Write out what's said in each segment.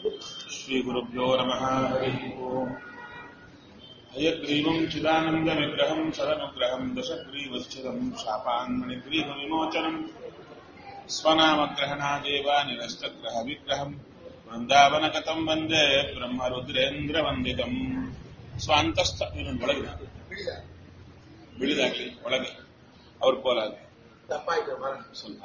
श्रीगुरुभ्यो नमः हरिः ओम् हयग्रीवम् चिदानन्दविग्रहम् सदनुग्रहम् दशग्रीवश्चिदम् शापान्मणिग्रीवविमोचनम् स्वनामग्रहणादेव निरस्तग्रहविग्रहम् वृन्दावनगतम् वन्दे ಬ್ರಹ್ಮರುದ್ರೇಂದ್ರವಂದಿತम् ಸ್ವಾಂತಸ್ಥ ಇನ್ನೊಂದು ಒಳಗೆ ಬಿಳಿದಾಗ್ಲಿ ಒಳಗೆ ಅವ್ರ ಕೋಲಾಗಿ ಸ್ವಲ್ಪ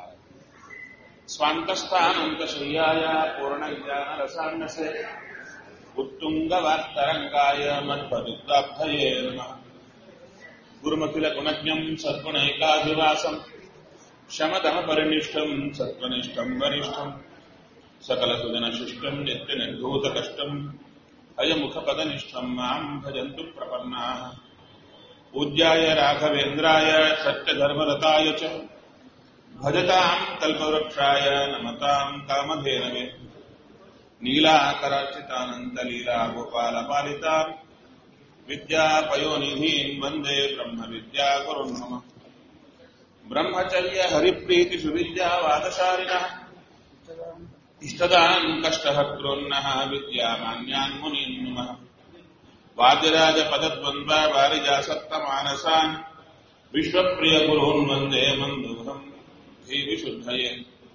ಸ್ವಾಂತಸ್ಥಾನಂತಶಯ್ಯಾಯ ಪೂರ್ಣಜ್ಞಾನರಸಾನ್ನಸೆ ಉತ್ತುಂಗವಾರ್ತರಂಗಾಯ ಮಧ್ವದುಗ್ಧಾಬ್ಧಯೇ ನಮಃ ಗುರುಮಖಿಲಗುಣಜ್ಞಂ ಸದ್ಗುಣೈಕಾಧಿವಾಸम् ಶಮದಮಪರಿನಿಷ್ಠम् ಸತ್ವನಿಷ್ಠम् ವರಿಷ್ಠम् सकलसुजनशिष्टम् नित्यनिर्धूतकष्टम् अयमुखपदनिष्ठम् माम् भजन्तु प्रपन्नाः पूज्याय राघवेन्द्राय सत्यधर्मरताय च भजताम् कल्पवृक्षाय नमताम् कामधेनवे नीलाकरार्चितानन्तलीला गोपालपालिताम् विद्यापयोनिधीम् वन्दे ब्रह्मविद्यागुरुन् मम ब्रह्मचर्य हरिप्रीतिसुविद्यावादशालिनः इष्टदान् कष्टहर्तॄन्नः विद्यामान्यान् मुनीन् नुमः वादिराजपदद्वन्द्व वारिजासक्तमानसान् विश्वप्रियगुरून् वन्दे मन्दुभम् धीविशुद्धये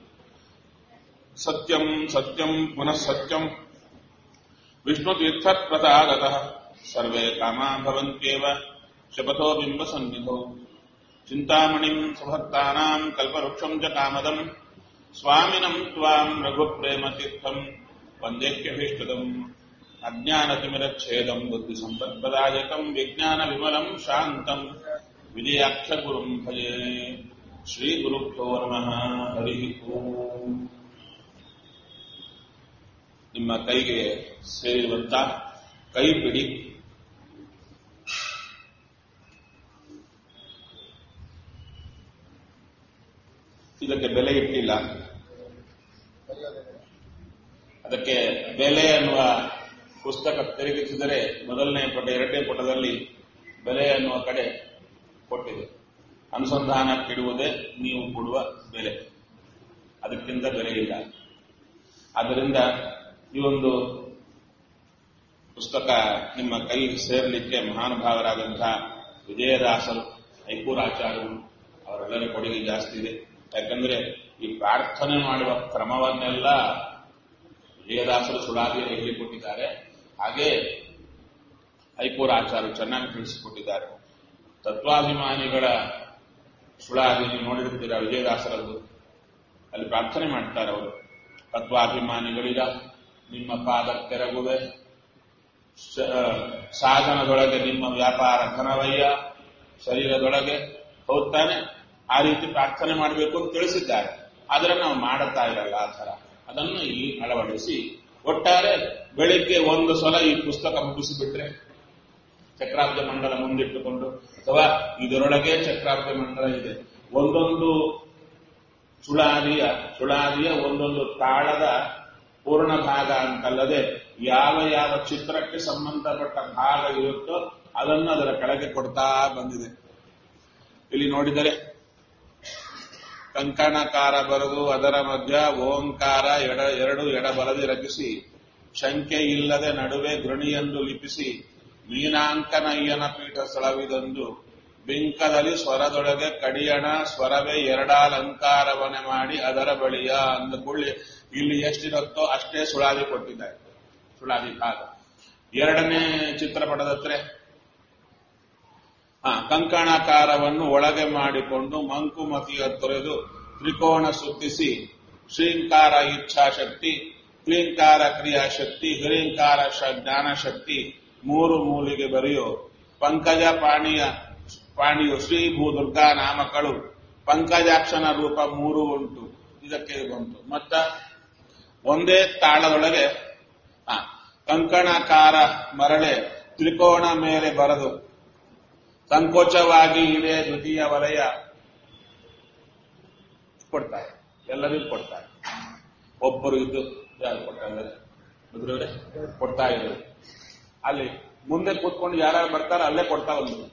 सत्यम् सत्यम् पुनः सत्यम् विष्णुतीर्थप्रसादतः सर्वे कामा भवन्त्येव शपथो बिम्बसन्निधौ चिन्तामणिम् सुभक्तानाम् कल्पवृक्षम् च कामदम् स्वामिनम् त्वाम् रघुप्रेमतीर्थम् वन्देह्यभीष्टदम् अज्ञानतिमिरच्छेदम् बुद्धिसम्पत्प्रदायकम् विज्ञानविमलम् शान्तम् विजयाख्यगुरुम् भजे ಶ್ರೀಗುರುಭ್ಯೋ ನಮಃ ಹರಿ ಓಂ ನಿಮ್ಮ ಕೈಗೆ ಸೇರಿರುವಂತ ಕೈ ಬಿಡಿ ಇದಕ್ಕೆ ಬೆಲೆ ಇಟ್ಟಿಲ್ಲ ಅದಕ್ಕೆ ಬೆಲೆ ಅನ್ನುವ ಪುಸ್ತಕ ತಿರುಗಿಸಿದರೆ ಮೊದಲನೇ ಪುಟ ಎರಡನೇ ಪುಟದಲ್ಲಿ ಬೆಲೆ ಅನ್ನುವ ಕಡೆ ಕೊಟ್ಟಿದೆ ಅನುಸಂಧಾನಕ್ಕಿಡುವುದೇ ನೀವು ಕೊಡುವ ಬೆಲೆ ಅದಕ್ಕಿಂತ ಬೆಲೆ ಇಲ್ಲ ಆದ್ದರಿಂದ ಈ ಒಂದು ಪುಸ್ತಕ ನಿಮ್ಮ ಕೈ ಸೇರಲಿಕ್ಕೆ ಮಹಾನುಭಾವರಾದಂತಹ ವಿಜಯದಾಸರು ಐಕೂರಾಚಾರ್ಯರು ಅವರೆಲ್ಲರ ಕೊಡುಗೆ ಜಾಸ್ತಿ ಇದೆ ಯಾಕಂದ್ರೆ ಈ ಪ್ರಾರ್ಥನೆ ಮಾಡುವ ಕ್ರಮವನ್ನೆಲ್ಲ ವಿಜಯದಾಸರು ಸುಳಾದಿಯಲ್ಲಿ ಹೇಳಿಕೊಟ್ಟಿದ್ದಾರೆ ಹಾಗೆ ಐಕೂರಾಚಾರ್ಯರು ಚೆನ್ನಾಗಿ ತಿಳಿಸಿಕೊಟ್ಟಿದ್ದಾರೆ ತತ್ವಾಭಿಮಾನಿಗಳ ಸುಳಾದಿ ನೀವು ನೋಡಿರ್ತೀರ ವಿಜಯದಾಸರದ್ದು ಅಲ್ಲಿ ಪ್ರಾರ್ಥನೆ ಮಾಡ್ತಾರೆ ಅವರು ತತ್ವಾಭಿಮಾನಿಗಳಿಗ ನಿಮ್ಮ ಪಾದ ತೆರಗುವೆ ಸಾಧನದೊಳಗೆ ನಿಮ್ಮ ವ್ಯಾಪಾರ ಘನವಯ್ಯ ಶರೀರದೊಳಗೆ ಹೋಗ್ತಾನೆ ಆ ರೀತಿ ಪ್ರಾರ್ಥನೆ ಮಾಡಬೇಕು ಅಂತ ತಿಳಿಸಿದ್ದಾರೆ ಆದರೆ ನಾವು ಮಾಡುತ್ತಾ ಇರಲ್ಲ ಆ ಥರ ಅದನ್ನು ಇಲ್ಲಿ ಅಳವಡಿಸಿ ಒಟ್ಟಾರೆ ಬೆಳಿಗ್ಗೆ ಒಂದು ಸಲ ಈ ಪುಸ್ತಕ ಮುಗಿಸಿಬಿಟ್ರೆ ಚಕ್ರಾಬ್ಜ ಮಂಡಲ ಮುಂದಿಟ್ಟುಕೊಂಡು ಅಥವಾ ಇದರೊಳಗೆ ಚಕ್ರಾಬ್ಜ ಮಂಡಲ ಇದೆ ಒಂದೊಂದು ಸುಳಾದಿಯ ಸುಳಾದಿಯ ಒಂದೊಂದು ತಾಳದ ಪೂರ್ಣ ಭಾಗ ಅಂತಲ್ಲದೆ ಯಾವ ಯಾವ ಚಿತ್ರಕ್ಕೆ ಸಂಬಂಧಪಟ್ಟ ಭಾಗ ಇರುತ್ತೋ ಅದನ್ನು ಅದರ ಕೆಳಗೆ ಕೊಡ್ತಾ ಬಂದಿದೆ ಇಲ್ಲಿ ನೋಡಿದರೆ ಕಂಕಣಕಾರ ಬರೆದು ಅದರ ಮಧ್ಯ ಓಂಕಾರ ಎಡ ಎರಡು ಎಡ ಬಲದಿ ರಚಿಸಿ ಶಂಕೆ ಇಲ್ಲದೆ ನಡುವೆ ಗೃಣಿಯೆಂದು ಲಿಪಿಸಿ ಮೀನಾಂಕನಯ್ಯನ ಪೀಠ ಸ್ಥಳವಿದೊಂದು ಬಿಂಕದಲ್ಲಿ ಸ್ವರದೊಳಗೆ ಕಡಿಯಣ ಸ್ವರವೇ ಎರಡಾಲಂಕಾರವನೆ ಮಾಡಿ ಅದರ ಬಳಿಯ ಅಂದುಕೊಳ್ಳಿ ಇಲ್ಲಿ ಎಷ್ಟಿರುತ್ತೋ ಅಷ್ಟೇ ಸುಳಾದಿ ಕೊಟ್ಟಿದ್ದಾರೆ ಸುಳಾದಿ ಭಾಗ ಎರಡನೇ ಚಿತ್ರಪಟದತ್ರೆ ಹಾ ಕಂಕಣಾಕಾರವನ್ನು ಒಳಗೆ ಮಾಡಿಕೊಂಡು ಮಂಕುಮತಿಯ ತೊರೆದು ತ್ರಿಕೋಣ ಸುತ್ತಿಸಿ ಶ್ರೀಂಕಾರ ಇಚ್ಛಾಶಕ್ತಿ ಕ್ಲೀಂಕಾರ ಕ್ರಿಯಾಶಕ್ತಿ ಹಿರೀಂಕಾರ ಜ್ಞಾನಶಕ್ತಿ ಮೂರು ಮೂಲಿಗೆ ಬರೆಯೋ ಪಂಕಜ ಪಾಣಿಯ ಪಾಣಿಯು ಶ್ರೀ ಭೂ ದುರ್ಗಾ ನಾಮಕಳು ಪಂಕಜಾಕ್ಷನ ರೂಪ ಮೂರು ಉಂಟು ಇದಕ್ಕೆ ಬಂತು ಮತ್ತ ಒಂದೇ ತಾಳದೊಳಗೆ ಕಂಕಣಕಾರ ಮರಳೆ ತ್ರಿಕೋಣ ಮೇಲೆ ಬರೆದು ಸಂಕೋಚವಾಗಿ ಇದೆ ದ್ವಿತೀಯ ವಲಯ ಕೊಡ್ತಾರೆ ಎಲ್ಲರಿಗೂ ಕೊಡ್ತಾರೆ ಒಬ್ಬರು ಇದ್ದು ಯಾರು ಕೊಡ್ತಾರೆ ಕೊಡ್ತಾ ಇದ್ರು ಅಲ್ಲಿ ಮುಂದೆ ಕೂತ್ಕೊಂಡು ಯಾರ್ಯಾರು ಬರ್ತಾರೋ ಅಲ್ಲೇ ಕೊಡ್ತಾ ಬಂದ್ರು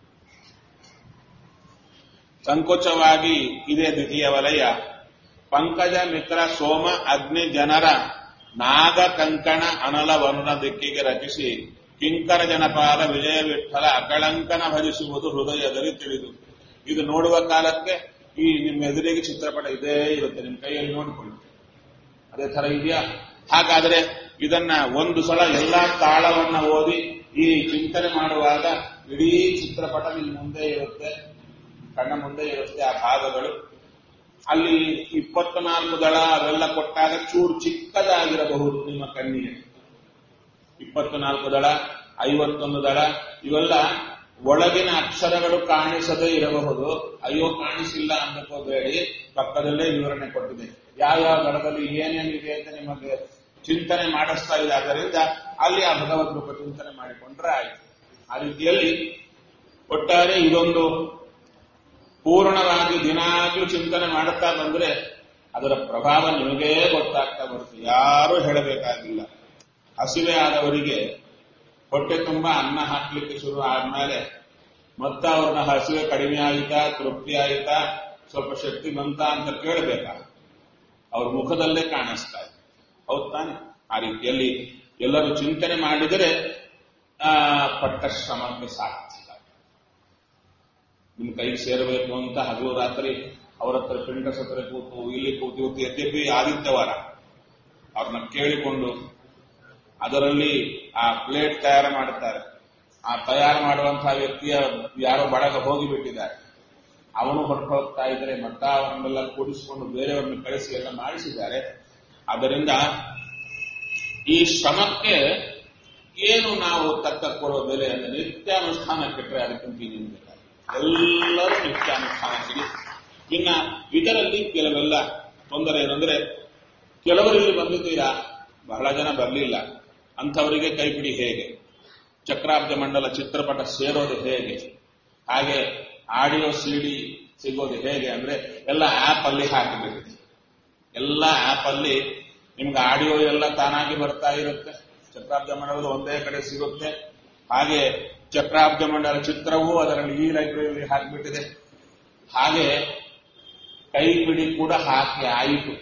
ಸಂಕೋಚವಾಗಿ ಇದೆ ದ್ವಿತೀಯ ವಲಯ ಪಂಕಜ ಮಿತ್ರ ಸೋಮ ಅಗ್ನಿ ಜನರ ನಾಗ ಕಂಕಣ ಅನಲ ವರ್ಣ ದಿಕ್ಕಿಗೆ ರಚಿಸಿ ಕಿಂಕರ ಜನಪಾಲ ವಿಜಯ ವಿಠಲ ಅಕಳಂಕನ ಭಜಿಸುವುದು ಹೃದಯದಲ್ಲಿ ತಿಳಿದು ಇದು ನೋಡುವ ಕಾಲಕ್ಕೆ ಈ ನಿಮ್ಮ ಎದುರಿಗೆ ಚಿತ್ರಪಟ ಇದೇ ಇರುತ್ತೆ ನಿಮ್ಮ ಕೈಯಲ್ಲಿ ನೋಡಿಕೊಳ್ಳಿ ಅದೇ ತರ ಇದೆಯಾ ಹಾಗಾದ್ರೆ ಇದನ್ನ ಒಂದು ಸಲ ಎಲ್ಲಾ ತಾಳವನ್ನ ಓದಿ ಈ ಚಿಂತನೆ ಮಾಡುವಾಗ ಇಡೀ ಚಿತ್ರಪಟ ನಿಮ್ಮ ಮುಂದೆ ಇರುತ್ತೆ ಕಣ್ಣ ಮುಂದೆ ಇರುತ್ತೆ ಆ ಭಾಗಗಳು ಅಲ್ಲಿ ಇಪ್ಪತ್ನಾಲ್ಕು ದಳ ಅವೆಲ್ಲ ಕೊಟ್ಟಾಗ ಚೂರು ಚಿಕ್ಕದಾಗಿರಬಹುದು ನಿಮ್ಮ ಕಣ್ಣಿಗೆ ಇಪ್ಪತ್ನಾಲ್ಕು ದಳ ಐವತ್ತೊಂದು ದಳ ಇವೆಲ್ಲ ಒಳಗಿನ ಅಕ್ಷರಗಳು ಕಾಣಿಸದೇ ಇರಬಹುದು ಅಯ್ಯೋ ಕಾಣಿಸಿಲ್ಲ ಅಂದಕೋಬೇಡಿ ಪಕ್ಕದಲ್ಲೇ ವಿವರಣೆ ಕೊಟ್ಟಿದೆ ಯಾವ್ಯಾವ ದಳದಲ್ಲಿ ಏನೇನಿದೆ ಅಂತ ನಿಮಗೆ ಚಿಂತನೆ ಮಾಡಿಸ್ತಾ ಇದೆ ಆದ್ದರಿಂದ ಅಲ್ಲಿ ಆ ಭಗವದ್ ರೂಪ ಚಿಂತನೆ ಮಾಡಿಕೊಂಡ್ರೆ ಆಯ್ತು ಆ ರೀತಿಯಲ್ಲಿ ಒಟ್ಟಾರೆ ಇದೊಂದು ಪೂರ್ಣವಾಗಿ ದಿನಾಗ್ಲೂ ಚಿಂತನೆ ಮಾಡುತ್ತಾ ಬಂದ್ರೆ ಅದರ ಪ್ರಭಾವ ನಿಮಗೇ ಗೊತ್ತಾಗ್ತಾ ಬರುತ್ತೆ ಯಾರೂ ಹೇಳಬೇಕಾಗಿಲ್ಲ ಹಸಿವೆ ಆದವರಿಗೆ ಹೊಟ್ಟೆ ತುಂಬಾ ಅನ್ನ ಹಾಕ್ಲಿಕ್ಕೆ ಶುರು ಆದ್ಮೇಲೆ ಮತ್ತೆ ಅವ್ರನ್ನ ಹಸಿವೆ ಕಡಿಮೆ ಆಯಿತಾ ತೃಪ್ತಿ ಆಯಿತಾ ಸ್ವಲ್ಪ ಶಕ್ತಿ ಬಂತ ಅಂತ ಕೇಳಬೇಕಾ ಅವ್ರ ಮುಖದಲ್ಲೇ ಕಾಣಿಸ್ತಾ ಇದೆ ಹೌದ್ ತಾನೆ ಆ ರೀತಿಯಲ್ಲಿ ಎಲ್ಲರೂ ಚಿಂತನೆ ಮಾಡಿದರೆ ಆ ಪಟ್ಟ ಶ್ರಮಕ್ಕೆ ಸಾರ್ಥಕ ನಿಮ್ ಕೈಗೆ ಸೇರಬೇಕು ಅಂತ ಹಗಲು ರಾತ್ರಿ ಅವ್ರ ಹತ್ರ ಪಿಂಡ ಸತ್ರ ಕೂತು ಇಲ್ಲಿ ಕೂತು ಇವತ್ತು ಯದ್ಯಪಿ ಆದಿತ್ಯವಾರ ಅವ್ರನ್ನ ಕೇಳಿಕೊಂಡು ಅದರಲ್ಲಿ ಆ ಪ್ಲೇಟ್ ತಯಾರು ಮಾಡುತ್ತಾರೆ ಆ ತಯಾರು ಮಾಡುವಂತಹ ವ್ಯಕ್ತಿಯ ಯಾರೋ ಬಳಗ ಹೋಗಿಬಿಟ್ಟಿದ್ದಾರೆ ಅವನು ಹೊರಟು ಹೋಗ್ತಾ ಇದ್ರೆ ಮತ್ತ ಅವನ್ನೆಲ್ಲ ಕೂಡಿಸಿಕೊಂಡು ಬೇರೆಯವ್ರನ್ನ ಕಳಿಸಿ ಎಲ್ಲ ಮಾಡಿಸಿದ್ದಾರೆ ಆದ್ದರಿಂದ ಈ ಶ್ರಮಕ್ಕೆ ಏನು ನಾವು ತಕ್ಕ ಕೊಡುವ ಬೆಲೆ ಅಂದ್ರೆ ನಿತ್ಯಾನುಷ್ಠಾನ ಕೆಟ್ಟರೆ ಅದಕ್ಕಿಂತ ಇನ್ನೇನು ಬೇಕಾಗಿಲ್ಲ. ಎಲ್ಲರೂ ನಿತ್ಯಾನುಷ್ಠಾನ ಸಿಗಿ ಇನ್ನ ಇದರಲ್ಲಿ ಕೆಲವೆಲ್ಲ ತೊಂದರೆ ಏನಂದ್ರೆ ಕೆಲವರು ಇಲ್ಲಿ ಬಂದಿದ್ದೀರಾ ಬಹಳ ಜನ ಬರಲಿಲ್ಲ ಅಂಥವರಿಗೆ ಕೈಪಿಡಿ ಹೇಗೆ ಚಕ್ರಾಬ್ಜ ಮಂಡಲ ಚಿತ್ರಪಟ ಸೇರೋದು ಹೇಗೆ ಹಾಗೆ ಆಡಿಯೋ ಸಿಡಿ ಸಿಗೋದು ಹೇಗೆ ಅಂದ್ರೆ ಎಲ್ಲ ಆಪ್ ಅಲ್ಲಿ ಹಾಕಬೇಕು ಎಲ್ಲ ಆಪ್ ಅಲ್ಲಿ ನಿಮ್ಗೆ ಆಡಿಯೋ ಎಲ್ಲ ತಾನಾಗಿ ಬರ್ತಾ ಇರುತ್ತೆ ಚಕ್ರಾಬ್ಜ ಮಂಡಲದ ಒಂದೇ ಕಡೆ ಸಿಗುತ್ತೆ ಹಾಗೆ ಚಕ್ರಾಬ್ಜ ಮಂಡಲ ಚಿತ್ರವೂ ಅದರಲ್ಲಿ ಈ ಲೈಬ್ರರಿಯಲ್ಲಿ ಹಾಕಿಬಿಟ್ಟಿದೆ ಹಾಗೆ ಕೈಪಿಡಿ ಕೂಡ ಹಾಕಿ ಆಯಿತು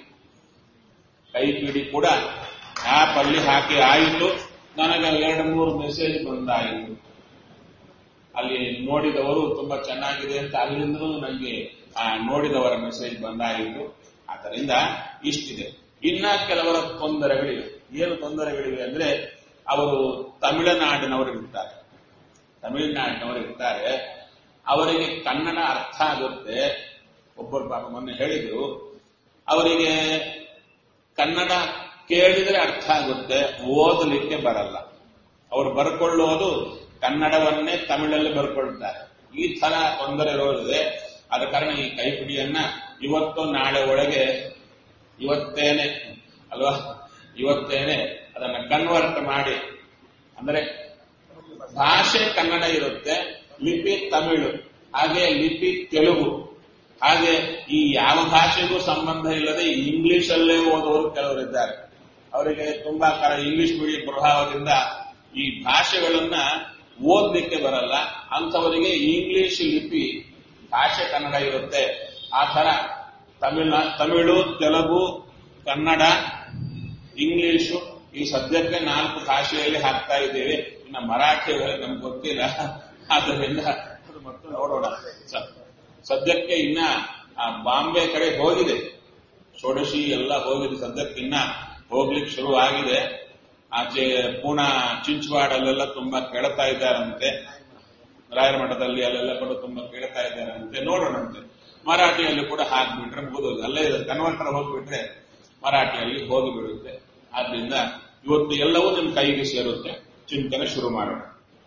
ಕೈಪಿಡಿ ಕೂಡ ಆಪ್ ಅಲ್ಲಿ ಹಾಕಿ ಆಯಿತು ನನಗೆ ಎರಡು ಮೂರು ಮೆಸೇಜ್ ಬಂದಾಯಿತು ಅಲ್ಲಿ ನೋಡಿದವರು ತುಂಬಾ ಚೆನ್ನಾಗಿದೆ ಅಂತ ಅಲ್ಲಿಂದಲೂ ನನಗೆ ಆ ನೋಡಿದವರ ಮೆಸೇಜ್ ಬಂದಾಯಿತು ಆದ್ದರಿಂದ ಇಷ್ಟಿದೆ ಇನ್ನ ಕೆಲವರ ತೊಂದರೆಗಳಿವೆ ಏನು ತೊಂದರೆಗಳಿವೆ ಅಂದ್ರೆ ಅವರು ತಮಿಳುನಾಡಿನವರು ಇರ್ತಾರೆ ತಮಿಳುನಾಡಿನವರು ಇರ್ತಾರೆ ಅವರಿಗೆ ಕನ್ನಡ ಅರ್ಥ ಆಗುತ್ತೆ ಒಬ್ಬರು ಪಾಪ ಮೊನ್ನೆ ಹೇಳಿದ್ರು ಅವರಿಗೆ ಕನ್ನಡ ಕೇಳಿದ್ರೆ ಅರ್ಥ ಆಗುತ್ತೆ ಓದಲಿಕ್ಕೆ ಬರಲ್ಲ ಅವರು ಬರ್ಕೊಳ್ಳೋದು ಕನ್ನಡವನ್ನೇ ತಮಿಳಲ್ಲಿ ಬರ್ಕೊಳ್ತಾರೆ ಈ ತರ ತೊಂದರೆ ಇರೋದಿದೆ ಆದ ಕಾರಣ ಈ ಕೈಪಿಡಿಯನ್ನ ಇವತ್ತು ನಾಳೆ ಒಳಗೆ ಇವತ್ತೇನೆ ಅಲ್ವಾ ಇವತ್ತೇನೆ ಅದನ್ನ ಕನ್ವರ್ಟ್ ಮಾಡಿ ಅಂದ್ರೆ ಭಾಷೆ ಕನ್ನಡ ಇರುತ್ತೆ ಲಿಪಿ ತಮಿಳು ಹಾಗೆ ಲಿಪಿ ತೆಲುಗು ಹಾಗೆ ಈ ಯಾವ ಭಾಷೆಗೂ ಸಂಬಂಧ ಇಲ್ಲದೆ ಇಂಗ್ಲಿಷ್ ಅಲ್ಲೇ ಓದುವವರು ಕೆಲವರಿದ್ದಾರೆ ಅವರಿಗೆ ತುಂಬಾ ಕರ ಇಂಗ್ಲಿಷ್ ಮೀಡಿಯಂ ಪ್ರಭಾವದಿಂದ ಈ ಭಾಷೆಗಳನ್ನ ಓದ್ಲಿಕ್ಕೆ ಬರಲ್ಲ ಅಂಥವರಿಗೆ ಇಂಗ್ಲಿಷ್ ಲಿಪಿ ಭಾಷೆ ಕನ್ನಡ ಇರುತ್ತೆ ಆ ತರ ತಮಿಳ ತಮಿಳು ತೆಲುಗು ಕನ್ನಡ ಇಂಗ್ಲಿಷು ಈ ಸದ್ಯಕ್ಕೆ ನಾಲ್ಕು ಭಾಷೆಯಲ್ಲಿ ಹಾಕ್ತಾ ಇದ್ದೇವೆ ಇನ್ನು ಮರಾಠಿ ನಮ್ಗೆ ಗೊತ್ತಿಲ್ಲ ಆದ್ದರಿಂದ ಅದು ಮತ್ತೆ ನೋಡೋಣ ಸ- ಸದ್ಯಕ್ಕೆ ಇನ್ನ ಆ ಬಾಂಬೆ ಕಡೆ ಹೋಗಿದೆ ಷೋಡಶಿ ಎಲ್ಲ ಹೋಗಿದೆ ಸದ್ಯಕ್ಕೆ ಇನ್ನ ಹೋಗ್ಲಿಕ್ಕೆ ಶುರು ಆಗಿದೆ ಆಚೆ ಪೂನಾ ಚಿಂಚವಾಡ್ ಅಲ್ಲೆಲ್ಲ ತುಂಬಾ ಕೇಳ್ತಾ ಇದ್ದಾರಂತೆ ರಾಯರ ಮಠದಲ್ಲಿ ಅಲ್ಲೆಲ್ಲ ಕೂಡ ತುಂಬಾ ಕೇಳ್ತಾ ಇದ್ದಾರಂತೆ ನೋಡೋಣಂತೆ ಮರಾಠಿಯಲ್ಲಿ ಕೂಡ ಹಾಕ್ಬಿಟ್ರೆ ಮುಗಿದೋದು ಅಲ್ಲೇ ಕನ್ವರ್ಟರ್ ಹೋಗ್ಬಿಟ್ರೆ ಮರಾಠಿಯಲ್ಲಿ ಹೋಗಿಬಿಡುತ್ತೆ ಆದ್ರಿಂದ ಇವತ್ತು ಎಲ್ಲವೂ ನಿಮ್ ಕೈಗೆ ಸೇರುತ್ತೆ ಚಿಂತನೆ ಶುರು ಮಾಡೋಣ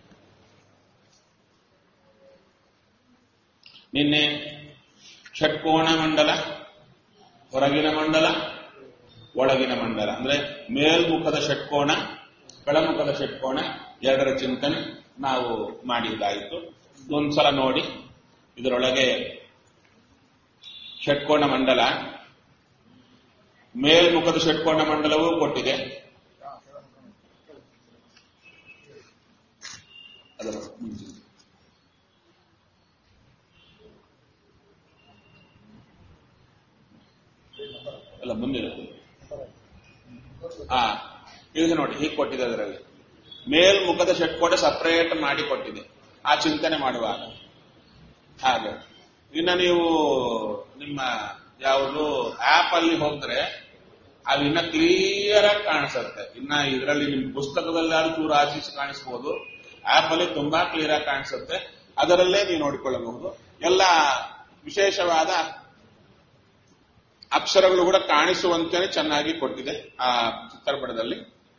ನಿನ್ನೆ ಷಟ್ಕೋಣ ಮಂಡಲ ಹೊರಗಿನ ಮಂಡಲ ಒಳಗಿನ ಮಂಡಲ ಅಂದ್ರೆ ಮೇಲ್ಮುಖದ ಷಟ್ಕೋಣ ಕೆಳಮುಖದ ಷಟ್ಕೋಣ ಎರಡರ ಚಿಂತನೆ ನಾವು ಮಾಡಿದ್ದಾಯಿತು ಒಂದ್ಸಲ ನೋಡಿ ಇದರೊಳಗೆ ಷಟ್ಕೋಣ ಮಂಡಲ ಮೇಲ್ಮುಖದ ಷಟ್ಕೋಣ ಮಂಡಲವೂ ಕೊಟ್ಟಿದೆ ಅದರ ಮುಂಚೆ ಎಲ್ಲ ಮುಂದಿರುತ್ತೆ ಆ ಇದು ನೋಡಿ ಹೀಗೆ ಕೊಟ್ಟಿದೆ ಅದರಲ್ಲಿ ಮೇಲ್ಮುಖದ ಷಟ್ಕೋಣ ಸಪರೇಟ್ ಮಾಡಿ ಕೊಟ್ಟಿದೆ ಆ ಚಿಂತನೆ ಮಾಡುವಾಗ ಹಾಗೆ ಇನ್ನ ನೀವು ನಿಮ್ಮ ಯಾವುದು ಆಪ್ ಅಲ್ಲಿ ಹೋದ್ರೆ ಅದು ಇನ್ನ ಕ್ಲಿಯರ್ ಆಗಿ ಕಾಣಿಸುತ್ತೆ ಇನ್ನ ಇದರಲ್ಲಿ ನಿಮ್ ಪುಸ್ತಕದಲ್ಲಿ ಆದ್ರೂ ಚೂರು ಆಶಿಸಿ ಕಾಣಿಸ್ಬೋದು ಆಪ್ ಅಲ್ಲಿ ತುಂಬಾ ಕ್ಲಿಯರ್ ಆಗಿ ಕಾಣಿಸುತ್ತೆ ಅದರಲ್ಲೇ ನೀವು ನೋಡಿಕೊಳ್ಳಬಹುದು ಎಲ್ಲ ವಿಶೇಷವಾದ ಅಕ್ಷರಗಳು ಕೂಡ ಕಾಣಿಸುವಂತೆ ಚೆನ್ನಾಗಿ ಕೊಟ್ಟಿದೆ ಆ ಚಿತ್ರಪಟದಲ್ಲಿ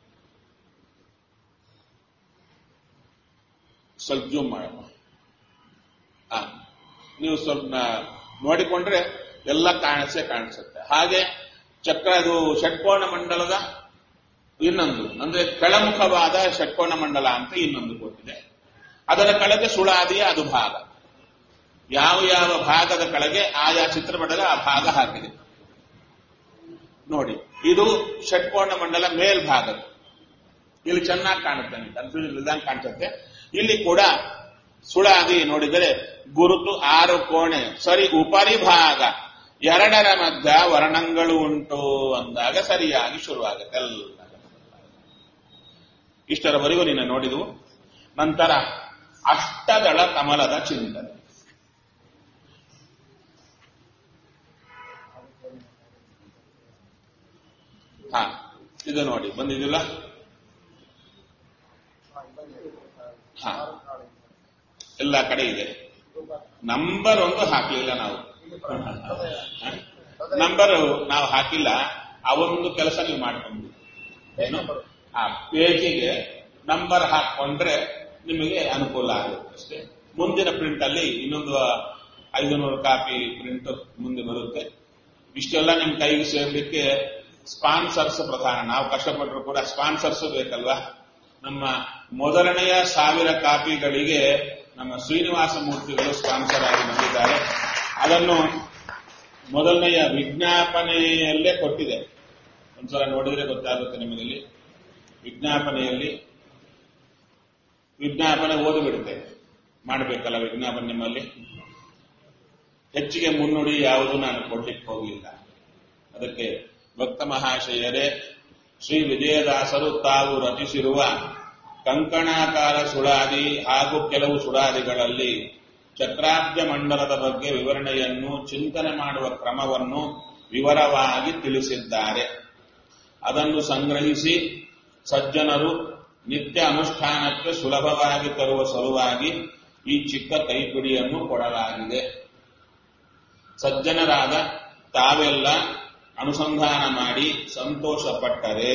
ಸ್ವಲ್ಪ ಜೂಮ್ ಮಾಡಪ್ಪ ಆ, ನೀವು ಸ್ವಲ್ಪ ನ- ನೋಡಿಕೊಂಡ್ರೆ ಎಲ್ಲ ಕಾಣಿಸೇ ಕಾಣಿಸುತ್ತೆ ಹಾಗೆ ಚಕ್ರ ಅದು ಷಟ್ಕೋಣ ಮಂಡಲದ ಇನ್ನೊಂದು ಅಂದ್ರೆ ಕೆಳಮುಖವಾದ ಷಟ್ಕೋಣ ಮಂಡಲ ಅಂತ ಇನ್ನೊಂದು ಕೊಟ್ಟಿದೆ ಅದರ ಕೆಳಗೆ ಸುಳಾದಿಯ ಅದು ಭಾಗ ಯಾವ ಯಾವ ಭಾಗದ ಕೆಳಗೆ ಆಯಾ ಚಿತ್ರಪಟದ ಆ ಭಾಗ ಹಾಕಿದೆ ನೋಡಿ ಇದು ಷಟ್ಕೋಣ ಮಂಡಲ ಮೇಲ್ಭಾಗದ ಇಲ್ಲಿ ಚೆನ್ನಾಗಿ ಕಾಣುತ್ತೆ ಕನ್ಫ್ಯೂಷನ್ ಇಲ್ದಂಗೆ ಕಾಣಿಸುತ್ತೆ ಇಲ್ಲಿ ಕೂಡ ಸುಳಾದಿ ನೋಡಿದರೆ ಗುರುತು ಆರು ಕೋಣೆ ಸರಿ ಉಪರಿಭಾಗ ಎರಡರ ಮಧ್ಯ ವರ್ಣಗಳು ಉಂಟು ಅಂದಾಗ ಸರಿಯಾಗಿ ಶುರುವಾಗುತ್ತೆ ಎಲ್ಲ ಇಷ್ಟರವರೆಗೂ ನೀನು ನೋಡಿದವು ನಂತರ ಅಷ್ಟದಳ ಕಮಲದ ಚಿಂತನೆ ಹಾ ಇದು ನೋಡಿ ಬಂದಿದಿಲ್ಲ ಹಾ ಎಲ್ಲ ಕಡೆ ಇದೆ ನಂಬರ್ ಒಂದು ಹಾಕ್ಲಿಲ್ಲ ನಾವು ನಂಬರ್ ನಾವು ಹಾಕಿಲ್ಲ ಅವೊಂದು ಕೆಲಸ ನೀವು ಮಾಡ್ಕೊಂಡು ಏನು ಆ ಪೇಜಿಗೆ ನಂಬರ್ ಹಾಕೊಂಡ್ರೆ ನಿಮಗೆ ಅನುಕೂಲ ಆಗುತ್ತೆ ಅಷ್ಟೇ ಮುಂದಿನ ಪ್ರಿಂಟ್ ಅಲ್ಲಿ ಇನ್ನೊಂದು ಐದು ನೂರು ಕಾಪಿ ಪ್ರಿಂಟ್ ಮುಂದೆ ಬರುತ್ತೆ ಇಷ್ಟೆಲ್ಲ ನಿಮ್ ಕೈಗೆ ಸೇರ್ಲಿಕ್ಕೆ ಸ್ಪಾನ್ಸರ್ಸ್ ಪ್ರಧಾನ ನಾವು ಕಷ್ಟಪಟ್ಟರು ಕೂಡ ಸ್ಪಾನ್ಸರ್ಸ್ ಬೇಕಲ್ವಾ ನಮ್ಮ ಮೊದಲನೆಯ ಸಾವಿರ ಕಾಪಿಗಳಿಗೆ ನಮ್ಮ ಶ್ರೀನಿವಾಸ ಮೂರ್ತಿಗಳು ಸ್ಪಾನ್ಸರ್ ಆಗಿ ಬಂದಿದ್ದಾರೆ ಅದನ್ನು ಮೊದಲನೆಯ ವಿಜ್ಞಾಪನೆಯಲ್ಲೇ ಕೊಟ್ಟಿದೆ ಒಂದ್ಸಲ ನೋಡಿದ್ರೆ ಗೊತ್ತಾಗುತ್ತೆ ನಿಮಗಿಲ್ಲಿ ವಿಜ್ಞಾಪನೆಯಲ್ಲಿ ವಿಜ್ಞಾಪನೆ ಓದಿಬಿಡುತ್ತೆ ಮಾಡಬೇಕಲ್ಲ ವಿಜ್ಞಾಪನೆ ನಿಮ್ಮಲ್ಲಿ ಹೆಚ್ಚಿಗೆ ಮುನ್ನುಡಿ ಯಾವುದು ನಾನು ಕೊಡ್ಲಿಕ್ಕೆ ಹೋಗಲಿಲ್ಲ ಅದಕ್ಕೆ ಭಕ್ತ ಮಹಾಶಯರೇ ಶ್ರೀ ವಿಜಯದಾಸರು ತಾವು ರಚಿಸಿರುವ ಕಂಕಣಾಕಾರ ಸುಳಾದಿ ಹಾಗೂ ಕೆಲವು ಸುಳಾದಿಗಳಲ್ಲಿ ಚಕ್ರಾಬ್ಜ ಮಂಡಲದ ಬಗ್ಗೆ ವಿವರಣೆಯನ್ನು ಚಿಂತನೆ ಮಾಡುವ ಕ್ರಮವನ್ನು ವಿವರವಾಗಿ ತಿಳಿಸಿದ್ದಾರೆ ಅದನ್ನು ಸಂಗ್ರಹಿಸಿ ಸಜ್ಜನರು ನಿತ್ಯ ಅನುಷ್ಠಾನಕ್ಕೆ ಸುಲಭವಾಗಿ ತರುವ ಸಲುವಾಗಿ ಈ ಚಿಕ್ಕ ಕೈಪಿಡಿಯನ್ನು ಕೊಡಲಾಗಿದೆ ಸಜ್ಜನರಾದ ತಾವೆಲ್ಲ ಅನುಸಂಧಾನ ಮಾಡಿ ಸಂತೋಷಪಟ್ಟರೆ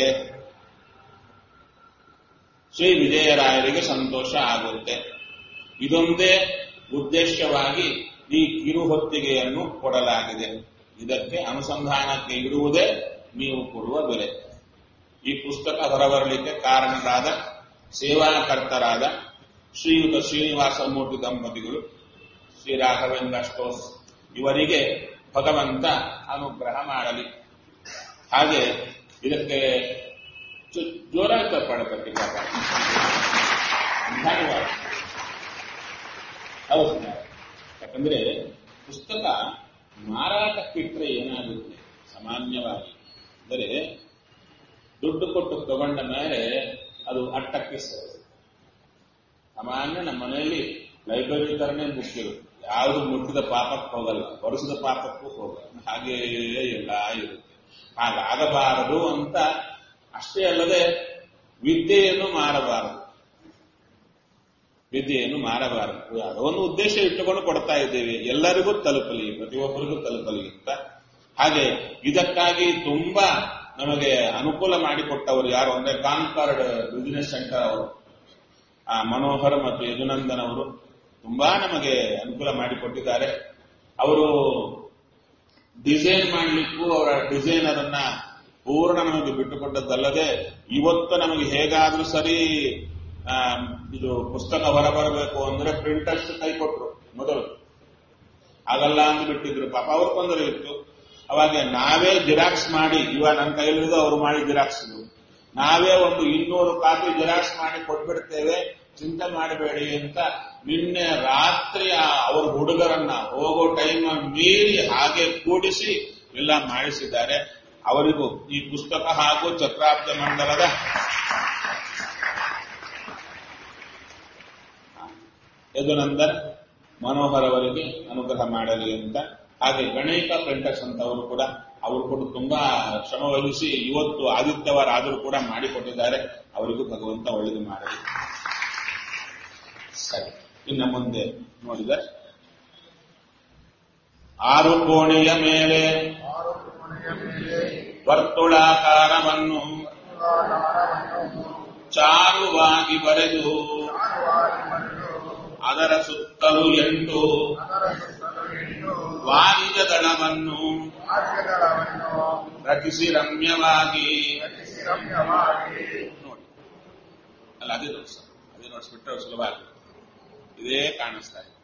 ಶ್ರೀ ವಿಜಯರಾಯರಿಗೆ ಸಂತೋಷ ಆಗುತ್ತೆ ಇದೊಂದೇ ಉದ್ದೇಶವಾಗಿ ಈ ಕಿರುಹೊತ್ತಿಗೆಯನ್ನು ಕೊಡಲಾಗಿದೆ ಇದಕ್ಕೆ ಅನುಸಂಧಾನಕ್ಕೆ ಇಡುವುದೇ ನೀವು ಕೊಡುವ ಬೆಲೆ ಈ ಪುಸ್ತಕ ಹೊರಬರಲಿಕ್ಕೆ ಕಾರಣರಾದ ಸೇವಾಕರ್ತರಾದ ಶ್ರೀಯುತ ಶ್ರೀನಿವಾಸ ಮೂರ್ತಿ ದಂಪತಿಗಳು ಶ್ರೀ ರಾಘವೇಂದ್ರ ಸ್ಟೋಸ್ ಇವರಿಗೆ ಭಗವಂತ ಅನುಗ್ರಹ ಮಾಡಲಿ ಹಾಗೆ ಇದಕ್ಕೆ ಚು- ಜೋರಾಗಿ ತಪ್ಪಾಡಬೇಕು ಧನ್ಯವಾದ ಹೌದು ಯಾಕಂದ್ರೆ ಪುಸ್ತಕ ಮಾರಾಟಕ್ಕಿಟ್ರೆ ಏನಾಗುತ್ತೆ ಸಾಮಾನ್ಯವಾಗಿ ಅಂದರೆ ದುಡ್ಡು ಕೊಟ್ಟು ತಗೊಂಡ ಮೇಲೆ ಅದು ಅಟ್ಟಕ್ಕೆ ಸೇರುತ್ತೆ ಸಾಮಾನ್ಯ ನಮ್ಮ ಮನೆಯಲ್ಲಿ ಲೈಬ್ರರಿ ತರನೇ ಬುಕ್ ಇರುತ್ತೆ ಯಾವುದು ಮುಟ್ಟಿದ ಪಾಪಕ್ಕೆ ಹೋಗಲ್ಲ ವರ್ಷದ ಪಾಪಕ್ಕೂ ಹೋಗಲ್ಲ ಹಾಗೆಯೇ ಎಲ್ಲ ಇರುತ್ತೆ ಹಾಗಾಗಬಾರದು ಅಂತ ಅಷ್ಟೇ ಅಲ್ಲದೆ ವಿದ್ಯೆಯನ್ನು ಮಾರಬಾರದು ವಿದ್ಯೆಯನ್ನು ಮಾರಬಾರದು ಅದೊಂದು ಉದ್ದೇಶ ಇಟ್ಟುಕೊಂಡು ಕೊಡ್ತಾ ಇದ್ದೇವೆ ಎಲ್ಲರಿಗೂ ತಲುಪಲಿ ಪ್ರತಿಯೊಬ್ಬರಿಗೂ ತಲುಪಲಿ ಅಂತ ಹಾಗೆ ಇದಕ್ಕಾಗಿ ತುಂಬಾ ನಮಗೆ ಅನುಕೂಲ ಮಾಡಿಕೊಟ್ಟವರು ಯಾರು ಅಂದ್ರೆ ಕಾನ್ಕಾರ್ಡ್ ಬಿಸಿನೆಸ್ ಸೆಂಟರ್ ಅವರು ಆ ಮನೋಹರ್ ಮತ್ತು ಯದುನಂದನ್ ಅವರು ತುಂಬಾ ನಮಗೆ ಅನುಕೂಲ ಮಾಡಿಕೊಟ್ಟಿದ್ದಾರೆ ಅವರು ಡಿಸೈನ್ ಮಾಡಲಿಕ್ಕೂ ಅವರ ಡಿಸೈನರ್ ಅನ್ನ ಪೂರ್ಣ ನಮಗೆ ಬಿಟ್ಟುಕೊಟ್ಟದ್ದಲ್ಲದೆ ಇವತ್ತು ನಮಗೆ ಹೇಗಾದ್ರೂ ಸರಿ ಆ, ಇದು ಪುಸ್ತಕ ಹೊರಬರಬೇಕು ಅಂದ್ರೆ ಪ್ರಿಂಟರ್ಸ್ ಕೈ ಕೊಟ್ರು ಮೊದಲು ಆಗಲ್ಲ ಅಂತ ಬಿಟ್ಟಿದ್ರು ಪಾಪ ಅವ್ರ ತೊಂದರೆ ಇತ್ತು ಅವಾಗ ನಾವೇ ಜಿರಾಕ್ಸ್ ಮಾಡಿ ಇವಾಗ ನನ್ನ ಕೈಲಿರೋದು ಅವರು ಮಾಡಿ ಜಿರಾಕ್ಸ್ ನಾವೇ ಒಂದು ಇನ್ನೂರು ಕಾಪಿ ಜಿರಾಕ್ಸ್ ಮಾಡಿ ಕೊಟ್ಬಿಡ್ತೇವೆ ಚಿಂತೆ ಮಾಡಬೇಡಿ ಅಂತ ನಿನ್ನೆ ರಾತ್ರಿ ಆ ಅವ್ರ ಹುಡುಗರನ್ನ ಹೋಗೋ ಟೈಮ್ ಮೀರಿ ಹಾಗೆ ಕೂಡಿಸಿ ಎಲ್ಲ ಮಾಡಿಸಿದ್ದಾರೆ ಅವರಿಗೂ ಈ ಪುಸ್ತಕ ಹಾಗೂ ಚಕ್ರಾಬ್ಜ ಮಂಡಲದ ಯದುನಂದನ್ ಮನೋಹರ್ ಅವರಿಗೆ ಅನುಗ್ರಹ ಮಾಡಲಿ ಅಂತ ಹಾಗೆ ಗಣೇಶ ಪ್ರಿಂಟರ್ಸ್ ಅಂತ ಅವರು ಕೂಡ ಅವರು ಕೂಡ ತುಂಬಾ ಶ್ರಮ ವಹಿಸಿ ಇವತ್ತು ಆದಿತ್ಯವಾರ ಆದರೂ ಕೂಡ ಮಾಡಿಕೊಟ್ಟಿದ್ದಾರೆ ಅವರಿಗೂ ಭಗವಂತ ಒಳ್ಳೆಯದು ಮಾಡಲಿ ಸರಿ ಇನ್ನು ಮುಂದೆ ನೋಡಿದರೆ ಆರು ಕೋಣೆಯ ಮೇಲೆ ವರ್ತುಳಾಕಾರವನ್ನು ಚಾರುವಾಗಿ ಬರೆದು ಅದರ ಸುತ್ತಲೂ ಎಂಟು ವಾಣಿಜ್ಯ ದಳವನ್ನು ರಚಿಸಿ ರಮ್ಯವಾಗಿ ನೋಡಿ ಅಲ್ಲ ಅದೇ ನೋಡಿ ಸರ್ ಅದೇ ನೋಡಿಸ್ಬಿಟ್ರೆ ಸುಲಭ ಆಗುತ್ತೆ ಇದೇ ಕಾಣಿಸ್ತಾ ಇದೆ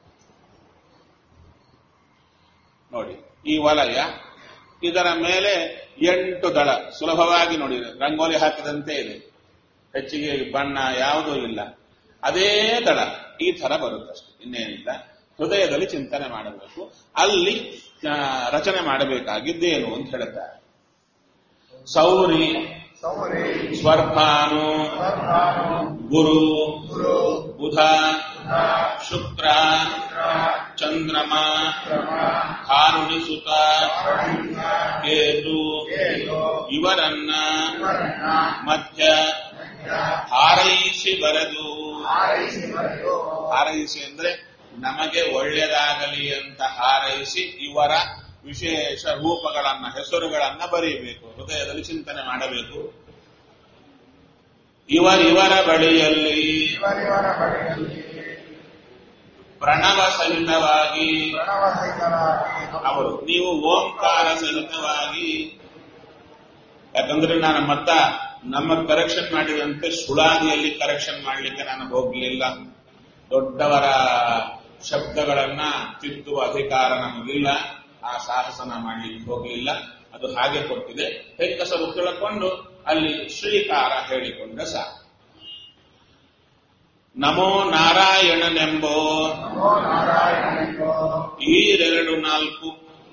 ನೋಡಿ ಈ ವಲಯ ಇದರ ಮೇಲೆ ಎಂಟು ದಳ ಸುಲಭವಾಗಿ ನೋಡಿ ರಂಗೋಲಿ ಹಾಕಿದಂತೆ ಇದೆ ಹೆಚ್ಚಿಗೆ ಬಣ್ಣ ಯಾವುದೂ ಇಲ್ಲ ಅದೇ ದಳ ಈ ತರ ಬರುತ್ತಷ್ಟೆ ಇನ್ನೇನಿಲ್ಲ ಹೃದಯದಲ್ಲಿ ಚಿಂತನೆ ಮಾಡಬೇಕು ಅಲ್ಲಿ ಆ, ರಚನೆ ಮಾಡಬೇಕಾಗಿದ್ದೇನು ಅಂತ ಹೇಳುತ್ತಾರೆ ಸೌರಿ ಸ್ವರ್ಭಾನು ಗುರು ಬುಧ ಶುಕ್ರ ಚಂದ್ರಮ ಕಾರುಣಿಸುತ ಕೇತು ಇವರನ್ನ ಮಧ್ಯ ಹಾರೈಸಿ ಬರೆದು ಹಾರೈಸಿ ಅಂದ್ರೆ ನಮಗೆ ಒಳ್ಳೆಯದಾಗಲಿ ಅಂತ ಹಾರೈಸಿ ಇವರ ವಿಶೇಷ ರೂಪಗಳನ್ನ ಹೆಸರುಗಳನ್ನ ಬರೀಬೇಕು ಹೃದಯದಲ್ಲಿ ಚಿಂತನೆ ಮಾಡಬೇಕು ಇವರಿವರ ಬಳಿಯಲ್ಲಿ ಪ್ರಣವ ಸಹಿತವಾಗಿ ಅವರು ನೀವು ಓಂಕಾರ ಸಹಿತವಾಗಿ ಯಾಕಂದ್ರೆ ನಾನು ಮತ್ತ ನಮ್ಮ ಕರೆಕ್ಷನ್ ಮಾಡಿದಂತೆ ಸುಳಾದಿಯಲ್ಲಿ ಕರೆಕ್ಷನ್ ಮಾಡಲಿಕ್ಕೆ ನಾನು ಹೋಗ್ಲಿಲ್ಲ ದೊಡ್ಡವರ ಶಬ್ದಗಳನ್ನ ತಿದ್ದುವ ಅಧಿಕಾರ ನಮಗಿಲ್ಲ ಆ ಸಾಹಸನ ಮಾಡಲಿಕ್ಕೆ ಹೋಗಲಿಲ್ಲ ಅದು ಹಾಗೆ ಕೊಟ್ಟಿದೆ ಹೆಂಗಸರು ತಿಳ್ಕೊಂಡು ಅಲ್ಲಿ ಶ್ರೀಕಾರ ಹೇಳಿಕೊಂಡ ಸಾಕು ನಮೋ ನಾರಾಯಣನೆಂಬೋ ಈರೆರಡು ನಾಲ್ಕು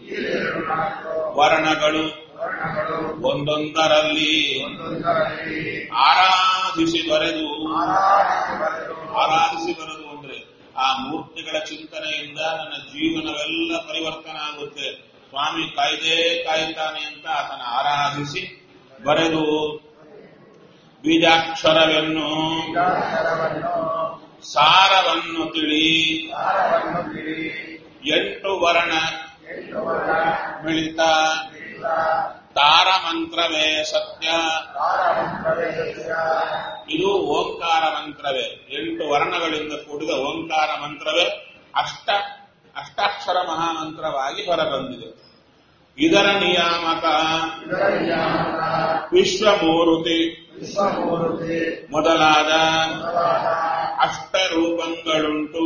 ವರ್ಣಗಳು ಒಂದೊಂದರಲ್ಲಿ ಆರಾಧಿಸಿ ಬರೆದು ಆರಾಧಿಸಿ ಬರೆದು ಅಂದ್ರೆ ಆ ಮೂರ್ತಿಗಳ ಚಿಂತನೆಯಿಂದ ನನ್ನ ಜೀವನವೆಲ್ಲ ಪರಿವರ್ತನೆ ಆಗುತ್ತೆ ಸ್ವಾಮಿ ಕಾಯ್ದೆ ಕಾಯ್ತಾನೆ ಅಂತ ಆತನ ಆರಾಧಿಸಿ ಬರೆದು ಬೀಜಾಕ್ಷರವನ್ನು ಸಾರವನ್ನು ತಿಳಿ ಎಂಟು ವರ್ಣ ಮಿಳಿತ ತಾರಮಂತ್ರವೇ ಸತ್ಯ ಇದು ಓಂಕಾರ ಮಂತ್ರವೇ ಎಂಟು ವರ್ಣಗಳಿಂದ ಕೂಡಿದ ಓಂಕಾರ ಮಂತ್ರವೇ ಅಷ್ಟ ಅಷ್ಟಾಕ್ಷರ ಮಹಾಮಂತ್ರವಾಗಿ ಹೊರಬಂದಿದೆ ಇದರ ನಿಯಾಮಕ ವಿಶ್ವಮೂರ್ತಿ ಮೊದಲಾದ ಅಷ್ಟರೂಪങ്ങളുಂಟು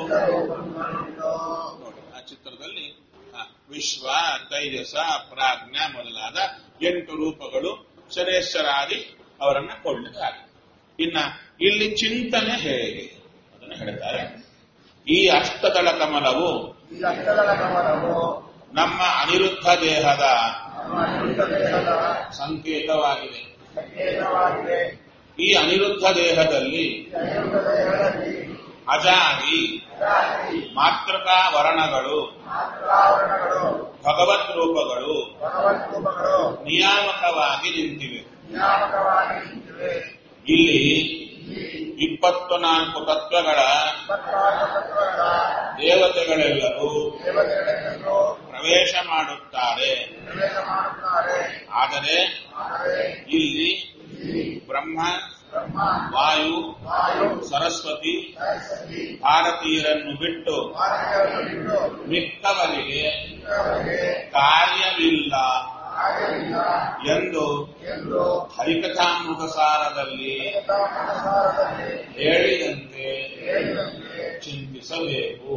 ನೋಡಿ ಆ ಚಿತ್ರದಲ್ಲಿ ಆ, ವಿಶ್ವ ತೈಜಸ ಪ್ರಾಜ್ಞ ಮೊದಲಾದ ಎಂಟು ರೂಪಗಳು ಶರೇಶ್ವರಾದಿ ಅವರನ್ನ ಕೊಳ್ಳಿದ್ದಾರೆ ಇನ್ನ ಇಲ್ಲಿ ಚಿಂತನೆ ಹೇಗೆ ಅದನ್ನು ಹೇಳ್ತಾರೆ ಈ ಅಷ್ಟದಳ ಕಮಲವು ನಮ್ಮ ಅನಿರುದ್ಧ ದೇಹದ ಸಂಕೇತವಾಗಿದೆ ಈ ಅನಿರುದ್ಧ ದೇಹದಲ್ಲಿ ಅಜಾದಿ ಮಾತೃಕಾ ವರ್ಣಗಳು ಭಗವತ್ ರೂಪಗಳು ನಿಯಾಮಕವಾಗಿ ನಿಂತಿವೆ ಇಲ್ಲಿ ಇಪ್ಪತ್ತು ನಾಲ್ಕು ತತ್ವಗಳ ದೇವತೆಗಳೆಲ್ಲರೂ ಪ್ರವೇಶ ಮಾಡುತ್ತಾರೆ ಆದರೆ ಇಲ್ಲಿ ಬ್ರಹ್ಮ ವಾಯು ಸರಸ್ವತಿ ಭಾರತೀಯರನ್ನು ಬಿಟ್ಟು ಮಿಕ್ಕವರಿಗೆ ಕಾರ್ಯವಿಲ್ಲ ಎಂದು ಹರಿಕಥಾಮೃತ ಸಾರದಲ್ಲಿ ಹೇಳಿದಂತೆ ಚಿಂತಿಸಬೇಕು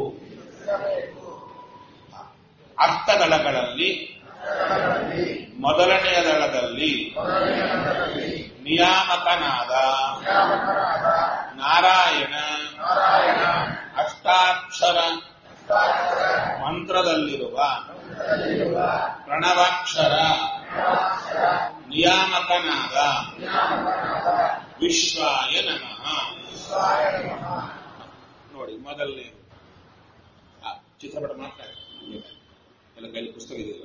ಅರ್ಥದಳಗಳಲ್ಲಿ ಮೊದಲನೆಯ ದಳದಲ್ಲಿ ನಿಯಾಮಕನಾದ ನಾರಾಯಣ ಅಷ್ಟಾಕ್ಷರ ಮಂತ್ರದಲ್ಲಿರುವ ಪ್ರಣವಾಕ್ಷರ ನಿಯಾಮಕನಾದ ವಿಶ್ವಾಯ ನಮಃ ನೋಡಿ ಮೊದಲನೇ ಚಿತ್ರಪಟ ಮಾತ್ರ ಎಲ್ಲ ಕೈಲಿ ಪುಸ್ತಕ ಇದೆಯಲ್ಲ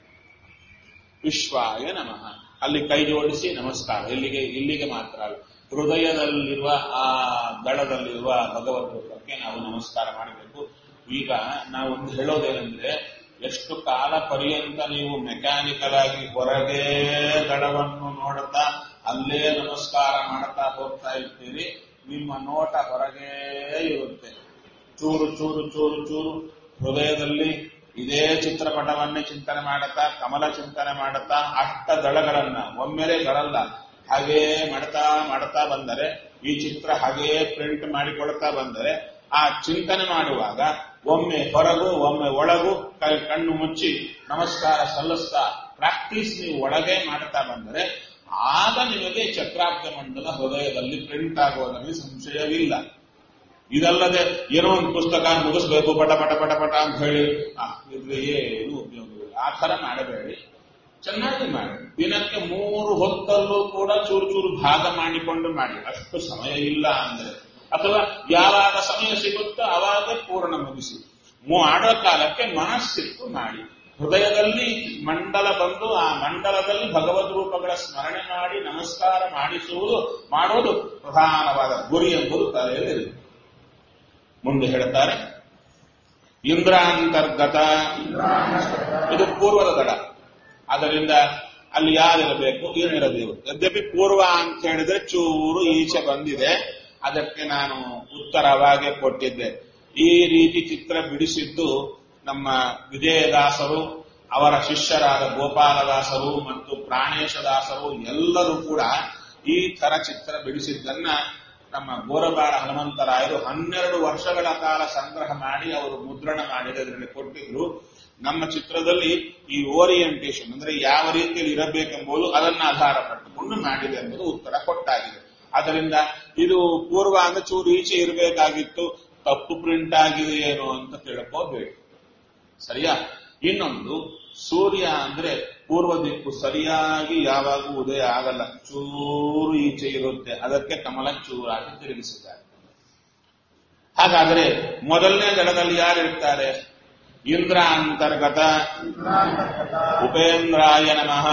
ವಿಶ್ವಾಯ ನಮಃ ಅಲ್ಲಿ ಕೈ ಜೋಡಿಸಿ ನಮಸ್ಕಾರ ಇಲ್ಲಿಗೆ ಇಲ್ಲಿಗೆ ಮಾತ್ರ ಅಲ್ಲ ಹೃದಯದಲ್ಲಿರುವ ಆ ದಳದಲ್ಲಿರುವ ಭಗವದ್ರೂಪಕ್ಕೆ ನಾವು ನಮಸ್ಕಾರ ಮಾಡಬೇಕು ಈಗ ನಾವೊಂದು ಹೇಳೋದೇನೆಂದ್ರೆ ಎಷ್ಟು ಕಾಲ ಪರ್ಯಂತ ನೀವು ಮೆಕ್ಯಾನಿಕಲ್ ಆಗಿ ಹೊರಗೆ ದಳವನ್ನು ನೋಡುತ್ತಾ ಅಲ್ಲೇ ನಮಸ್ಕಾರ ಮಾಡ್ತಾ ಹೋಗ್ತಾ ಇರ್ತೀರಿ ನಿಮ್ಮ ನೋಟ ಹೊರಗೇ ಇರುತ್ತೆ ಚೂರು ಚೂರು ಚೂರು ಚೂರು ಹೃದಯದಲ್ಲಿ ಇದೇ ಚಿತ್ರಪಟವನ್ನೇ ಚಿಂತನೆ ಮಾಡುತ್ತಾ ಕಮಲ ಚಿಂತನೆ ಮಾಡುತ್ತಾ ಅಷ್ಟ ದಳಗಳನ್ನ ಒಮ್ಮೆಲೆ ಬರಲ್ಲ ಹಾಗೇ ಮಾಡ್ತಾ ಮಾಡ್ತಾ ಬಂದರೆ ಈ ಚಿತ್ರ ಹಾಗೇ ಪ್ರಿಂಟ್ ಮಾಡಿಕೊಡ್ತಾ ಬಂದರೆ ಆ ಚಿಂತನೆ ಮಾಡುವಾಗ ಒಮ್ಮೆ ಹೊರಗು ಒಮ್ಮೆ ಒಳಗು ಕ- ಕಣ್ಣು ಮುಚ್ಚಿ ನಮಸ್ಕಾರ ಸಲ್ಲಿಸ್ತಾ ಪ್ರಾಕ್ಟೀಸ್ ನೀವು ಒಳಗೆ ಮಾಡ್ತಾ ಬಂದರೆ ಆಗ ನಿಮಗೆ ಚಕ್ರಾಬ್ದ ಮಂಡಲ ಹೃದಯದಲ್ಲಿ ಪ್ರಿಂಟ್ ಆಗೋದರಲ್ಲಿ ಸಂಶಯವಿಲ್ಲ ಇದಲ್ಲದೆ ಏನೋ ಒಂದು ಪುಸ್ತಕ ಮುಗಿಸ್ಬೇಕು ಪಟ ಪಟ ಪಟ ಪಟ ಅಂತ ಹೇಳಿ ಆ, ಇದ್ರೆ ಏನು ಉಪಯೋಗವಿಲ್ಲ ಆ ಥರ ಮಾಡಬೇಡಿ ಚೆನ್ನಾಗಿ ಮಾಡಿ ದಿನಕ್ಕೆ ಮೂರು ಹೊತ್ತಲ್ಲೂ ಕೂಡ ಚೂರು ಚೂರು ಭಾಗ ಮಾಡಿಕೊಂಡು ಮಾಡಿ ಅಷ್ಟು ಸಮಯ ಇಲ್ಲ ಅಂದ್ರೆ ಅಥವಾ ಯಾವಾಗ ಸಮಯ ಸಿಗುತ್ತೋ ಅವಾಗ ಪೂರ್ಣ ಮುಗಿಸಿ ಮು- ಮಾಡೋ ಕಾಲಕ್ಕೆ ಮನಸ್ಸಿಟ್ಟು ಮಾಡಿ ಹೃದಯದಲ್ಲಿ ಮಂಡಲ ಬಂದು ಆ ಮಂಡಲದಲ್ಲಿ ಭಗವದ್ ರೂಪಗಳ ಸ್ಮರಣೆ ಮಾಡಿ ನಮಸ್ಕಾರ ಮಾಡಿಸುವುದು ಮಾಡೋದು ಪ್ರಧಾನವಾದ ಗುರಿ ಎಂಬುದು ತಲೆಯಲ್ಲಿ ಮುಂದೆ ಹೇಳ್ತಾರೆ ಇಂದ್ರಾಂತರ್ಗತ ಇದು ಪೂರ್ವದ ದಡ ಅದರಿಂದ ಅಲ್ಲಿ ಯಾರಿರಬೇಕು ಏನಿರಬೇಕು ಯದ್ಯಪಿ ಪೂರ್ವ ಅಂತ ಹೇಳಿದ್ರೆ ಚೂರು ಈಚೆ ಬಂದಿದೆ ಅದಕ್ಕೆ ನಾನು ಉತ್ತರವಾಗಿ ಕೊಟ್ಟಿದ್ದೆ ಈ ರೀತಿ ಚಿತ್ರ ಬಿಡಿಸಿದ್ದು ನಮ್ಮ ವಿಜಯದಾಸರು ಅವರ ಶಿಷ್ಯರಾದ ಗೋಪಾಲದಾಸರು ಮತ್ತು ಪ್ರಾಣೇಶದಾಸರು ಎಲ್ಲರೂ ಕೂಡ ಈ ತರ ಚಿತ್ರ ಬಿಡಿಸಿದ್ದನ್ನ ನಮ್ಮ ಗೋರಬಾಳ ಹನುಮಂತರಾಯರು ಹನ್ನೆರಡು ವರ್ಷಗಳ ಕಾಲ ಸಂಗ್ರಹ ಮಾಡಿ ಅವರು ಮುದ್ರಣ ಮಾಡಿ ಅದರಲ್ಲಿ ಕೊಟ್ಟಿದ್ರು ನಮ್ಮ ಚಿತ್ರದಲ್ಲಿ ಈ ಓರಿಯಂಟೇಶನ್ ಅಂದ್ರೆ ಯಾವ ರೀತಿಯಲ್ಲಿ ಇರಬೇಕೆಂಬುದು ಅದನ್ನ ಆಧಾರ ಪಟ್ಟುಕೊಂಡು ಮಾಡಿದೆ ಎಂಬುದು ಉತ್ತರ ಕೊಟ್ಟಾಗಿದೆ ಅದರಿಂದ ಇದು ಪೂರ್ವ ಅಂದ್ರೆ ಚೂರು ಈಚೆ ಇರಬೇಕಾಗಿತ್ತು ತಪ್ಪು ಪ್ರಿಂಟ್ ಆಗಿದೆ ಏನೋ ಅಂತ ತಿಳ್ಕೋಬೇಕು ಸರಿಯಾ ಇನ್ನೊಂದು ಸೂರ್ಯ ಅಂದ್ರೆ ಪೂರ್ವ ದಿಕ್ಕು ಸರಿಯಾಗಿ ಯಾವಾಗೂ ಉದಯ ಆಗಲ್ಲ ಚೂರು ಈಚೆ ಇರುತ್ತೆ ಅದಕ್ಕೆ ಕಮಲ ಚೂರಾಗಿ ತಿರುಗಿಸಿದ್ದಾರೆ ಹಾಗಾದ್ರೆ ಮೊದಲನೇ ದಳದಲ್ಲಿ ಯಾರು ಇರ್ತಾರೆ ಇಂದ್ರ ಅಂತರ್ಗತ ಉಪೇಂದ್ರಾಯ ನಮಃ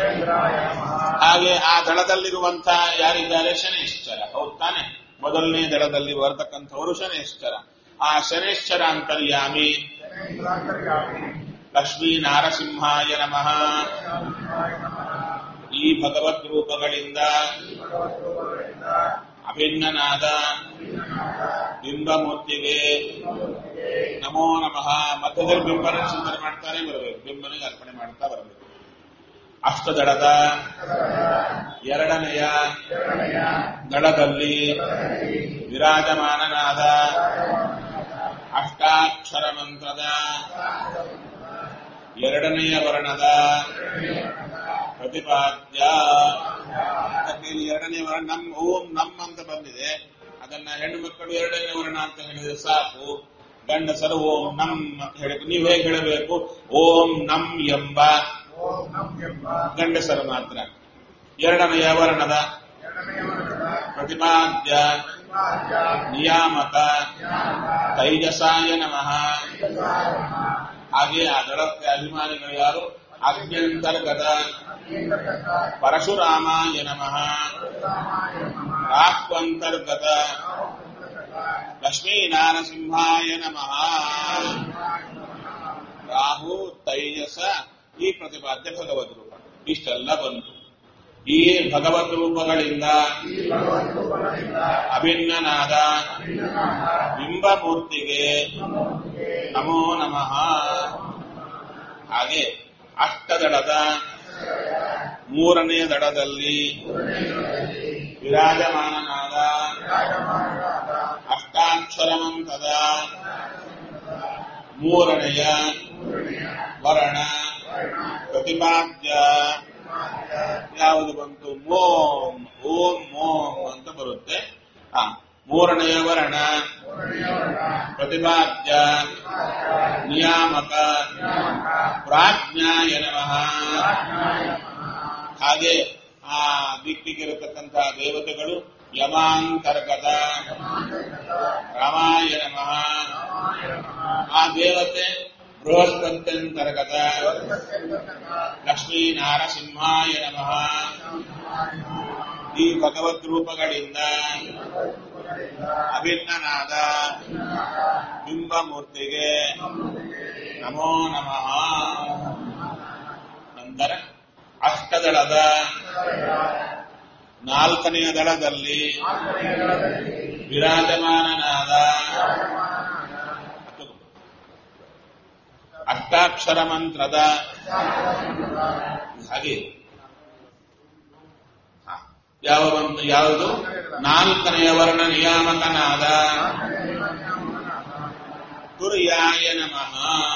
ಹಾಗೆ ಆ ದಳದಲ್ಲಿರುವಂತಹ ಯಾರಿದ್ದಾರೆ ಶನೇಶ್ವರ ಹೌದ್ ತಾನೆ ಮೊದಲನೇ ದಳದಲ್ಲಿ ಬರ್ತಕ್ಕಂಥವರು ಶನೇಶ್ವರ ಆ ಶನೇಶ್ವರ ಅಂತರ್ಯಾಮಿ ಲಕ್ಷ್ಮೀ ನಾರಸಿಂಹಾಯ ನಮಃ ಈ ಭಗವದ್ ರೂಪಗಳಿಂದ ಅಭಿನ್ನನಾದ ಬಿಂಬಮೂರ್ತಿಗೆ ನಮೋ ನಮಃ ಮಧ್ಯದಲ್ಲಿ ಬಿಂಬನ ಚಿಂತನೆ ಮಾಡ್ತಾನೆ ಬರಬೇಕು ಬಿಂಬನಿಗೆ ಅರ್ಪಣೆ ಮಾಡ್ತಾ ಬರಬೇಕು ಅಷ್ಟದಳದ ಎರಡನೆಯ ದಳದಲ್ಲಿ ವಿರಾಜಮಾನನಾದ ಅಷ್ಟಾಕ್ಷರ ಮಂತ್ರದ ಎರಡನೆಯ ವರ್ಣದ ಪ್ರತಿಪಾದ್ಯ ಅದಕ್ಕೆ ಇಲ್ಲಿ ಎರಡನೇ ವರ್ಣ ನಮ್ ಓಂ ನಮ್ ಅಂತ ಬಂದಿದೆ ಅದನ್ನ ಹೆಣ್ಣು ಮಕ್ಕಳು ಎರಡನೇ ವರ್ಣ ಅಂತ ಹೇಳಿದ್ರೆ ಸಾಕು ಗಂಡಸರು ಓಂ ನಮ್ ಅಂತ ಹೇಳಬೇಕು ನೀವು ಹೇಗೆ ಹೇಳಬೇಕು ಓಂ ನಂ ಎಂಬ ಗಂಡಸರು ಮಾತ್ರ ಎರಡನೆಯ ವರ್ಣದ ಪ್ರತಿಪಾದ್ಯ ನಿಯಾಮಕ ತೈಜಸಾಯ ನಮಃ ಹಾಗೆ ಆ ದಳಕ್ಕೆ ಅಭಿಮಾನಿಗಳು ಯಾರು ಅಭ್ಯಂತರ್ಗತ ಪರಶುರಾಮಾಯ ನಮಃ ರಾಕ್ವಂತರ್ಗತ ಲಕ್ಷ್ಮೀನಾರಸಿಂಹಾಯ ನಮಃ ರಾಹು ತೈಜಸ ಈ ಪ್ರತಿಪಾದ್ಯ ಭಗವದ್ ರೂಪ ಇಷ್ಟೆಲ್ಲ ಬಂತು ಈ ಭಗವದ್ ರೂಪಗಳಿಂದ ಅಭಿನ್ನನಾದ ಬಿಂಬಮೂರ್ತಿಗೆ ನಮೋ ನಮಃ ಹಾಗೆ ಅಷ್ಟದಳದ ಮೂರನೇ ದಳದಲ್ಲಿ ವಿರಾಜಮಾನನಾದ ಅಷ್ಟಾಕ್ಷರ ಮಂತ್ರದ ಮೂರನೆಯ ವರ್ಣ ಪ್ರತಿಪಾದ್ಯ ಯಾವುದು ಬಂತು ಓಂ ಓಂ ಓಂ ಅಂತ ಬರುತ್ತೆ ಆ ಮೂರನೆಯ ವರ್ಣ ಪ್ರತಿಪಾದ್ಯ ನಿಯಾಮಕ ಪ್ರಾಜ್ಞಾಯ ನಮಃ ಹಾಗೆ ಆ ದಿಕ್ಕಿಗಿರತಕ್ಕಂತಹ ದೇವತೆಗಳು ಯಮಾಂತರ್ಗತ ರಾಮಾಯ ನಮಃ ಆ ದೇವತೆ ಬೃಹಸ್ಪತ್ಯಂತರ್ಗತ ಲಕ್ಷ್ಮೀ ನಾರಸಿಂಹಾಯ ನಮಃ ಈ ಭಗವದ್ ರೂಪಗಳಿಂದ ಅಭಿನ್ನನಾದ ಬಿಂಬಮೂರ್ತಿಗೆ ನಮೋ ನಮಃ ನಂತರ ಅಷ್ಟದಳದ ನಾಲ್ಕನೆಯ ದಳದಲ್ಲಿ ವಿರಾಜಮಾನನಾದ ಅಷ್ಟಾಕ್ಷರ ಮಂತ್ರದ ಹಾಗೆ ಹ. ಯಾವ ಒಂದು ಯಾವುದು ನಾಲ್ಕನೆಯ ವರ್ಣ ನಿಯಾಮಕನಾದ ತುರ್ಯಾಯ ನಮಃ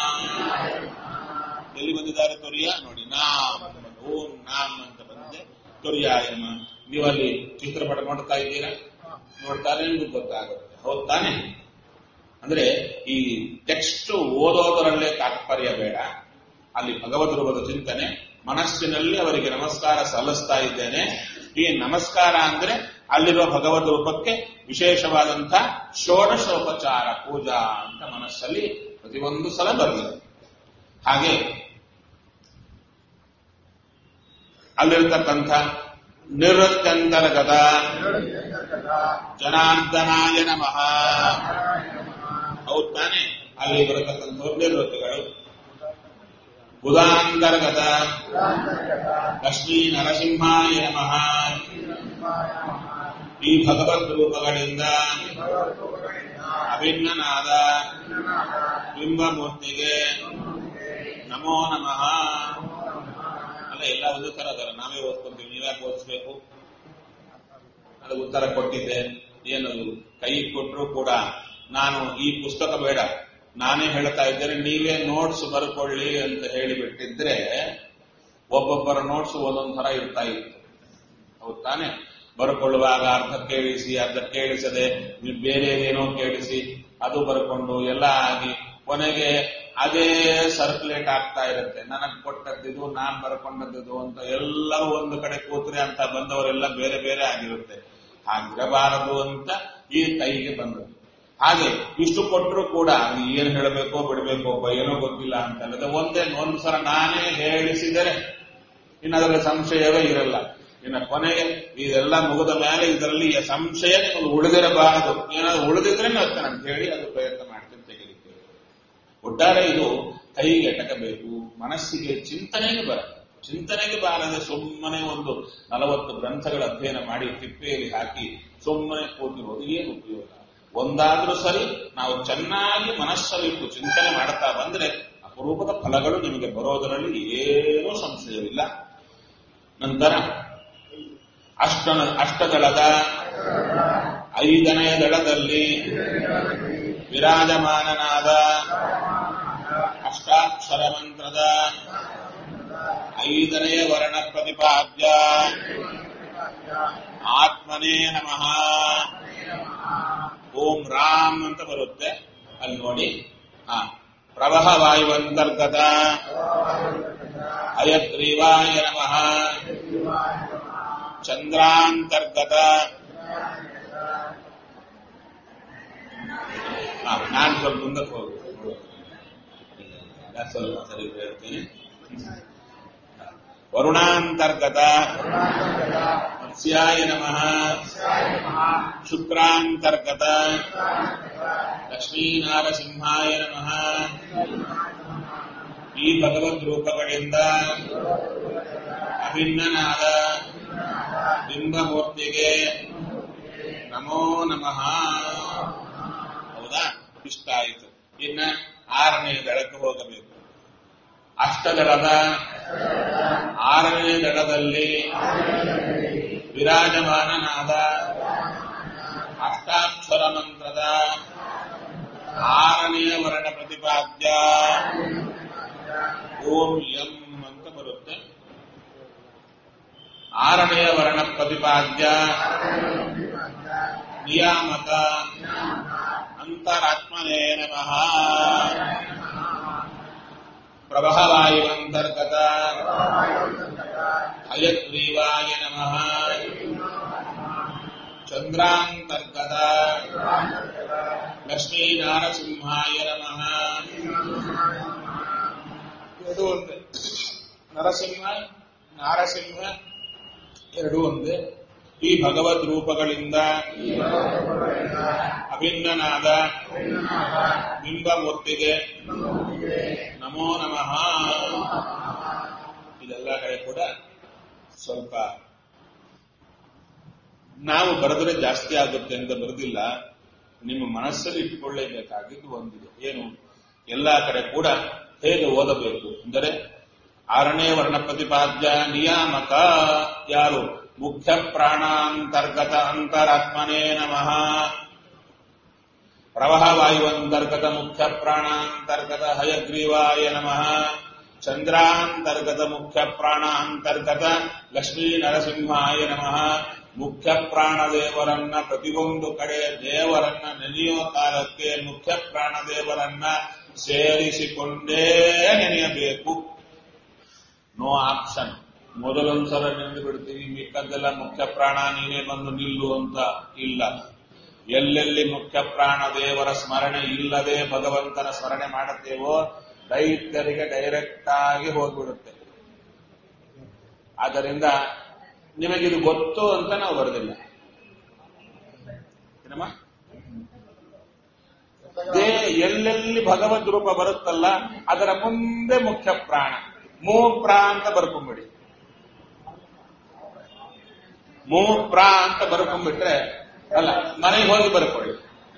ಎಲ್ಲಿ ಬಂದಿದ್ದಾರೆ ತುರ್ಯ ನೋಡಿ ನಾಮ್ ಓಂ ನಾಮ್ ಅಂತ ಬಂದಿದೆ ತುರ್ಯಾಯ ನಮಃ ನೀವಲ್ಲಿ ಚಿತ್ರಪಟ ನೋಡ್ತಾ ಇದ್ದೀರಾ ನೋಡ್ತಾರೆ ನಿಮ್ಗೆ ಗೊತ್ತಾಗುತ್ತೆ ಹೌದ್ ತಾನೆ ಅಂದ್ರೆ ಈ ಟೆಕ್ಸ್ಟ್ ಓದೋದರಲ್ಲೇ ತಾತ್ಪರ್ಯ ಬೇಡ ಅಲ್ಲಿ ಭಗವದ್ ರೂಪದ ಚಿಂತನೆ ಮನಸ್ಸಿನಲ್ಲಿ ಅವರಿಗೆ ನಮಸ್ಕಾರ ಸಲ್ಲಿಸ್ತಾ ಇದ್ದೇನೆ ಈ ನಮಸ್ಕಾರ ಅಂದ್ರೆ ಅಲ್ಲಿರುವ ಭಗವದ್ ರೂಪಕ್ಕೆ ವಿಶೇಷವಾದಂಥ ಷೋಡಶೋಪಚಾರ ಪೂಜಾ ಅಂತ ಮನಸ್ಸಲ್ಲಿ ಪ್ರತಿಯೊಂದು ಸಲ ಬರಲಿ ಹಾಗೆ ಅಲ್ಲಿರ್ತಕ್ಕಂಥ ನಿವೃತ್ತಂತರ್ಗತ ಜನಾರ್ದನಾಯ ನಮಃ ಹೌದ್ ತಾನೆ ಅಲ್ಲಿ ಬರತಕ್ಕಂಥ ನಿವೃತ್ತಿಗಳು ಬುಧಾಂತರ್ಗತ ಲಕ್ಷ್ಮೀ ನರಸಿಂಹಾಯ ನಮಃ ಈ ಭಗವದ್ ರೂಪಗಳಿಂದ ಅಭಿನ್ನನಾದ ಬಿಂಬಮೂರ್ತಿಗೆ ನಮೋ ನಮಃ ಅಲ್ಲ ಎಲ್ಲ ಒಂದು ತರ ಅದರ ನಾವೇ ಓದ್ಕೊಂತೀವಿ ನೀವ್ಯಾಕೆ ಓದಿಸ್ಬೇಕು ಅದಕ್ಕೆ ಉತ್ತರ ಕೊಟ್ಟಿದ್ದೆ ಏನದು ಕೈ ಕೊಟ್ಟರು ಕೂಡ ನಾನು ಈ ಪುಸ್ತಕ ಬೇಡ ನಾನೇ ಹೇಳ್ತಾ ಇದ್ದೇನೆ ನೀವೇ ನೋಟ್ಸ್ ಬರ್ಕೊಳ್ಳಿ ಅಂತ ಹೇಳಿಬಿಟ್ಟಿದ್ರೆ ಒಬ್ಬೊಬ್ಬರ ನೋಟ್ಸ್ ಒಂದೊಂದ್ ತರ ಇರ್ತಾ ಇತ್ತು ಹೌದ್ ತಾನೆ ಬರ್ಕೊಳ್ಳುವಾಗ ಅರ್ಧ ಕೇಳಿಸಿ ಅರ್ಧ ಕೇಳಿಸದೆ ನೀವು ಬೇರೆ ಏನೋ ಕೇಳಿಸಿ ಅದು ಬರ್ಕೊಂಡು ಎಲ್ಲ ಆಗಿ ಕೊನೆಗೆ ಅದೇ ಸರ್ಕ್ಯುಲೇಟ್ ಆಗ್ತಾ ಇರುತ್ತೆ ನನಗ್ ಕೊಟ್ಟದ್ದಿದು ನಾನ್ ಬರ್ಕೊಂಡದ್ದು ಅಂತ ಎಲ್ಲರೂ ಒಂದು ಕಡೆ ಕೂತ್ರೆ ಅಂತ ಬಂದವರೆಲ್ಲ ಬೇರೆ ಬೇರೆ ಆಗಿರುತ್ತೆ ಹಾಗಿರಬಾರದು ಅಂತ ಈ ಕೈಗೆ ಬಂದದ್ದು ಹಾಗೆ ಇಷ್ಟು ಕೊಟ್ಟರು ಕೂಡ ಅದು ಏನ್ ಹೇಳಬೇಕೋ ಬಿಡಬೇಕೋ ಏನೋ ಗೊತ್ತಿಲ್ಲ ಅಂತಲ್ಲದೆ ಒಂದೇ ಒಂದು ಸಲ ನಾನೇ ಹೇಳಿಸಿದರೆ ಇನ್ನು ಅದರ ಸಂಶಯವೇ ಇರಲ್ಲ ಇನ್ನು ಕೊನೆಗೆ ಇದೆಲ್ಲ ಮುಗಿದ ಮೇಲೆ ಇದರಲ್ಲಿ ಈ ಸಂಶಯ ನಿಮಗೆ ಉಳಿದಿರಬಾರದು ಏನಾದ್ರು ಉಳಿದಿದ್ರೆ ಮತ್ತೆ ಅಂತ ಹೇಳಿ ಅದು ಪ್ರಯತ್ನ ಮಾಡ್ತೀನಿ ತೆಗೆದಿದ್ದೇವೆ ಒಟ್ಟಾರೆ ಇದು ಕೈಗೆ ಎಟಕಬೇಕು ಮನಸ್ಸಿಗೆ ಚಿಂತನೆಗೆ ಬರ ಚಿಂತನೆಗೆ ಬಾರದೆ ಸುಮ್ಮನೆ ಒಂದು ನಲವತ್ತು ಗ್ರಂಥಗಳ ಅಧ್ಯಯನ ಮಾಡಿ ತಿಪ್ಪೆಯಲ್ಲಿ ಹಾಕಿ ಸುಮ್ಮನೆ ಕೂತಿರೋದು ಏನು ಉಪಯೋಗ ಒಂದಾದ್ರೂ ಸರಿ ನಾವು ಚೆನ್ನಾಗಿ ಮನಸ್ಸಲ್ಲಿಟ್ಟು ಚಿಂತನೆ ಮಾಡ್ತಾ ಬಂದ್ರೆ ಅಪರೂಪದ ಫಲಗಳು ನಿಮಗೆ ಬರೋದರಲ್ಲಿ ಏನೂ ಸಂಶಯವಿಲ್ಲ ನಂತರ ಅಷ್ಟ ಅಷ್ಟದಳದ ಐದನೆಯ ದಳದಲ್ಲಿ ವಿರಾಜಮಾನನಾದ ಅಷ್ಟಾಕ್ಷರ ಮಂತ್ರದ ಐದನೆಯ ವರ್ಣ ಪ್ರತಿಪಾದ್ಯ ಆತ್ಮನೇ ನಮಃ ಓಂ ರಾಮ್ ಅಂತ ಬರುತ್ತೆ ಅಲ್ಲಿ ನೋಡಿ ಹಾ ಪ್ರವಹ ವಾಯುವಂತರ್ಗತ ಅಯಗ್ರೀವಾಯ ನಮಃ ಚಂದ್ರಾಂತರ್ಗತ ಹಾ, ನಾನ್ ಸ್ವಲ್ಪ ಮುಂದಕ್ಕೆ ಹೋಗ್ಬೇಕು ನಾನು ಸ್ವಲ್ಪ ಸರಿ ಹೇಳ್ತೀನಿ ವರುಣಾಂತರ್ಗತ ಮತ್ಸ್ಯಾಯ ನಮಃ ಶುಕ್ರಾಂತರ್ಗತ ಲಕ್ಷ್ಮೀನಾರಸಿಂಹಾಯ ನಮಃ ಈ ಭಗವದ್ ರೂಪಗಳಿಂದ ಅಭಿನ್ನನಾದ ಬಿಂಬಮೂರ್ತಿಗೆ ನಮೋ ನಮಃ ಹೌದಾ ಇಷ್ಟ ಆಯಿತು ಇನ್ನ ಆರನೇ ದಳಕ್ಕೆ ಹೋಗಬೇಕು ಅಷ್ಟದಳದ ಆರನೇ ದಳದಲ್ಲಿ ವಿರಾಜಮಾನನಾದ ಅಷ್ಟಾಕ್ಷರ ಮಂತ್ರದ ಆರನೆಯ ವರ್ಣ ಪ್ರತಿಪಾದ್ಯ ಓಂ ಎಂ ಅಂತ ಬರುತ್ತೆ ಆರನೆಯ ವರ್ಣ ಪ್ರತಿಪಾದ್ಯ ನಿಯಾಮಕ ಅಂತರಾತ್ಮನೇ ನಮಃ ಪ್ರಭವಾಯುವಂತರ್ಗತ ಹಯಗ್ರೀವಾಯ ನಮಃ ಚಂದ್ರಾಂತರ್ಗತ ಲಕ್ಷ್ಮೀನಾರಸಿಂಹಾಯ ನಮಃ ಎರಡು ಒಂದೇ ನರಸಿಂಹ ನಾರಸಿಂಹ ಎರಡೂ ಒಂದೇ ಈ ಭಗವದ್ ರೂಪಗಳಿಂದ ಅಭಿನ್ನನಾದ ಬಿಂಬಮೂರ್ತಿಗೆ ನಮೋ ನಮಃ ಇದೆಲ್ಲ ಕಡೆ ಕೂಡ ಸ್ವಲ್ಪ ನಾವು ಬರೆದ್ರೆ ಜಾಸ್ತಿ ಆಗುತ್ತೆ ಅಂತ ಬರೆದಿಲ್ಲ ನಿಮ್ಮ ಮನಸ್ಸಲ್ಲಿ ಇಟ್ಟುಕೊಳ್ಳೇಬೇಕಾಗಿದ್ದು ಒಂದಿದೆ ಏನು ಎಲ್ಲಾ ಕಡೆ ಕೂಡ ಹೇಗೆ ಓದಬೇಕು ಅಂದರೆ ಆರನೇ ವರ್ಣ ಪ್ರತಿಪಾದ್ಯ ನಿಯಾಮಕ ಯಾರು ಮುಖ್ಯ ಪ್ರಾಣಾಂತರ್ಗತ ಅಂತರಾತ್ಮನೇ ನಮಃ ಪ್ರವಾಹ ವಾಯುವಂತರ್ಗತ ಮುಖ್ಯ ಪ್ರಾಣಾಂತರ್ಗತ ಹಯಗ್ರೀವಾಯ ನಮಃ ಚಂದ್ರಾಂತರ್ಗತ ಮುಖ್ಯ ಪ್ರಾಣಾಂತರ್ಗತ ಲಕ್ಷ್ಮೀ ನರಸಿಂಹಾಯ ನಮಃ ಮುಖ್ಯ ಪ್ರಾಣದೇವರನ್ನ ಪ್ರತಿಯೊಂದು ಕಡೆ ದೇವರನ್ನ ನೆನೆಯೋ ಕಾಲಕ್ಕೆ ಮುಖ್ಯ ಪ್ರಾಣದೇವರನ್ನ ಸೇರಿಸಿಕೊಂಡೇ ನೆನೆಯಬೇಕು ನೋ ಆಪ್ಷನ್ ಮೊದಲೊಂದ್ಸಲ ನೆನೆದು ಬಿಡ್ತೀವಿ ಮಿಕ್ಕದ್ದೆಲ್ಲ ಮುಖ್ಯ ಪ್ರಾಣ ನೀನೇ ಬಂದು ನಿಲ್ಲು ಅಂತ ಇಲ್ಲ ಎಲ್ಲೆಲ್ಲಿ ಮುಖ್ಯ ಪ್ರಾಣ ದೇವರ ಸ್ಮರಣೆ ಇಲ್ಲದೆ ಭಗವಂತನ ಸ್ಮರಣೆ ಮಾಡುತ್ತೇವೋ ದೈತ್ಯರಿಗೆ ಡೈರೆಕ್ಟ್ ಆಗಿ ಹೋಗ್ಬಿಡುತ್ತೆ ಆದ್ದರಿಂದ ನಿಮಗಿದು ಗೊತ್ತು ಅಂತ ನಾವು ಬರೆದಿಲ್ಲ ಏನಮ್ಮ ದೇ ಎಲ್ಲೆಲ್ಲಿ ಭಗವದ್ ರೂಪ ಬರುತ್ತಲ್ಲ ಅದರ ಮುಂದೆ ಮುಖ್ಯ ಪ್ರಾಣ ಮೂ ಪ್ರಾ ಅಂತ ಬರ್ಕೊಂಬಿಡಿ ಮೂ ಪ್ರಾ ಅಂತ ಬರ್ಕೊಂಡ್ಬಿಟ್ರೆ ಅಲ್ಲ ಮನೆಗೆ ಹೋಗಿ ಬರ್ಕೊಳ್ಳಿ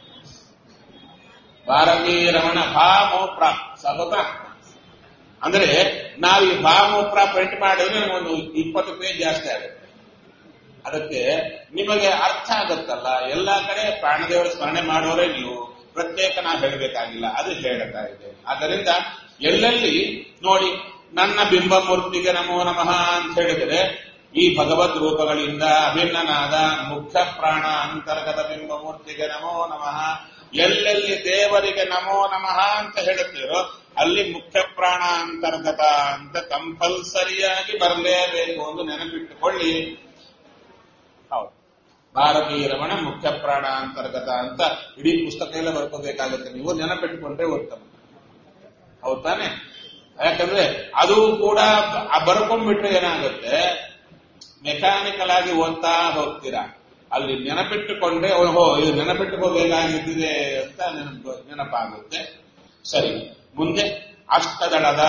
ಭಾರತೀ ರಮಣ ಭಾ ಮೋ ಪ್ರಾ ಸಬತ ಅಂದ್ರೆ ನಾವು ಈ ಭಾ ಮೋ ಪ್ರಾ ಪ್ರಿಂಟ್ ಮಾಡಿದ್ರೆ ಒಂದು ಇಪ್ಪತ್ತು ಪೇಜ್ ಜಾಸ್ತಿ ಆಗುತ್ತೆ ಅದಕ್ಕೆ ನಿಮಗೆ ಅರ್ಥ ಆಗುತ್ತಲ್ಲ ಎಲ್ಲಾ ಕಡೆ ಪ್ರಾಣದೇವರ ಸ್ಮರಣೆ ಮಾಡೋರೇ ನೀವು ಪ್ರತ್ಯೇಕ ನಾವು ಹೇಳಬೇಕಾಗಿಲ್ಲ ಅದು ಹೇಳುತ್ತಾ ಇದೆ ಆದ್ದರಿಂದ ಎಲ್ಲೆಲ್ಲಿ ನೋಡಿ ನನ್ನ ಬಿಂಬ ಮೂರ್ತಿಗೆ ನಮೋ ನಮಃ ಅಂತ ಹೇಳಿದರೆ ಈ ಭಗವದ್ ರೂಪಗಳಿಂದ ಅಭಿನ್ನನಾದ ಮುಖ್ಯ ಪ್ರಾಣ ಅಂತರ್ಗತ ಬಿಂಬ ಮೂರ್ತಿಗೆ ನಮೋ ನಮಃ ಎಲ್ಲೆಲ್ಲಿ ದೇವರಿಗೆ ನಮೋ ನಮಃ ಅಂತ ಹೇಳುತ್ತೀರೋ ಅಲ್ಲಿ ಮುಖ್ಯ ಪ್ರಾಣ ಅಂತರ್ಗತ ಅಂತ ಕಂಪಲ್ಸರಿಯಾಗಿ ಬರಲೇಬೇಕು ಎಂದು ನೆನಪಿಟ್ಟುಕೊಳ್ಳಿ ಹೌದು ಭಾರತೀಯ ರಮಣ ಮುಖ್ಯ ಪ್ರಾಣ ಅಂತರ್ಗತ ಅಂತ ಇಡೀ ಪುಸ್ತಕ ಎಲ್ಲ ಬರ್ಕೋಬೇಕಾಗುತ್ತೆ ನೀವು ನೆನಪಿಟ್ಟುಕೊಂಡ್ರೆ ಉತ್ತಮ ಹೌದ್ ತಾನೆ ಯಾಕಂದ್ರೆ ಅದು ಕೂಡ ಆ ಬರ್ಕೊಂಡ್ಬಿಟ್ರೆ ಏನಾಗುತ್ತೆ ಮೆಕ್ಯಾನಿಕಲ್ ಆಗಿ ಓದ್ತಾ ಹೋಗ್ತೀರಾ ಅಲ್ಲಿ ನೆನಪಿಟ್ಟುಕೊಂಡ್ರೆ ಓಹೋ ಇದು ನೆನಪಿಟ್ಟುಕೋಬೇಕಾಗಿದ್ದಿದೆ ಅಂತ ನೆನಪು ನೆನಪಾಗುತ್ತೆ ಸರಿ ಮುಂದೆ ಅಷ್ಟದಳದ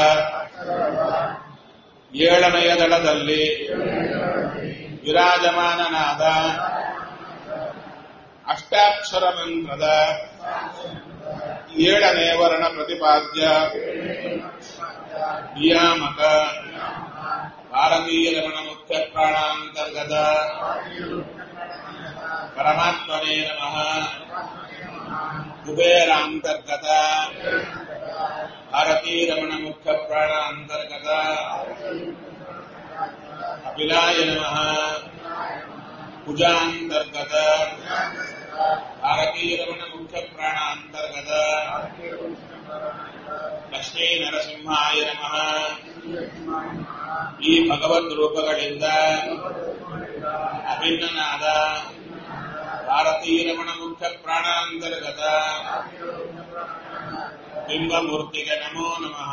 ಏಳನೆಯ ದಳದಲ್ಲಿ ವಿರಾಜಮಾನನಾದ ಅಷ್ಟಾಕ್ಷರ ಮಂತ್ರದ ಏಳನೇ ವರ್ಣ ಪ್ರತಿಪಾದ್ಯ ನಿಯಾಮಕ ಭಾರತೀಯ ರಮಣ ಮುಖ್ಯ ಪ್ರಾಣಾಂತರ್ಗತ ಪರಮಾತ್ಮನೇ ನಮಃ ಕುಬೇರಾಂತರ್ಗತ ಭಾರತೀಯ ರಮಣ ಮುಖ್ಯ ಪ್ರಾಣ ಅಂತರ್ಗತ ಅಭಿಲಾಯ ನಮಃ ಕುಜಾಂತರ್ಗತ ಭಾರತೀಯ ರಮಣ ಮುಖ್ಯ ಪ್ರಾಣ ಅಂತರ್ಗತ ಲಕ್ಷ್ಮೀ ನರಸಿಂಹಾಯ ನಮಃ ಈ ಭಗವದ್ ರೂಪಗಳಿಂದ ಅಭಿನ್ನನಾದ ಭಾರತೀಯ ರಮಣ ಮುಖ್ಯ ಪ್ರಾಣಾಂತರ್ಗತ ಬಿಂಬಮೂರ್ತಿಗೆ ನಮೋ ನಮಃ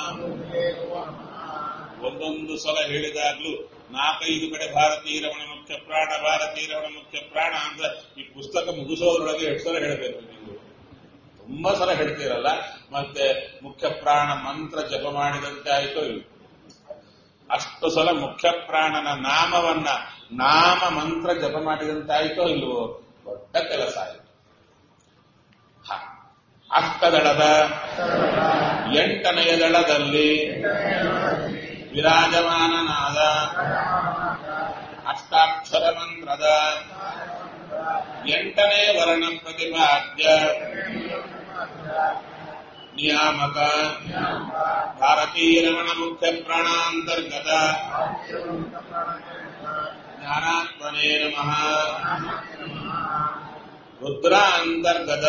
ಒಂದೊಂದು ಸಲ ಹೇಳಿದಾಗ್ಲೂ ನಾಲ್ಕೈದು ಕಡೆ ಭಾರತೀಯ ರಮಣ ಮುಖ್ಯ ಪ್ರಾಣ ಭಾರತೀಯ ರಮಣ ಮುಖ್ಯ ಪ್ರಾಣ ಅಂತ ಈ ಪುಸ್ತಕ ಮುಗಿಸೋದ್ರೊಳಗೆ ಎಷ್ಟು ಸಲ ಹೇಳಬೇಕು ನೀವು ತುಂಬಾ ಸಲ ಹೇಳ್ತೀರಲ್ಲ ಮತ್ತೆ ಮುಖ್ಯ ಪ್ರಾಣ ಮಂತ್ರ ಜಪ ಮಾಡಿದಂತೆ ಆಯ್ತೋ ಇಲ್ಲ ಅಷ್ಟು ಸಲ ಮುಖ್ಯ ಪ್ರಾಣನ ನಾಮವನ್ನ ನಾಮ ಮಂತ್ರ ಜಪ ಮಾಡಿದಂತಾಯ್ತೋ ಇಲ್ವೋ ದೊಡ್ಡ ಕೆಲಸ ಆಯಿತು ಹ. ಅಷ್ಟದಳದ ಎಂಟನೆಯ ದಳದಲ್ಲಿ ವಿರಾಜಮಾನನಾದ ಅಷ್ಟಾಕ್ಷರ ಮಂತ್ರದ ಎಂಟನೇ ವರ್ಣ ಪ್ರತಿಪಾದ್ಯ ನಿಯಾಮಕ ಭಾರತೀಯ ರಮಣ ಮುಖ್ಯ ಪ್ರಾಣಾಂತರ್ಗತ ಜ್ಞಾನಾತ್ಮನೇ ನಮಃ ರುದ್ರಾಂತರ್ಗತ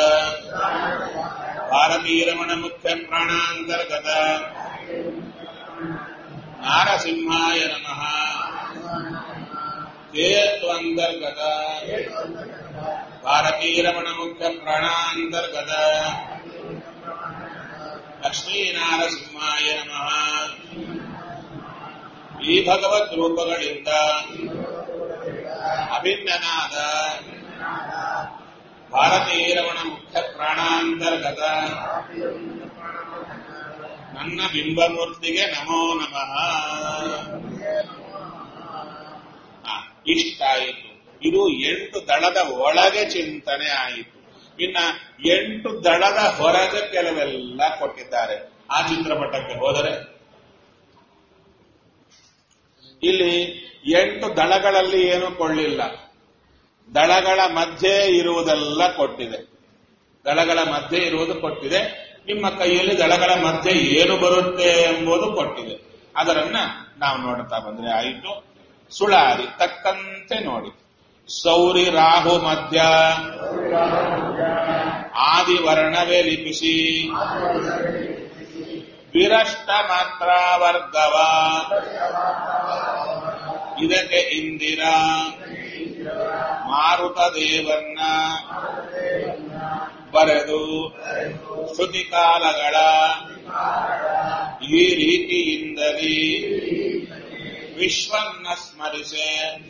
ಭಾರತೀಯ ರಮಣ ಮುಖ್ಯ ಪ್ರಾಣಾಂತರ್ಗತ ನಾರಸಿಂಹಾಯ ನಮಃ ते त्वन्तर्गत भारतीरमण मुख्य प्राणान्तर्गत ಲಕ್ಷ್ಮೀನಾರಸಿಂಹಾಯ ನಮಃ ಈ ಭಗವದ್ ರೂಪಗಳಿಂದ ಅಭಿನ್ನನಾದ ಭಾರತೀರಮಣ ಮುಖ್ಯ ಪ್ರಾಣಾಂತರ್ಗತ ನನ್ನ ಬಿಂಬಮೂರ್ತಿಗೆ ನಮೋ ನಮಃ ಆ, ಇಷ್ಟಾಯಿತು ಇದು ಎಂಟು ದಳದ ಒಳಗೆ ಚಿಂತನೆ ಆಯಿತು ಇನ್ನ ಎಂಟು ದಳದ ಹೊರಗೆ ಕೆಲವೆಲ್ಲ ಕೊಟ್ಟಿದ್ದಾರೆ ಆ ಚಿತ್ರಪಟಕ್ಕೆ ಹೋದರೆ ಇಲ್ಲಿ ಎಂಟು ದಳಗಳಲ್ಲಿ ಏನು ಕೊಳ್ಳಿಲ್ಲ ದಳಗಳ ಮಧ್ಯೆ ಇರುವುದೆಲ್ಲ ಕೊಟ್ಟಿದೆ ದಳಗಳ ಮಧ್ಯೆ ಇರುವುದು ಕೊಟ್ಟಿದೆ ನಿಮ್ಮ ಕೈಯಲ್ಲಿ ದಳಗಳ ಮಧ್ಯೆ ಏನು ಬರುತ್ತೆ ಎಂಬುದು ಕೊಟ್ಟಿದೆ ಅದರನ್ನ ನಾವು ನೋಡ್ತಾ ಬಂದ್ರೆ ಆಯಿತು ಸುಳಾರಿ ತಕ್ಕಂತೆ ನೋಡಿ ಸೌರಿ ರಾಹು ಮಧ್ಯ ಆದಿವರ್ಣವೇ ಲಿಪಿಸಿ ವಿರಷ್ಟ ಮಾತ್ರ ವರ್ಗವ ಇದಕ್ಕೆ ಇಂದಿರ ಮಾರುತ ದೇವನ್ನ ಬರೆದು ಶ್ರುತಿ ಕಾಲಗಳ ಈ ರೀತಿಯಿಂದಲೇ ವಿಶ್ವನ್ನ ಸ್ಮರಿಸೆ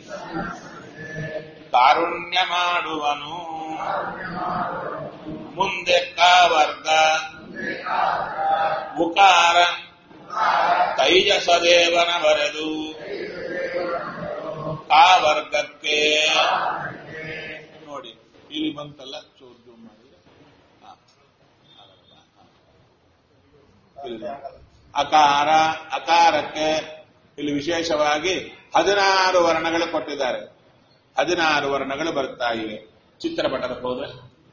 ಕಾರುಣ್ಯ ಮಾಡುವನು ಮುಂದೆ ಕಾವರ್ಗ ಉಕಾರ ತೈಜಸದೇವನ ಬರೆದು ಕಾವರ್ಗಕ್ಕೆ ನೋಡಿ ಇಲ್ಲಿ ಬಂತಲ್ಲ ಚೂರು ಮಾಡಿದ್ರೆ ಹಾ. ಆಗಲ್ಲ. ಹಾ. ಇಲ್ಲಿ. ಅಕಾರ ಅಕಾರಕ್ಕೆ ಇಲ್ಲಿ ವಿಶೇಷವಾಗಿ ಹದಿನಾರು ವರ್ಣಗಳು ಕೊಟ್ಟಿದ್ದಾರೆ ಹದಿನಾರು ವರ್ಣಗಳು ಬರ್ತಾ ಇವೆ ಚಿತ್ರಪಟಕ್ಕೆ ಹೋದ್ರೆ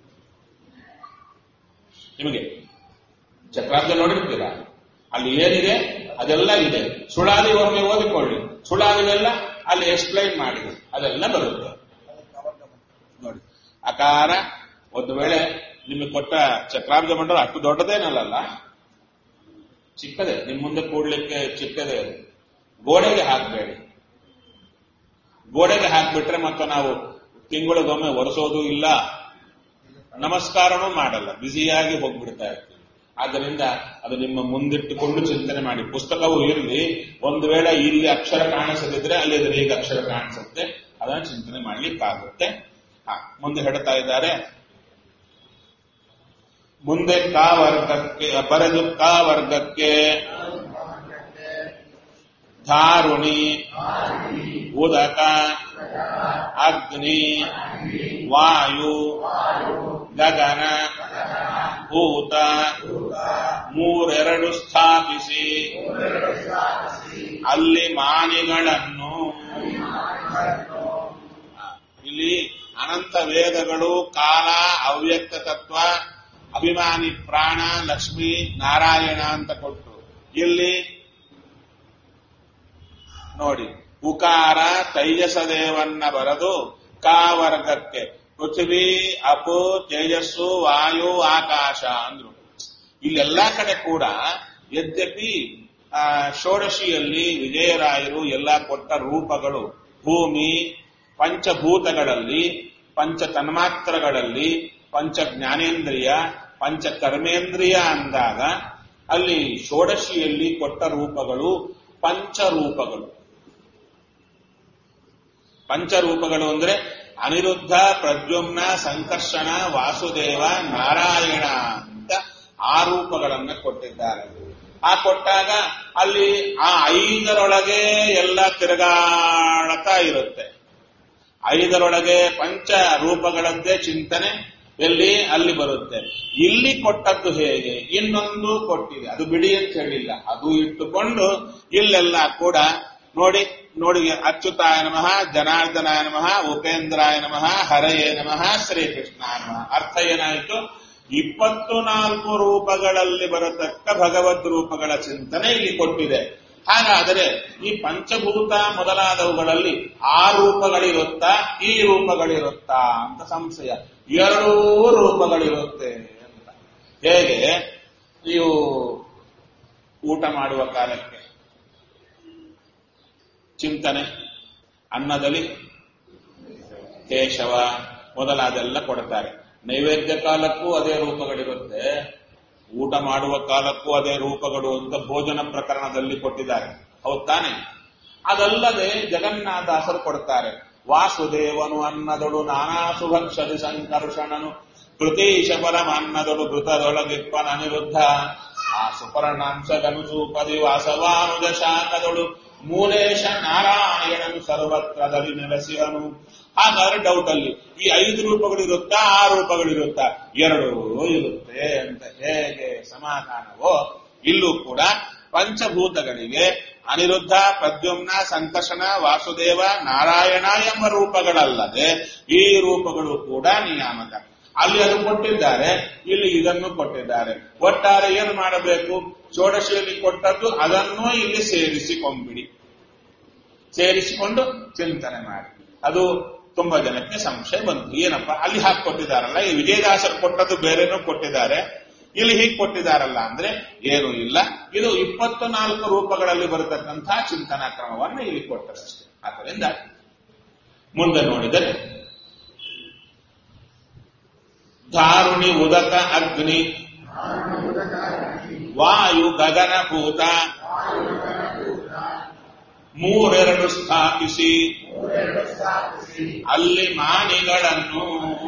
ನಿಮಗೆ ಚಕ್ರಾರ್ಧ ನೋಡಿರ್ತೀರಾ ಅಲ್ಲಿ ಏನಿದೆ ಅದೆಲ್ಲ ಇದೆ ಸುಳಾದಿ ಒಮ್ಮೆ ಓದಿಕೊಳ್ಳಿ ಸುಳಾದಿವೆಲ್ಲ ಅಲ್ಲಿ ಎಕ್ಸ್ಪ್ಲೈನ್ ಮಾಡಿ ಅದೆಲ್ಲ ಬರುತ್ತೆ ನೋಡಿ ಅಕಾರ ಒಂದು ವೇಳೆ ನಿಮಗೆ ಕೊಟ್ಟ ಚಕ್ರಾರ್ಧ ಮಂಡಲ ಅಷ್ಟು ದೊಡ್ಡದೇನಲ್ಲ ಚಿಕ್ಕದೇ ನಿಮ್ ಮುಂದೆ ಕೂಡ್ಲಿಕ್ಕೆ ಚಿಕ್ಕದೇ ಅದು ಗೋಡೆಗೆ ಹಾಕಬೇಡಿ ಗೋಡೆಗೆ ಹಾಕ್ಬಿಟ್ರೆ ಮತ್ತೆ ನಾವು ತಿಂಗಳಿಗೊಮ್ಮೆ ಒರೆಸೋದು ಇಲ್ಲ ನಮಸ್ಕಾರನೂ ಮಾಡಲ್ಲ ಬ್ಯುಸಿಯಾಗಿ ಹೋಗ್ಬಿಡ್ತಾ ಇರ್ತೀವಿ ಆದ್ದರಿಂದ ಅದು ನಿಮ್ಮ ಮುಂದಿಟ್ಟುಕೊಂಡು ಚಿಂತನೆ ಮಾಡಿ ಪುಸ್ತಕವು ಇರಲಿ ಒಂದು ವೇಳೆ ಇಲ್ಲಿ ಅಕ್ಷರ ಕಾಣಿಸದಿದ್ರೆ ಅಲ್ಲಿ ಈಗ ಅಕ್ಷರ ಕಾಣಿಸುತ್ತೆ ಅದನ್ನು ಚಿಂತನೆ ಮಾಡ್ಲಿಕ್ಕಾಗುತ್ತೆ ಹಾ ಮುಂದೆ ಹೇಳ್ತಾ ಇದ್ದಾರೆ ಮುಂದೆ ಕಾ ವರ್ಗಕ್ಕೆ ಬರೆದು ಕಾ ವರ್ಗಕ್ಕೆ ಧಾರುಣಿ ಉದಕ ಅಗ್ನಿ ವಾಯು ಗಗನ ಭೂತ ಮೂರೆರಡು ಸ್ಥಾಪಿಸಿ ಅಲ್ಲಿ ಮಾನಿಗಳನ್ನು ಇಲ್ಲಿ ಅನಂತ ವೇದಗಳು ಕಾಲ ಅವ್ಯಕ್ತ ತತ್ವ ಅಭಿಮಾನಿ ಪ್ರಾಣ ಲಕ್ಷ್ಮಿ ನಾರಾಯಣ ಅಂತ ಕೊಟ್ಟು ಇಲ್ಲಿ ನೋಡಿ ಉಕಾರ ತೈಜಸ ದೇವನ್ನ ಬರೆದು ಕಾವರ್ಗಕ್ಕೆ ಪೃಥ್ವಿ ಅಪು ತೇಜಸ್ಸು ವಾಯು ಆಕಾಶ ಅಂದ್ರು ಇಲ್ಲೆಲ್ಲಾ ಕಡೆ ಕೂಡ ಯದ್ಯಪಿ ಆ ಷೋಡಶಿಯಲ್ಲಿ ವಿಜಯರಾಯರು ಎಲ್ಲ ಕೊಟ್ಟ ರೂಪಗಳು ಭೂಮಿ ಪಂಚಭೂತಗಳಲ್ಲಿ ಪಂಚ ತನ್ಮಾತ್ರಗಳಲ್ಲಿ ಪಂಚ ಜ್ಞಾನೇಂದ್ರಿಯ ಪಂಚ ಕರ್ಮೇಂದ್ರಿಯ ಅಂದಾಗ ಅಲ್ಲಿ ಷೋಡಶಿಯಲ್ಲಿ ಕೊಟ್ಟ ರೂಪಗಳು ಪಂಚರೂಪಗಳು ಪಂಚರೂಪಗಳು ಅಂದ್ರೆ ಅನಿರುದ್ಧ ಪ್ರದ್ಯುಮ್ನ ಸಂಕರ್ಷಣ ವಾಸುದೇವ ನಾರಾಯಣ ಅಂತ ಆ ರೂಪಗಳನ್ನ ಕೊಟ್ಟಿದ್ದಾರೆ ಆ ಕೊಟ್ಟಾಗ ಅಲ್ಲಿ ಆ ಐದರೊಳಗೆ ಎಲ್ಲ ತಿರುಗಾಡತಾ ಇರುತ್ತೆ ಐದರೊಳಗೆ ಪಂಚ ರೂಪಗಳದ್ದೇ ಚಿಂತನೆ ಎಲ್ಲಿ ಅಲ್ಲಿ ಬರುತ್ತೆ ಇಲ್ಲಿ ಕೊಟ್ಟದ್ದು ಹೇಗೆ ಇನ್ನೊಂದು ಕೊಟ್ಟಿದೆ ಅದು ಬಿಡಿ ಅಂತ ಹೇಳಿಲ್ಲ ಅದು ಇಟ್ಟುಕೊಂಡು ಇಲ್ಲೆಲ್ಲ ಕೂಡ ನೋಡಿ ನೋಡಿ ಅಚ್ಯುತಾಯ ನಮಃ ಜನಾರ್ದನಾಯ ನಮಃ ಉಪೇಂದ್ರಾಯ ನಮಃ ಹರಯೇ ನಮಃ ಶ್ರೀಕೃಷ್ಣಾಯ ನಮಃ ಅರ್ಥ ಏನಾಯಿತು ಇಪ್ಪತ್ತು ನಾಲ್ಕು ರೂಪಗಳಲ್ಲಿ ಬರತಕ್ಕ ಭಗವದ್ ರೂಪಗಳ ಚಿಂತನೆ ಇಲ್ಲಿ ಕೊಟ್ಟಿದೆ ಹಾಗಾದರೆ ಈ ಪಂಚಭೂತ ಮೊದಲಾದವುಗಳಲ್ಲಿ ಆ ರೂಪಗಳಿರುತ್ತಾ ಈ ರೂಪಗಳಿರುತ್ತಾ ಅಂತ ಸಂಶಯ ಎರಡೂ ರೂಪಗಳಿರುತ್ತೆ ಅಂತ ಹೇಗೆ ನೀವು ಊಟ ಮಾಡುವ ಕಾಲಕ್ಕೆ ಚಿಂತನೆ ಅನ್ನದಲ್ಲಿ ಕೇಶವ ಮೊದಲಾದೆಲ್ಲ ಕೊಡ್ತಾರೆ ನೈವೇದ್ಯ ಕಾಲಕ್ಕೂ ಅದೇ ರೂಪಗಳಿರುತ್ತೆ ಊಟ ಮಾಡುವ ಕಾಲಕ್ಕೂ ಅದೇ ರೂಪಗಳು ಅಂತ ಭೋಜನ ಪ್ರಕರಣದಲ್ಲಿ ಕೊಟ್ಟಿದ್ದಾರೆ ಹೌದ್ ತಾನೆ ಅದಲ್ಲದೆ ಜಗನ್ನಾಥಾಸರು ಕೊಡ್ತಾರೆ ವಾಸುದೇವನು ಅನ್ನದೊಡು ನಾನಾ ಸುಭಕ್ಷದಿ ಸಂಕರ್ಷಣನು ಕೃತೀಶ ಪರಮನ್ನದೊಡು ಘೃತದೊಳಗಿಪ್ಪನ ಅನಿರುದ್ಧ ಆ ಸುಪರ್ಣಾಂಶಗನು ಸೂಪದಿ ವಾಸವಾನುಜ ಶಾಖದೊಳು ಮೂಲೇಶ ನಾರಾಯಣನು ಸರ್ವತ್ರದಲ್ಲಿ ನೆಲೆಸಿದನು ಹಾಗಾದ್ರೆ ಡೌಟ್ ಅಲ್ಲಿ ಈ ಐದು ರೂಪಗಳಿರುತ್ತಾ ಆ ರೂಪಗಳಿರುತ್ತಾ ಎರಡೂ ಇರುತ್ತೆ ಅಂತ ಹೇಗೆ ಸಮಾಧಾನವೋ ಇಲ್ಲೂ ಕೂಡ ಪಂಚಭೂತಗಳಿಗೆ ಅನಿರುದ್ಧ ಪ್ರದ್ಯುಮ್ನ ಸಂಕರ್ಷಣ ವಾಸುದೇವ ನಾರಾಯಣ ಎಂಬ ರೂಪಗಳಲ್ಲದೆ ಈ ರೂಪಗಳು ಕೂಡ ನಿಯಾಮಕ ಅಲ್ಲಿ ಅದು ಕೊಟ್ಟಿದ್ದಾರೆ ಇಲ್ಲಿ ಇದನ್ನು ಕೊಟ್ಟಿದ್ದಾರೆ ಒಟ್ಟಾರೆ ಏನು ಮಾಡಬೇಕು ಷೋಡಶಿಯಲ್ಲಿ ಕೊಟ್ಟದ್ದು ಅದನ್ನು ಇಲ್ಲಿ ಸೇರಿಸಿಕೊಂಬಿಡಿ ಸೇರಿಸಿಕೊಂಡು ಚಿಂತನೆ ಮಾಡಿ ಅದು ತುಂಬಾ ಜನಕ್ಕೆ ಸಂಶಯ ಬಂತು ಏನಪ್ಪ ಅಲ್ಲಿ ಹಾಕಿ ಕೊಟ್ಟಿದ್ದಾರಲ್ಲ ಈ ವಿಜಯದಾಸರು ಕೊಟ್ಟದ್ದು ಬೇರೆನೂ ಕೊಟ್ಟಿದ್ದಾರೆ ಇಲ್ಲಿ ಹೀಗೆ ಕೊಟ್ಟಿದ್ದಾರಲ್ಲ ಅಂದ್ರೆ ಏನು ಇಲ್ಲ ಇದು ಇಪ್ಪತ್ತು ನಾಲ್ಕು ರೂಪಗಳಲ್ಲಿ ಬರತಕ್ಕಂತಹ ಚಿಂತನಾ ಕ್ರಮವನ್ನು ಇಲ್ಲಿ ಕೊಟ್ಟರಷ್ಟೇ ಆದ್ದರಿಂದ ಮುಂದೆ ನೋಡಿದರೆ ಧಾರುಣಿ ಉದಕ ಅಗ್ನಿ ವಾಯು ಗಗನ ಭೂತ ಮೂರೆರಡು ಸ್ಥಾಪಿಸಿ ಅಲ್ಲಿ ಮಾನಿಗಳನ್ನು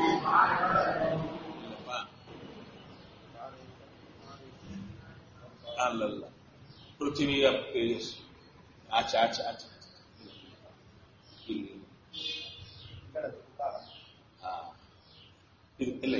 ಅಲ್ಲಲ್ಲ ಪೃಥ್ವಿಯ ತೇಜಸ್ ಆಚೆ ಆಚೆ ಆಚೆ ಇಲ್ಲಿ ಹಾ. ಇದು ಇಲ್ಲ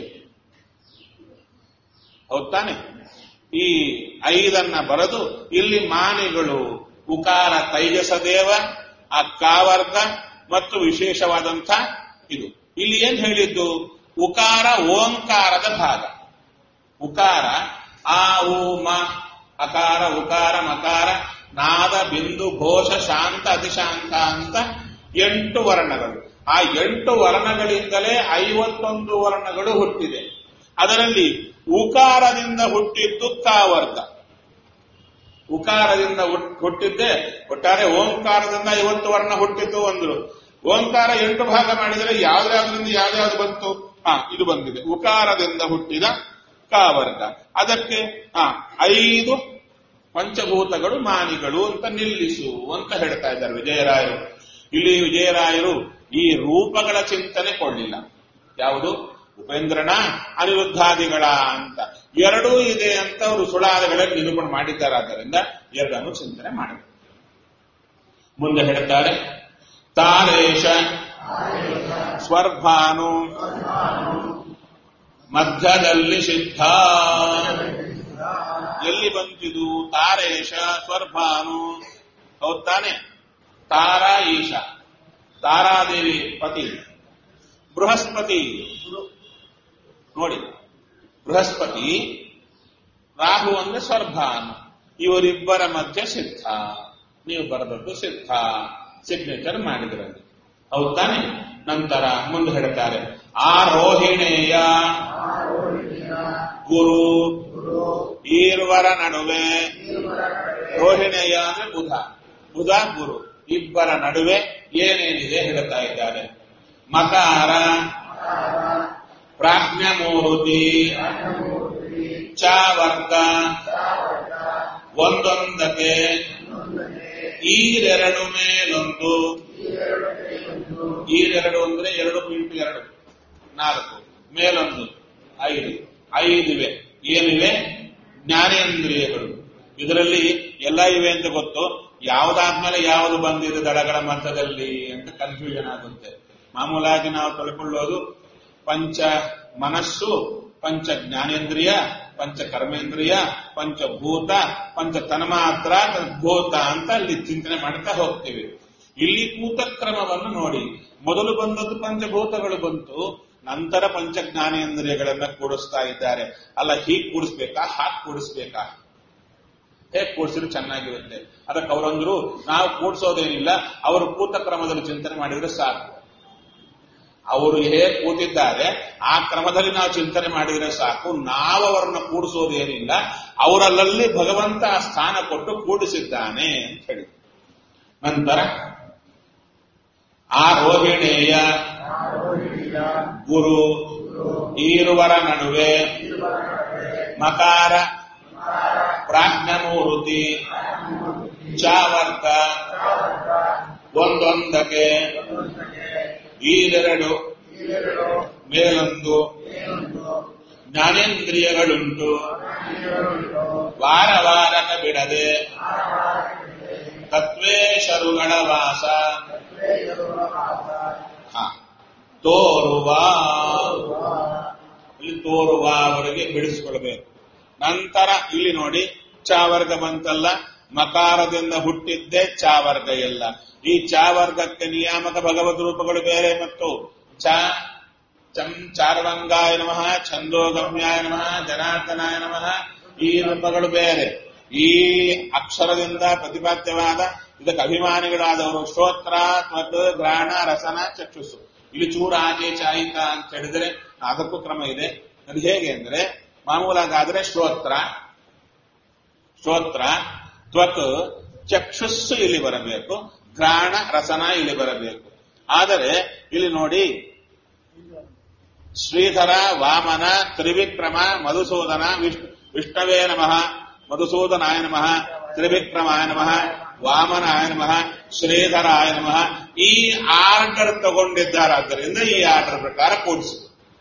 ಹೌದ್ ತಾನೆ ಈ ಐದನ್ನ ಬರೆದು ಇಲ್ಲಿ ಮಾನಿಗಳು ಉಕಾರ ತೈಜಸ ದೇವ ಆ ಕಾವರ್ಗ ಮತ್ತು ವಿಶೇಷವಾದಂಥ ಇದು ಇಲ್ಲಿ ಏನ್ ಹೇಳಿದ್ದು ಉಕಾರ ಓಂಕಾರದ ಭಾಗ ಉಕಾರ ಆ ಉ ಮ ಅಕಾರ ಉಕಾರ ಮಕಾರ ನಾದ ಬಿಂದು ಘೋಷ ಶಾಂತ ಅತಿಶಾಂತ ಅಂತ ಎಂಟು ವರ್ಣಗಳು ಆ ಎಂಟು ವರ್ಣಗಳಿಂದಲೇ ಐವತ್ತೊಂದು ವರ್ಣಗಳು ಹುಟ್ಟಿದೆ ಅದರಲ್ಲಿ ಉಕಾರದಿಂದ ಹುಟ್ಟಿದ್ದು ಕಾವರ್ಗ ಉಕಾರದಿಂದ ಹುಟ್- ಹುಟ್ಟಿದ್ದೆ ಒಟ್ಟಾರೆ ಓಂಕಾರದಿಂದ ಐವತ್ತು ವರ್ಣ ಹುಟ್ಟಿತು ಅಂದ್ರು ಓಂಕಾರ ಎಂಟು ಭಾಗ ಮಾಡಿದರೆ ಯಾವ್ದ್ಯಾವ್ದ್ರಿಂದ ಯಾವ್ದ್ಯಾವ್ದು ಬಂತು ಹಾ ಇದು ಬಂದಿದೆ ಉಕಾರದಿಂದ ಹುಟ್ಟಿದ ಕಾವರ್ಗ ಅದಕ್ಕೆ ಹಾ ಐದು ಪಂಚಭೂತಗಳು ಮಾನಿಗಳು ಅಂತ ನಿಲ್ಲಿಸು ಅಂತ ಹೇಳ್ತಾ ಇದ್ದಾರೆ ವಿಜಯರಾಯರು ಇಲ್ಲಿ ವಿಜಯರಾಯರು ಈ ರೂಪಗಳ ಚಿಂತನೆ ಕೊಳ್ಳಿಲ್ಲ ಯಾವುದು ಉಪೇಂದ್ರನ ಅನಿರುದ್ಧಾದಿಗಳ ಅಂತ ಎರಡೂ ಇದೆ ಅಂತ ಅವರು ಸುಳಾದಿಗಳಲ್ಲಿ ನಿರೂಪಣೆ ಮಾಡಿದ್ದಾರೆ ಆದ್ದರಿಂದ ಎರಡನ್ನು ಚಿಂತನೆ ಮಾಡಬೇಕು ಮುಂದೆ ಹೇಳ್ತಾರೆ ತಾರೇಶ ಸ್ವರ್ಭಾನು ಮಧ್ಯದಲ್ಲಿ ಸಿದ್ಧ ಎಲ್ಲಿ ಬಂತಿದು ತಾರೇಶ ಸ್ವರ್ಭಾನು ಹೌದ್ ತಾನೆ ತಾರಾ ಈಶ ತಾರಾದೇವಿ ಪತಿ ಬೃಹಸ್ಪತಿ ನೋಡಿ ಬೃಹಸ್ಪತಿ ರಾಹು ಅಂದ್ರೆ ಸ್ವರ್ಭಾನು ಇವರಿಬ್ಬರ ಮಧ್ಯೆ ಸಿದ್ಧ ನೀವು ಬರೆದದ್ದು ಸಿದ್ಧ ಸಿಗ್ನೇಚರ್ ಮಾಡಿದ್ರಲ್ಲಿ ಹೌದ್ ತಾನೆ ನಂತರ ಮುಂದೆ ಹೇಳ್ತಾರೆ ಆರೋಹಿಣೇಯ ಗುರು ಈರ್ವರ ನಡುವೆ ರೋಹಿಣೇಯ ಅಂದ್ರೆ ಬುಧ ಬುಧ ಗುರು ಇಬ್ಬರ ನಡುವೆ ಏನೇನಿದೆ ಹೇಳ್ತಾ ಇದ್ದಾರೆ ಮಕಾರ ಪ್ರಾಜ್ಞಮೂರ್ತಿ ಚಾವರ್ಗ ಒಂದೊಂದಕ್ಕೆ ಈರೆರಡು ಮೇಲೊಂದು ಈರೆರಡು ಅಂದ್ರೆ ಎರಡು ಇಂಟು ಎರಡು ನಾಲ್ಕು ಮೇಲೊಂದು ಐದು ಐದಿವೆ ಏನಿವೆ ಜ್ಞಾನೇಂದ್ರಿಯಗಳು ಇದರಲ್ಲಿ ಎಲ್ಲ ಇವೆ ಅಂತ ಗೊತ್ತು ಯಾವ್ದಾದ್ಮೇಲೆ ಯಾವುದು ಬಂದಿದೆ ದಡಗಳ ಮಧ್ಯದಲ್ಲಿ ಅಂತ ಕನ್ಫ್ಯೂಷನ್ ಆಗುತ್ತೆ ಮಾಮೂಲಾಗಿ ನಾವು ತಿಳ್ಕೊಳ್ಳೋದು ಪಂಚ ಮನಸ್ಸು ಪಂಚ ಜ್ಞಾನೇಂದ್ರಿಯ ಪಂಚ ಕರ್ಮೇಂದ್ರಿಯ ಪಂಚಭೂತ ಪಂಚ ತನ್ಮಾತ್ರ ಭೂತ ಅಂತ ಅಲ್ಲಿ ಚಿಂತನೆ ಮಾಡ್ತಾ ಹೋಗ್ತೀವಿ ಇಲ್ಲಿ ಕೂತಕ್ರಮವನ್ನು ನೋಡಿ ಮೊದಲು ಬಂದದ್ದು ಪಂಚಭೂತಗಳು ಬಂತು ನಂತರ ಪಂಚ ಜ್ಞಾನೇಂದ್ರಿಯಗಳನ್ನ ಕೂಡಿಸ್ತಾ ಇದ್ದಾರೆ ಅಲ್ಲ ಹೀಗ್ ಕೂಡಿಸ್ಬೇಕಾ ಹಾಗೆ ಕೂಡಿಸ್ಬೇಕಾ ಹೇಗೆ ಕೂಡಿಸಿದ್ರು ಚೆನ್ನಾಗಿರುತ್ತೆ ಅದಕ್ಕೆ ಅವರಂದ್ರು ನಾವು ಕೂಡಿಸೋದೇನಿಲ್ಲ ಅವರು ಕೂತ ಕ್ರಮದಲ್ಲಿ ಚಿಂತನೆ ಮಾಡಿದ್ರೆ ಸಾಕು ಅವರು ಹೇಗೆ ಕೂತಿದ್ದಾರೆ ಆ ಕ್ರಮದಲ್ಲಿ ನಾವು ಚಿಂತನೆ ಮಾಡಿದ್ರೆ ಸಾಕು ನಾವು ಅವರನ್ನ ಕೂಡಿಸೋದೇನಿಲ್ಲ ಅವರಲ್ಲಲ್ಲಿ ಭಗವಂತ ಆ ಸ್ಥಾನ ಕೊಟ್ಟು ಕೂಡಿಸಿದ್ದಾನೆ ಅಂತ ಹೇಳಿ ನಂತರ ಆರೋಹಿಣೇಯ ಗುರು ಈರುವರ ನಡುವೆ ಮಕಾರ ಪ್ರಾಜ್ಞಮೂರ್ತಿ ಚಾವರ್ತ ಒಂದೊಂದಕ್ಕೆ ಈರೆರಡು ಮೇಲೊಂದು ಜ್ಞಾನೇಂದ್ರಿಯಗಳುಂಟು ವಾರ ವಾರಕ ಬಿಡದೆ ತತ್ವೇಶರುಗಳ ವಾಸ ಹ. ತೋರುವ ಇಲ್ಲಿ ತೋರುವವರೆಗೆ ಬಿಡಿಸ್ಕೊಳ್ಬೇಕು ನಂತರ ಇಲ್ಲಿ ನೋಡಿ ಚಾವರ್ಗ ಬಂತಲ್ಲ ಮಕಾರದಿಂದ ಹುಟ್ಟಿದ್ದೇ ಚಾವರ್ಗ ಎಲ್ಲ ಈ ಚಾವರ್ಗಕ್ಕೆ ನಿಯಾಮಕ ಭಗವದ್ ರೂಪಗಳು ಬೇರೆ ಮತ್ತು ಚ ಚಂ ಚಾರ್ವಂಗಾಯ ನಮಃ ಛಂದೋಗಮ್ಯಾಯ ನಮಃ ಜನಾರ್ದನಾಯ ನಮಃ ಈ ರೂಪಗಳು ಬೇರೆ ಈ ಅಕ್ಷರದಿಂದ ಪ್ರತಿಪಾದ್ಯವಾದ ಇದಕ್ಕೆ ಅಭಿಮಾನಿಗಳಾದವರು ಶ್ರೋತ್ರ ತ್ವತ್ ಗ್ರಾಣ ರಸನ ಚಕ್ಷುಸ್ಸು ಇಲ್ಲಿ ಚೂರ ಆಚೆ ಚಾಯಿತ ಅಂತ ಹೇಳಿದ್ರೆ ಅದಕ್ಕೂ ಕ್ರಮ ಇದೆ ಅದು ಹೇಗೆ ಅಂದ್ರೆ ಮಾಮೂಲಾಗಾದ್ರೆ ಶ್ರೋತ್ರ ಶ್ರೋತ್ರ ತ್ವಕ್ ಚಕ್ಷುಸ್ಸು ಇಲ್ಲಿ ಬರಬೇಕು ಘ್ರಾಣ ರಸನ ಇಲ್ಲಿ ಬರಬೇಕು ಆದರೆ ಇಲ್ಲಿ ನೋಡಿ ಶ್ರೀಧರ ವಾಮನ ತ್ರಿವಿಕ್ರಮ ಮಧುಸೂದನ ವಿಷ್ಣು ವಿಷ್ಣವೇ ನಮಃ ಮಧುಸೂದನಾಯ ನಮಃ ತ್ರಿವಿಕ್ರಮಾಯ ನಮಃ ವಾಮನಾಯ ನಮಃ ಶ್ರೀಧರಾಯ ನಮಃ ಈ ಆರ್ಡರ್ ತಗೊಂಡಿದ್ದಾರಾದ್ದರಿಂದ ಈ ಆರ್ಡರ್ ಪ್ರಕಾರ ಕೂಡಿಸು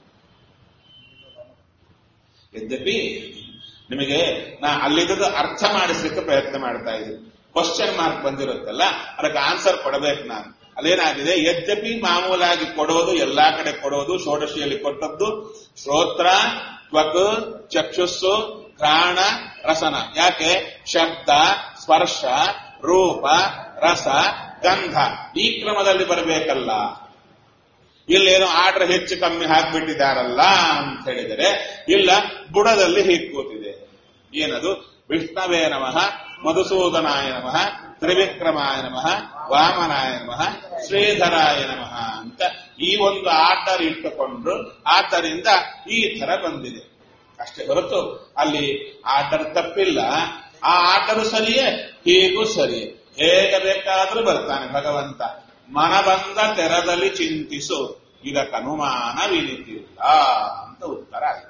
ಯದ್ಯಪಿ ನಿಮಗೆ ನಾ ಅಲ್ಲಿದ್ದು ಅರ್ಥ ಮಾಡಿಸ್ಲಿಕ್ಕೆ ಪ್ರಯತ್ನ ಮಾಡ್ತಾ ಇದ್ದೀನಿ ಕ್ವಶನ್ ಮಾರ್ಕ್ ಬಂದಿರುತ್ತಲ್ಲ ಅದಕ್ಕೆ ಆನ್ಸರ್ ಕೊಡಬೇಕು ನಾನು ಅಲ್ಲೇನಾಗಿದೆ ಯದ್ಯಪಿ ಮಾಮೂಲಾಗಿ ಕೊಡೋದು ಎಲ್ಲಾ ಕಡೆ ಕೊಡೋದು ಷೋಡಶಿಯಲ್ಲಿ ಕೊಟ್ಟದ್ದು ಶ್ರೋತ್ರ ತ್ವಕ್ ಚಕ್ಷುಸ್ಸು ಘ್ರಾಣ ರಸನ ಯಾಕೆ ಶಬ್ದ ಸ್ಪರ್ಶ ರೂಪ ರಸ ಗಂಧ ಈ ಕ್ರಮದಲ್ಲಿ ಬರಬೇಕಲ್ಲ ಇಲ್ಲೇನೋ ಆರ್ಡರ್ ಹೆಚ್ಚು ಕಮ್ಮಿ ಹಾಕ್ಬಿಟ್ಟಿದ್ದಾರಲ್ಲ ಅಂತ ಹೇಳಿದರೆ ಇಲ್ಲ ಬುಡದಲ್ಲಿ ಹೀಗೆ ಕೂತಿದೆ ಏನದು ವಿಷ್ಣವೇ ನಮಃ ಮಧುಸೂದನಾಯ ನಮಃ ತ್ರಿವಿಕ್ರಮಾಯ ನಮಃ ವಾಮನಾಯ ನಮಃ ಶ್ರೀಧರಾಯ ನಮಃ ಅಂತ ಈ ಒಂದು ಆರ್ಡರ್ ಇಟ್ಟುಕೊಂಡು ಆದ್ದರಿಂದ ಈ ತರ ಬಂದಿದೆ ಅಷ್ಟೇ ಹೊರತು ಅಲ್ಲಿ ಆರ್ಡರ್ ತಪ್ಪಿಲ್ಲ ಆ ಆರ್ಡರ್ ಸರಿಯೇ ಹೀಗೂ ಸರಿಯೇ ಹೇಗೆ ಬೇಕಾದ್ರೂ ಬರ್ತಾನೆ ಭಗವಂತ ಮನ ಬಂದ ತೆರದಲ್ಲಿ ಚಿಂತಿಸು ಇದಕ್ಕೆ ಅನುಮಾನವಿನಿತಿಲ್ಲ ಅಂತ ಉತ್ತರ ಆಗಿದೆ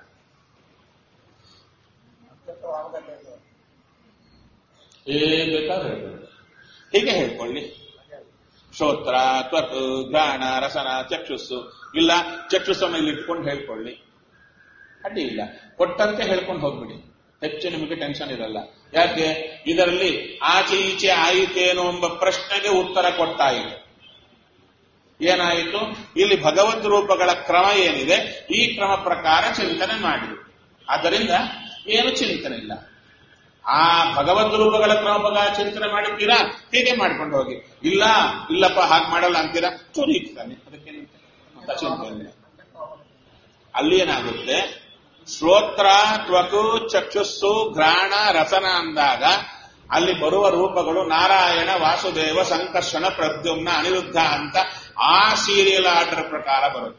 ಹೇಗೆ ಬೇಕಾದ್ರೂ ಹೇಳ್ಬೋದು. ಹೀಗೆ ಹೇಳ್ಕೊಳ್ಳಿ ಶ್ರೋತ್ರ ತ್ವಕ್ ಘ್ರಾಣ ರಸನ ಚಕ್ಷುಸ್ಸು ಇಲ್ಲ ಚಕ್ಷುಸ್ಸನ್ನು ಇಲ್ಲಿ ಇಟ್ಕೊಂಡು ಹೇಳ್ಕೊಳ್ಳಿ ಅಡ್ಡಿ ಇಲ್ಲ ಕೊಟ್ಟಂತೆ ಹೇಳ್ಕೊಂಡು ಹೋಗ್ಬಿಡಿ ಹೆಚ್ಚು ನಿಮಗೆ ಟೆನ್ಷನ್ ಇರಲ್ಲ ಯಾಕೆ ಇದರಲ್ಲಿ ಆಚೆ ಈಚೆ ಆಯಿತೇನೋ ಎಂಬ ಪ್ರಶ್ನೆಗೆ ಉತ್ತರ ಕೊಟ್ಟಾಯಿತು ಏನಾಯಿತು ಇಲ್ಲಿ ಭಗವದ್ ರೂಪಗಳ ಕ್ರಮ ಏನಿದೆ ಈ ಕ್ರಮ ಪ್ರಕಾರ ಚಿಂತನೆ ಮಾಡಿದ್ರು ಆದ್ದರಿಂದ ಏನು ಚಿಂತನೆ ಇಲ್ಲ ಆ ಭಗವದ್ ರೂಪಗಳ ಕ್ರಮ ಪ್ರಕಾರ ಚಿಂತನೆ ಮಾಡಿದ್ದೀರಾ ಹೀಗೆ ಮಾಡ್ಕೊಂಡು ಹೋಗಿ ಇಲ್ಲ ಇಲ್ಲಪ್ಪ ಹಾಗೆ ಮಾಡಲ್ಲ ಅಂತೀರಾ ಚೂರಿ ಇರ್ತಾನೆ ಅದಕ್ಕೆ ಚಿಂತನೆ ಇಲ್ಲ. ಅಲ್ಲಿ ಏನಾಗುತ್ತೆ ಶ್ರೋತ್ರ ತ್ವಕು ಚಕ್ಷುಸ್ಸು ಘ್ರಾಣ ರಸನ ಅಂದಾಗ ಅಲ್ಲಿ ಬರುವ ರೂಪಗಳು ನಾರಾಯಣ ವಾಸುದೇವ ಸಂಕರ್ಷಣ ಪ್ರದ್ಯುಮ್ನ ಅನಿರುದ್ಧ ಅಂತ ಆ ಸೀರಿಯಲ್ ಆರ್ಡರ್ ಪ್ರಕಾರ ಬರುತ್ತೆ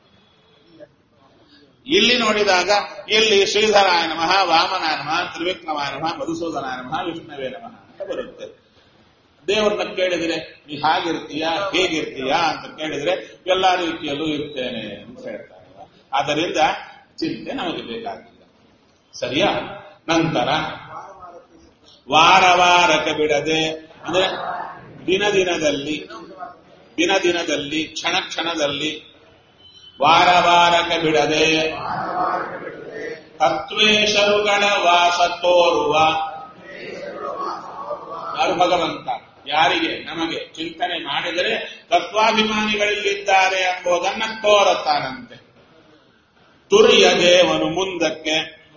ಇಲ್ಲಿ ನೋಡಿದಾಗ ಇಲ್ಲಿ ಶ್ರೀಧರಾಯ ನಮಃ ವಾಮನಾಯ ನಮಃ ತ್ರಿವಿಕ್ರಮಾಯ ನಮಃ ಮಧುಸೂದನಾಯ ನಮಃ ವಿಷ್ಣುವೇ ನಮಃ ಅಂತ ಬರುತ್ತೆ ದೇವರನ್ನ ಕೇಳಿದ್ರೆ ನೀ ಹಾಗಿರ್ತೀಯಾ ಹೇಗಿರ್ತೀಯಾ ಅಂತ ಕೇಳಿದ್ರೆ ಎಲ್ಲಾ ರೀತಿಯಲ್ಲೂ ಇರ್ತೇನೆ ಅಂತ ಹೇಳ್ತಾರೆ ಆದ್ದರಿಂದ ಚಿಂತೆ ನಮಗೆ ಬೇಕಾಗಿಲ್ಲ ಸರಿಯಾ ನಂತರ ವಾರ ವಾರಕ್ಕೆ ಬಿಡದೆ ಅಂದ್ರೆ ದಿನ ದಿನದಲ್ಲಿ ದಿನ ದಿನದಲ್ಲಿ ಕ್ಷಣ ಕ್ಷಣದಲ್ಲಿ ವಾರ ವಾರಕ್ಕೆ ಬಿಡದೆ ತತ್ವೇಶರುಗಳ ವಾಸ ತೋರುವ ಯಾರು ಭಗವಂತ ಯಾರಿಗೆ ನಮಗೆ ಚಿಂತನೆ ಮಾಡಿದರೆ ತತ್ವಾಭಿಮಾನಿಗಳಲ್ಲಿದ್ದಾರೆ ಎಂಬುದನ್ನ ತೋರುತ್ತಾನಂತೆ ತುರಿಯ ದೇವನು ಮುಂದಕ್ಕೆ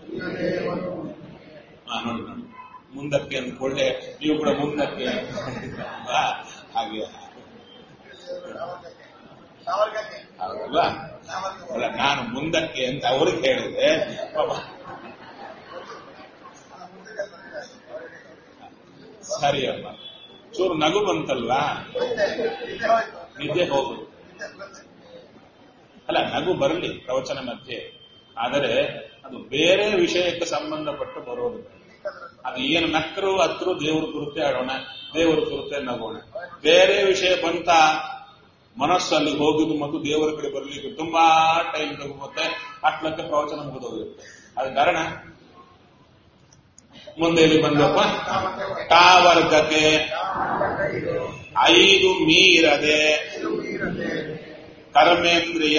ಹಾ, ನೋಡಿ ನೋಡಿ ಮುಂದಕ್ಕೆ ಅಂದ್ಕೊಳ್ಳೆ ನೀವು ಕೂಡ ಮುಂದಕ್ಕೆ ಅಲ್ವಾ? ಹಾಗೆ ಹೌದಲ್ವಾ ಅಲ್ಲ ನಾನು ಮುಂದಕ್ಕೆ ಅಂತ ಅವ್ರಿಗೆ ಹೇಳಿದೆ ಪಾಪ. ಸರಿ ಅಮ್ಮ ಚೂರು ನಗು ಬಂತಲ್ವಾ ನಿದ್ದೆ ಹೋಗು ಅಲ್ಲ ನಗು ಬರಲಿ ಪ್ರವಚನ ಮಧ್ಯೆ ಆದರೆ ಅದು ಬೇರೆ ವಿಷಯಕ್ಕೆ ಸಂಬಂಧಪಟ್ಟು ಬರೋದು ಅದು ಏನು ನಕ್ಕರು ಹತ್ರು ದೇವ್ರ ಕುರಿತೆ ಆಡೋಣ ದೇವ್ರ ಕುರಿತೆ ನಗೋಣ ಬೇರೆ ವಿಷಯ ಬಂತ ಮನಸ್ಸಲ್ಲಿ ಹೋಗಿದ್ದು ಮತ್ತು ದೇವರ ಕಡೆ ಬರಲಿಕ್ಕೆ ತುಂಬಾ ಟೈಮ್ ತಗೊಳುತ್ತೆ ಅಟ್ಲಕ್ಕೆ ಪ್ರವಚನ ಮುಗಿದೋಗಿರುತ್ತೆ ಅದ ಕಾರಣ ಮುಂದೆ ಇಲ್ಲಿ ಬಂದಪ್ಪ ಟಾ ವರ್ಗಕ್ಕೆ ಐದು ಮೀರದೆ ಕರ್ಮೇಂದ್ರಿಯ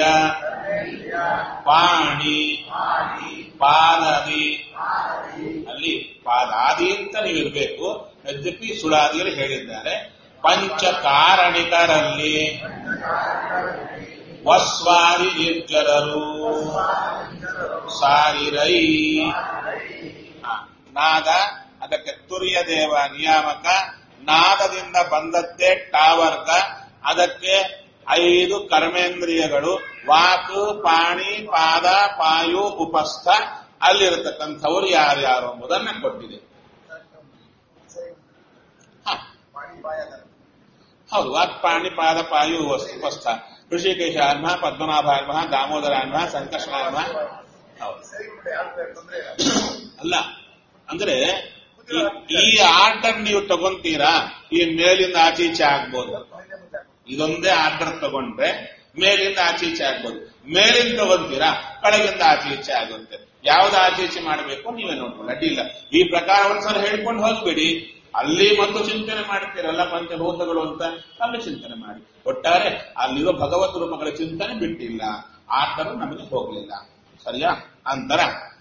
ಪಾಣಿ ಪಾದದಿ ಅಲ್ಲಿ ಪಾದಾದಿ ಅಂತ ನೀವಿರ್ಬೇಕು ಯದ್ಯಪಿ ಸುಳಾದಿಯಲ್ಲಿ ಹೇಳಿದ್ದಾರೆ ಪಂಚಕಾರಣಿಕರಲ್ಲಿ ವಸ್ವಾದಿ ನಿರ್ಜರರು ಸಾರಿರೈ ಹ, ನಾದ ಅದಕ್ಕೆ ತುರ್ಯ ದೇವ ನಿಯಾಮಕ ನಾದದಿಂದ ಬಂದದ್ದೇ ಟಾವರ್ಗ ಅದಕ್ಕೆ ಐದು ಕರ್ಮೇಂದ್ರಿಯಗಳು ವಾಕು ಪಾಣಿ ಪಾದ ಪಾಯು ಉಪಸ್ಥ ಅಲ್ಲಿರತಕ್ಕಂಥವ್ರು ಯಾರ್ಯಾರು ಎಂಬುದನ್ನ ಕೊಟ್ಟಿದೆ ಹ, ಹೌದು ವಾಕ್ ಪಾಣಿ ಪಾದ ಪಾಯು ಉಪಸ್- ಉಪಸ್ಥ ಋಷಿಕೇಶ ಅನ್ಮ ಪದ್ಮನಾಭ ಅನ್ಮ ದಾಮೋದರ ಅನ್ಮ ಸಂಕರ್ಷಣ ಅನ್ಮ ಹೌದು ಅಲ್ಲ ಅಂದ್ರೆ ಈ- ಈ ಆರ್ಡರ್ ನೀವು ತಗೊಂತೀರಾ ಈ ಮೇಲಿಂದ ಆಚೆ ಈಚೆ ಆಗ್ಬೋದು ಇದೊಂದೇ ಆರ್ಡರ್ ತಗೊಂಡ್ರೆ ಮೇಲಿಂದ ಆಚೆ ಈಚೆ ಆಗ್ಬೋದು ಮೇಲಿಂದ ತಗೊಂತೀರಾ ಕೆಳಗಿಂದ ಆಚೆ ಈಚೆ ಆಗುತ್ತೆ ಯಾವ್ದು ಆಚೆ ಈಚೆ ಮಾಡಬೇಕು ನೀವೇ ನೋಡ್ಕೊಳ್ಳಿ ಅಡ್ಡಿಲ್ಲ ಈ ಪ್ರಕಾರ ಒಂದ್ಸಲ ಹೇಳ್ಕೊಂಡು ಹೋಗ್ಬೇಡಿ ಅಲ್ಲಿ ಮತ್ತು ಚಿಂತನೆ ಮಾಡ್ತೀರಲ್ಲ ಪಂಚಭೂತಗಳು ಅಂತ ಅಲ್ಲಿ ಚಿಂತನೆ ಮಾಡಿ ಒಟ್ಟಾರೆ ಅಲ್ಲಿರೋ ಭಗವತ್ ರೂಪಗಳ ಚಿಂತನೆ ಬಿಟ್ಟಿಲ್ಲ ಆರ್ಡರ್ ನಮಗೆ ಹೋಗ್ಲಿಲ್ಲ ಸರಿಯಾ ಅಂತರ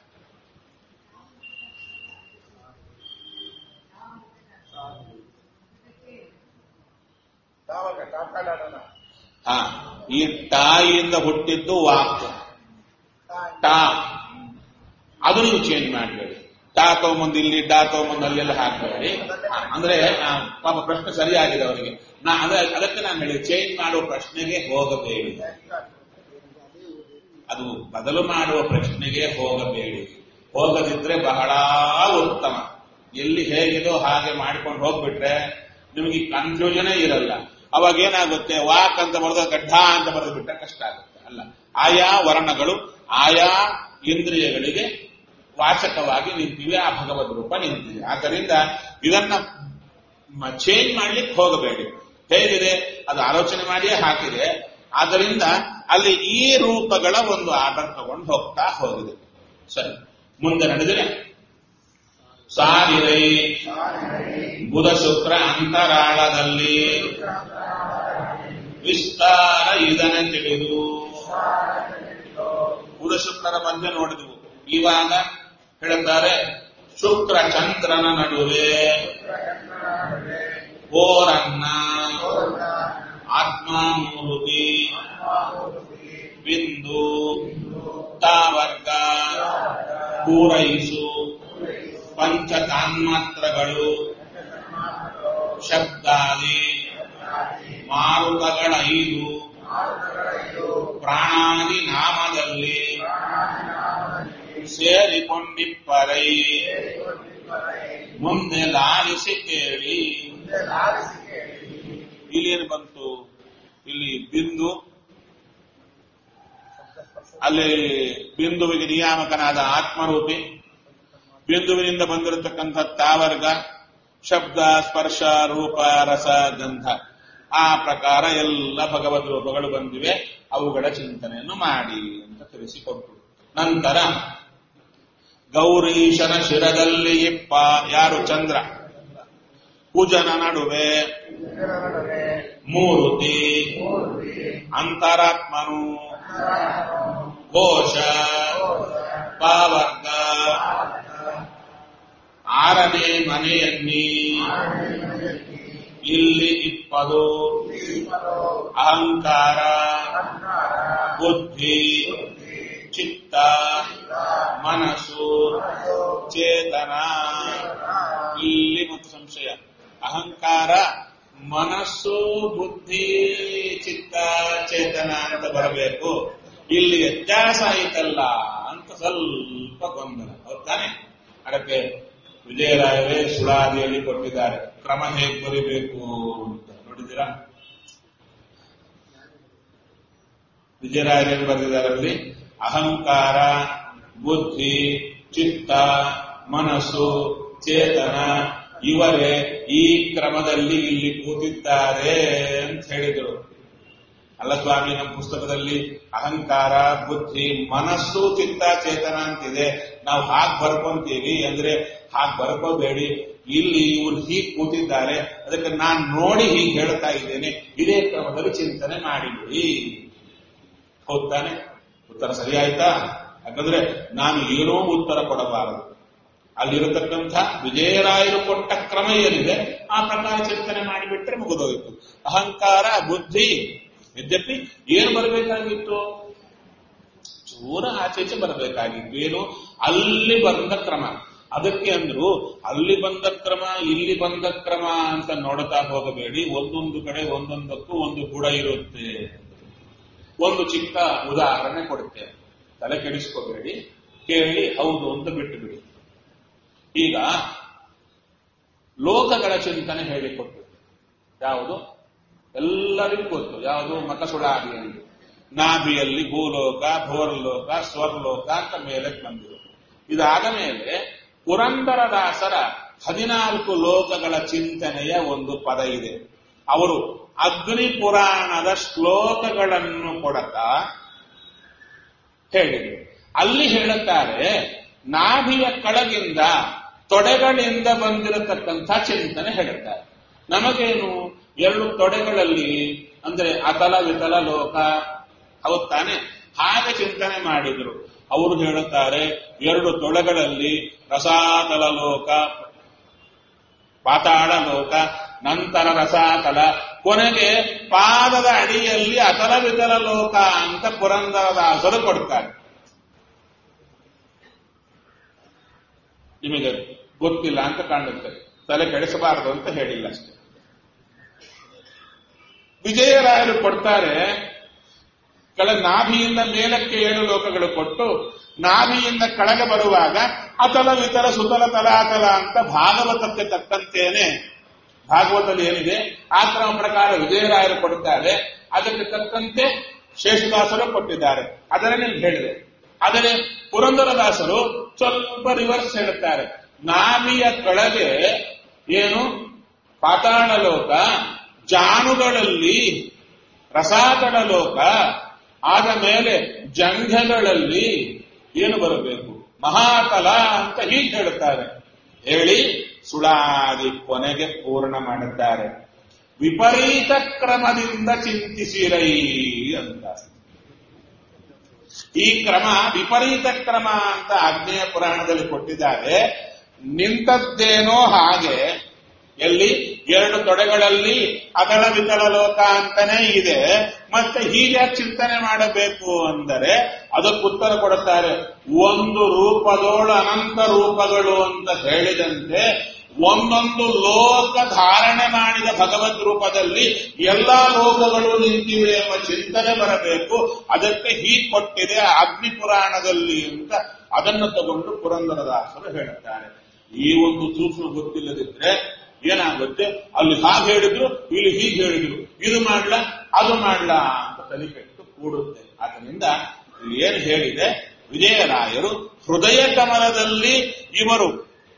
ಹಾ ಈ ಟಾಯಿಂದ ಹುಟ್ಟಿದ್ದು ವಾಕ್ ಟಾ ಅದು ನೀವು ಚೇಂಜ್ ಮಾಡಬೇಡಿ ಟಾ ತಗೊಂಬಂದು ಇಲ್ಲಿ ಡಾ ತಗೊಂಬಂದು ಅಲ್ಲೆಲ್ಲ ಹಾಕಬೇಡಿ ಆ, ಅಂದ್ರೆ ಆ, ಪಾಪ ಪ್ರಶ್ನೆ ಸರಿಯಾಗಿದೆ ಅವರಿಗೆ ನಾ ಅದೇ ಅದಕ್ಕೆ ನಾನು ಹೇಳಿ ಚೇಂಜ್ ಮಾಡುವ ಪ್ರಶ್ನೆಗೆ ಹೋಗಬೇಡಿ ಅದು ಬದಲು ಮಾಡುವ ಪ್ರಶ್ನೆಗೆ ಹೋಗಬೇಡಿ ಹೋಗದಿದ್ರೆ ಬಹಳ ಉತ್ತಮ ಎಲ್ಲಿ ಹೇಗಿದೋ ಹಾಗೆ ಮಾಡ್ಕೊಂಡು ಹೋಗ್ಬಿಟ್ರೆ ನಿಮಗೆ ಕನ್ಫ್ಯೂಷನೇ ಇರಲ್ಲ ಅವಾಗ ಏನಾಗುತ್ತೆ ವಾಕ್ ಅಂತ ಬರೆದ ಗಡ್ಡ ಅಂತ ಬರೆದು ಬಿಟ್ರೆ ಕಷ್ಟ ಆಗುತ್ತೆ ಅಲ್ಲ ಆಯಾ ವರ್ಣಗಳು ಆಯಾ ಇಂದ್ರಿಯಗಳಿಗೆ ವಾಚಕವಾಗಿ ನಿಂತಿವೆ ಆ ಭಗವದ್ ರೂಪ ನಿಂತಿದೆ ಆದ್ದರಿಂದ ಇದನ್ನ ಚೇಂಜ್ ಮಾಡ್ಲಿಕ್ಕೆ ಹೋಗಬೇಡಿ ಹೇಗಿದೆ ಅದು ಆಲೋಚನೆ ಮಾಡಿಯೇ ಹಾಕಿದೆ ಆದ್ದರಿಂದ ಅಲ್ಲಿ ಈ ರೂಪಗಳ ಒಂದು ಆರ್ಡರ್ ತಗೊಂಡು ಹೋಗ್ತಾ ಹೋಗಿದೆ ಸರಿ ಮುಂದೆ ನಡೆದರೆ ಸಾರಿರೈ ಬುಧ ಶುಕ್ರ ಅಂತರಾಳದಲ್ಲಿ ವಿಸ್ತಾರ ಇದನ್ನ ತಿಳಿದು ಬುಧ ಶುಕ್ರರ ಮಧ್ಯೆ ನೋಡಿದವು ಇವಾಗ ಹೇಳುತ್ತಾರೆ ಶುಕ್ರ ಚಂದ್ರನ ನಡುವೆ ಓರನ್ನ ಆತ್ಮಾಮೂರ್ತಿ ಬಿಂದು ತಾವರ್ಗ ಪೂರೈಸು ಪಂಚ ತಾನ್ಮಾತ್ರಗಳು ಶಬ್ದಾದಿ ಮಾರುತಗಳ ಐದು ಪ್ರಾಣಾದಿ ನಾಮದಲ್ಲಿ ಸೇರಿಕೊಂಡಿಪ್ಪರೈ ಮುಂದೆ ಲಾಲಿಸಿ ಕೇಳಿ ಇಲ್ಲಿ ಏನು ಬಂತು ಇಲ್ಲಿ ಬಿಂದು ಅಲ್ಲಿ ಬಿಂದುವಿಗೆ ನಿಯಾಮಕನಾದ ಆತ್ಮರೂಪಿ ಬಿಂದುವಿನಿಂದ ಬಂದಿರತಕ್ಕಂಥ ತಾವರ್ಗ ಶಬ್ದ ಸ್ಪರ್ಶ ರೂಪ ರಸ ಗಂಧ ಆ ಪ್ರಕಾರ ಎಲ್ಲ ಭಗವದ್ ರೂಪಗಳು ಬಂದಿವೆ ಅವುಗಳ ಚಿಂತನೆಯನ್ನು ಮಾಡಿ ಅಂತ ತಿಳಿಸಿಕೊಟ್ರು ನಂತರ ಗೌರೀಶನ ಶಿರದಲ್ಲಿ ಇಪ್ಪ ಯಾರು ಚಂದ್ರ ಕುಜನ ನಡುವೆ ಮೂರುತಿ ಅಂತರಾತ್ಮನು ಕೋಶ ಪಾವರ್ಗ ಆರನೇ ಮನೆಯನ್ನಿ ಇಲ್ಲಿ ಇಪ್ಪದು ಅಹಂಕಾರ ಬುದ್ಧಿ ಚಿತ್ತ ಮನಸ್ಸು ಚೇತನ ಇಲ್ಲಿ ಮತ್ತು ಸಂಶಯ ಅಹಂಕಾರ ಮನಸ್ಸು ಬುದ್ಧಿ ಚಿತ್ತ ಚೇತನ ಅಂತ ಬರಬೇಕು ಇಲ್ಲಿ ವ್ಯತ್ಯಾಸ ಆಯ್ತಲ್ಲ ಅಂತ ಸ್ವಲ್ಪ ಗೊಂದಲ ಹೌದ್ ತಾನೆ ಅದಕ್ಕೆ ವಿಜಯರಾಯವೇ ಸುಳಾದಿಯಲ್ಲಿ ಕೊಟ್ಟಿದ್ದಾರೆ ಕ್ರಮ ಹೇಗೆ ಬರಿಬೇಕು ಅಂತ ನೋಡಿದ್ದೀರಾ ವಿಜಯರಾಯರೇನು ಬರೆದಿದ್ದಾರೆ ಅಲ್ಲಿ ಅಹಂಕಾರ ಬುದ್ಧಿ ಚಿತ್ತ ಮನಸ್ಸು ಚೇತನ ಇವರೇ ಈ ಕ್ರಮದಲ್ಲಿ ಇಲ್ಲಿ ಕೂತಿದ್ದಾರೆ ಅಂತ ಹೇಳಿದರು ಅಲ್ಲ ಸ್ವಾಮಿ ನಮ್ಮ ಪುಸ್ತಕದಲ್ಲಿ ಅಹಂಕಾರ ಬುದ್ಧಿ ಮನಸ್ಸು ಚಿತ್ತ ಚೇತನ ಅಂತಿದೆ ನಾವು ಹಾಗೆ ಬರ್ಕೊಂತೀವಿ ಅಂದ್ರೆ ಹಾಗೆ ಬರ್ಕೋಬೇಡಿ ಇಲ್ಲಿ ಇವ್ರು ಹೀಗೆ ಕೂತಿದ್ದಾರೆ ಅದಕ್ಕೆ ನಾನು ನೋಡಿ ಹೀಗೆ ಹೇಳ್ತಾ ಇದ್ದೇನೆ ಇದೇ ಕ್ರಮದಲ್ಲಿ ಚಿಂತನೆ ಮಾಡಿಬಿಡಿ ಹೋಗ್ತಾನೆ ಉತ್ತರ ಸರಿ ಆಯ್ತಾ ಯಾಕಂದ್ರೆ ನಾನು ಏನೋ ಉತ್ತರ ಕೊಡಬಾರದು ಅಲ್ಲಿರತಕ್ಕಂಥ ವಿಜಯರಾಯರು ಕೊಟ್ಟ ಕ್ರಮ ಏನಿದೆ ಆ ಪ್ರಕಾರ ಚಿಂತನೆ ಮಾಡಿಬಿಟ್ರೆ ಮುಗಿದೋಯ್ತು ಅಹಂಕಾರ ಬುದ್ಧಿ ಯದ್ಯಪಿ ಏನು ಬರಬೇಕಾಗಿತ್ತು ಚೂರ ಆಚೆಚೆ ಬರಬೇಕಾಗಿತ್ತು ಏನು ಅಲ್ಲಿ ಬಂದ ಕ್ರಮ ಅದಕ್ಕೆ ಅಂದ್ರು ಅಲ್ಲಿ ಬಂದ ಕ್ರಮ ಇಲ್ಲಿ ಬಂದ ಕ್ರಮ ಅಂತ ನೋಡ್ತಾ ಹೋಗಬೇಡಿ ಒಂದೊಂದು ಕಡೆ ಒಂದೊಂದಕ್ಕೂ ಒಂದು ಗುಣ ಇರುತ್ತೆ ಒಂದು ಚಿಕ್ಕ ಉದಾಹರಣೆ ಕೊಡುತ್ತೇನೆ ತಲೆ ಕೆಡಿಸ್ಕೋಬೇಡಿ ಕೇಳಿ ಹೌದು ಅಂತ ಬಿಟ್ಟು ಬಿಡಿ ಈಗ ಲೋಕಗಳ ಚಿಂತನೆ ಹೇಳಿಕೊಟ್ಟು ಯಾವುದು ಎಲ್ಲರಿಗೂ ಗೊತ್ತು ಯಾವುದು ಮತಸುಳಾದಿಯಲ್ಲಿ ನಾಭಿಯಲ್ಲಿ ಭೂಲೋಕ ಭೋರ್ಲೋಕ ಸ್ವರ್ಲೋಕ ಅಂತ ಮೇಲೆ ಬಂದಿರು ಇದಾದ ಮೇಲೆ ಪುರಂದರದಾಸರ ಹದಿನಾಲ್ಕು ಲೋಕಗಳ ಚಿಂತನೆಯ ಒಂದು ಪದ ಇದೆ ಅವರು ಅಗ್ನಿ ಪುರಾಣದ ಶ್ಲೋಕಗಳನ್ನು ಕೊಡತಾ ಹೇಳಿದರು ಅಲ್ಲಿ ಹೇಳುತ್ತಾರೆ ನಾಭಿಯ ಕಳಗಿಂದ ತೊಡೆಗಳಿಂದ ಬಂದಿರತಕ್ಕಂಥ ಚಿಂತನೆ ಹೇಳುತ್ತಾರೆ ನಮಗೇನು ಎರಡು ತೊಡೆಗಳಲ್ಲಿ ಅಂದ್ರೆ ಅತಲ ವಿತಲ ಲೋಕ ಹೌದ್ ತಾನೆ ಹಾಗೆ ಚಿಂತನೆ ಮಾಡಿದ್ರು ಅವರು ಹೇಳುತ್ತಾರೆ ಎರಡು ತೊಳೆಗಳಲ್ಲಿ ರಸಾತಲ ಲೋಕ ಪಾತಾಳ ಲೋಕ ನಂತರ ರಸಾತಲ ಕೊನೆಗೆ ಪಾದದ ಅಡಿಯಲ್ಲಿ ಅತಲ ವಿತಲ ಲೋಕ ಅಂತ ಪುರಂದರದಾಸರು ಕೊಡ್ತಾರೆ ನಿಮಗೆ ಗೊತ್ತಿಲ್ಲ ಅಂತ ಕಾಣುತ್ತೆ ತಲೆ ಕೆಡಿಸಬಾರದು ಅಂತ ಹೇಳಿಲ್ಲ ಅಷ್ಟೇ ವಿಜಯರಾಯರು ಕೊಡ್ತಾರೆ ಕೆಳ ನಾಭಿಯಿಂದ ಮೇಲಕ್ಕೆ ಏಳು ಲೋಕಗಳು ಕೊಟ್ಟು ನಾಭಿಯಿಂದ ಕೆಳಗೆ ಬರುವಾಗ ಅತಲ ವಿತರ ಸುತಲ ತಲಾತಲ ಅಂತ ಭಾಗವತಕ್ಕೆ ತಕ್ಕಂತೇನೆ ಭಾಗವತದಲ್ಲಿ ಏನಿದೆ ಆ ಕ್ರಮ ಪ್ರಕಾರ ವಿಜಯರಾಯರು ಕೊಡುತ್ತಾರೆ ಅದಕ್ಕೆ ತಕ್ಕಂತೆ ಶೇಷದಾಸರು ಕೊಟ್ಟಿದ್ದಾರೆ ಅದನ್ನೇ ನೀವು ಹೇಳಿದೆ ಆದರೆ ಪುರಂದರದಾಸರು ಸ್ವಲ್ಪ ರಿವರ್ಸ್ ಹೇಳುತ್ತಾರೆ ನಾಭಿಯ ಕೆಳಗೆ ಏನು ಪಾತಾಳ ಲೋಕ ಜಾನುಗಳಲ್ಲಿ ರಸಾತಳ ಲೋಕ ಆದ ಮೇಲೆ ಜಂಘಗಳಲ್ಲಿ ಏನು ಬರಬೇಕು ಮಹಾತಲ ಅಂತ ಹೀಗೆ ಹೇಳುತ್ತಾರೆ ಹೇಳಿ ಸುಳಾದಿ ಕೊನೆಗೆ ಪೂರ್ಣ ಮಾಡುತ್ತಾರೆ ವಿಪರೀತ ಕ್ರಮದಿಂದ ಚಿಂತಿಸಿರೈ ಅಂತ ಈ ಕ್ರಮ ವಿಪರೀತ ಕ್ರಮ ಅಂತ ಆಗ್ನೇಯ ಪುರಾಣದಲ್ಲಿ ಕೊಟ್ಟಿದ್ದಾರೆ ನಿಂತದ್ದೇನೋ ಹಾಗೆ ಎಲ್ಲಿ ಎರಡು ತೊಡೆಗಳಲ್ಲಿ ಅಗಲ ವಿತಲ ಲೋಕ ಅಂತಾನೆ ಇದೆ ಮತ್ತೆ ಹೀಗೆ ಚಿಂತನೆ ಮಾಡಬೇಕು ಅಂದರೆ ಅದಕ್ಕೆ ಉತ್ತರ ಕೊಡುತ್ತಾರೆ ಒಂದು ರೂಪದೋಳು ಅನಂತ ರೂಪಗಳು ಅಂತ ಹೇಳಿದಂತೆ ಒಂದೊಂದು ಲೋಕ ಧಾರಣೆ ಮಾಡಿದ ಭಗವದ್ ರೂಪದಲ್ಲಿ ಎಲ್ಲಾ ಲೋಕಗಳು ನಿಂತಿವೆ ಎಂಬ ಚಿಂತನೆ ಬರಬೇಕು ಅದಕ್ಕೆ ಹೀಗೆ ಕೊಟ್ಟಿದೆ ಅಗ್ನಿ ಪುರಾಣದಲ್ಲಿ ಅಂತ ಅದನ್ನು ತಗೊಂಡು ಪುರಂದರದಾಸರು ಹೇಳುತ್ತಾರೆ ಈ ಒಂದು ಸೂಕ್ಷ್ಮ ಗೊತ್ತಿಲ್ಲದಿದ್ರೆ ಏನಾಗುತ್ತೆ ಅಲ್ಲಿ ಹಾಗೆ ಹೇಳಿದ್ರು ಇಲ್ಲಿ ಹೀಗೆ ಹೇಳಿದ್ರು ಇದು ಮಾಡ್ಲಾ ಅದು ಮಾಡ್ಲಾ ಅಂತ ತಲೆ ಕೆಟ್ಟು ಕೂಡುತ್ತೆ ಅದರಿಂದ ಇಲ್ಲಿ ಏನು ಹೇಳಿದೆ ವಿಜಯರಾಯರು ಹೃದಯ ಕಮಲದಲ್ಲಿ ಇವರು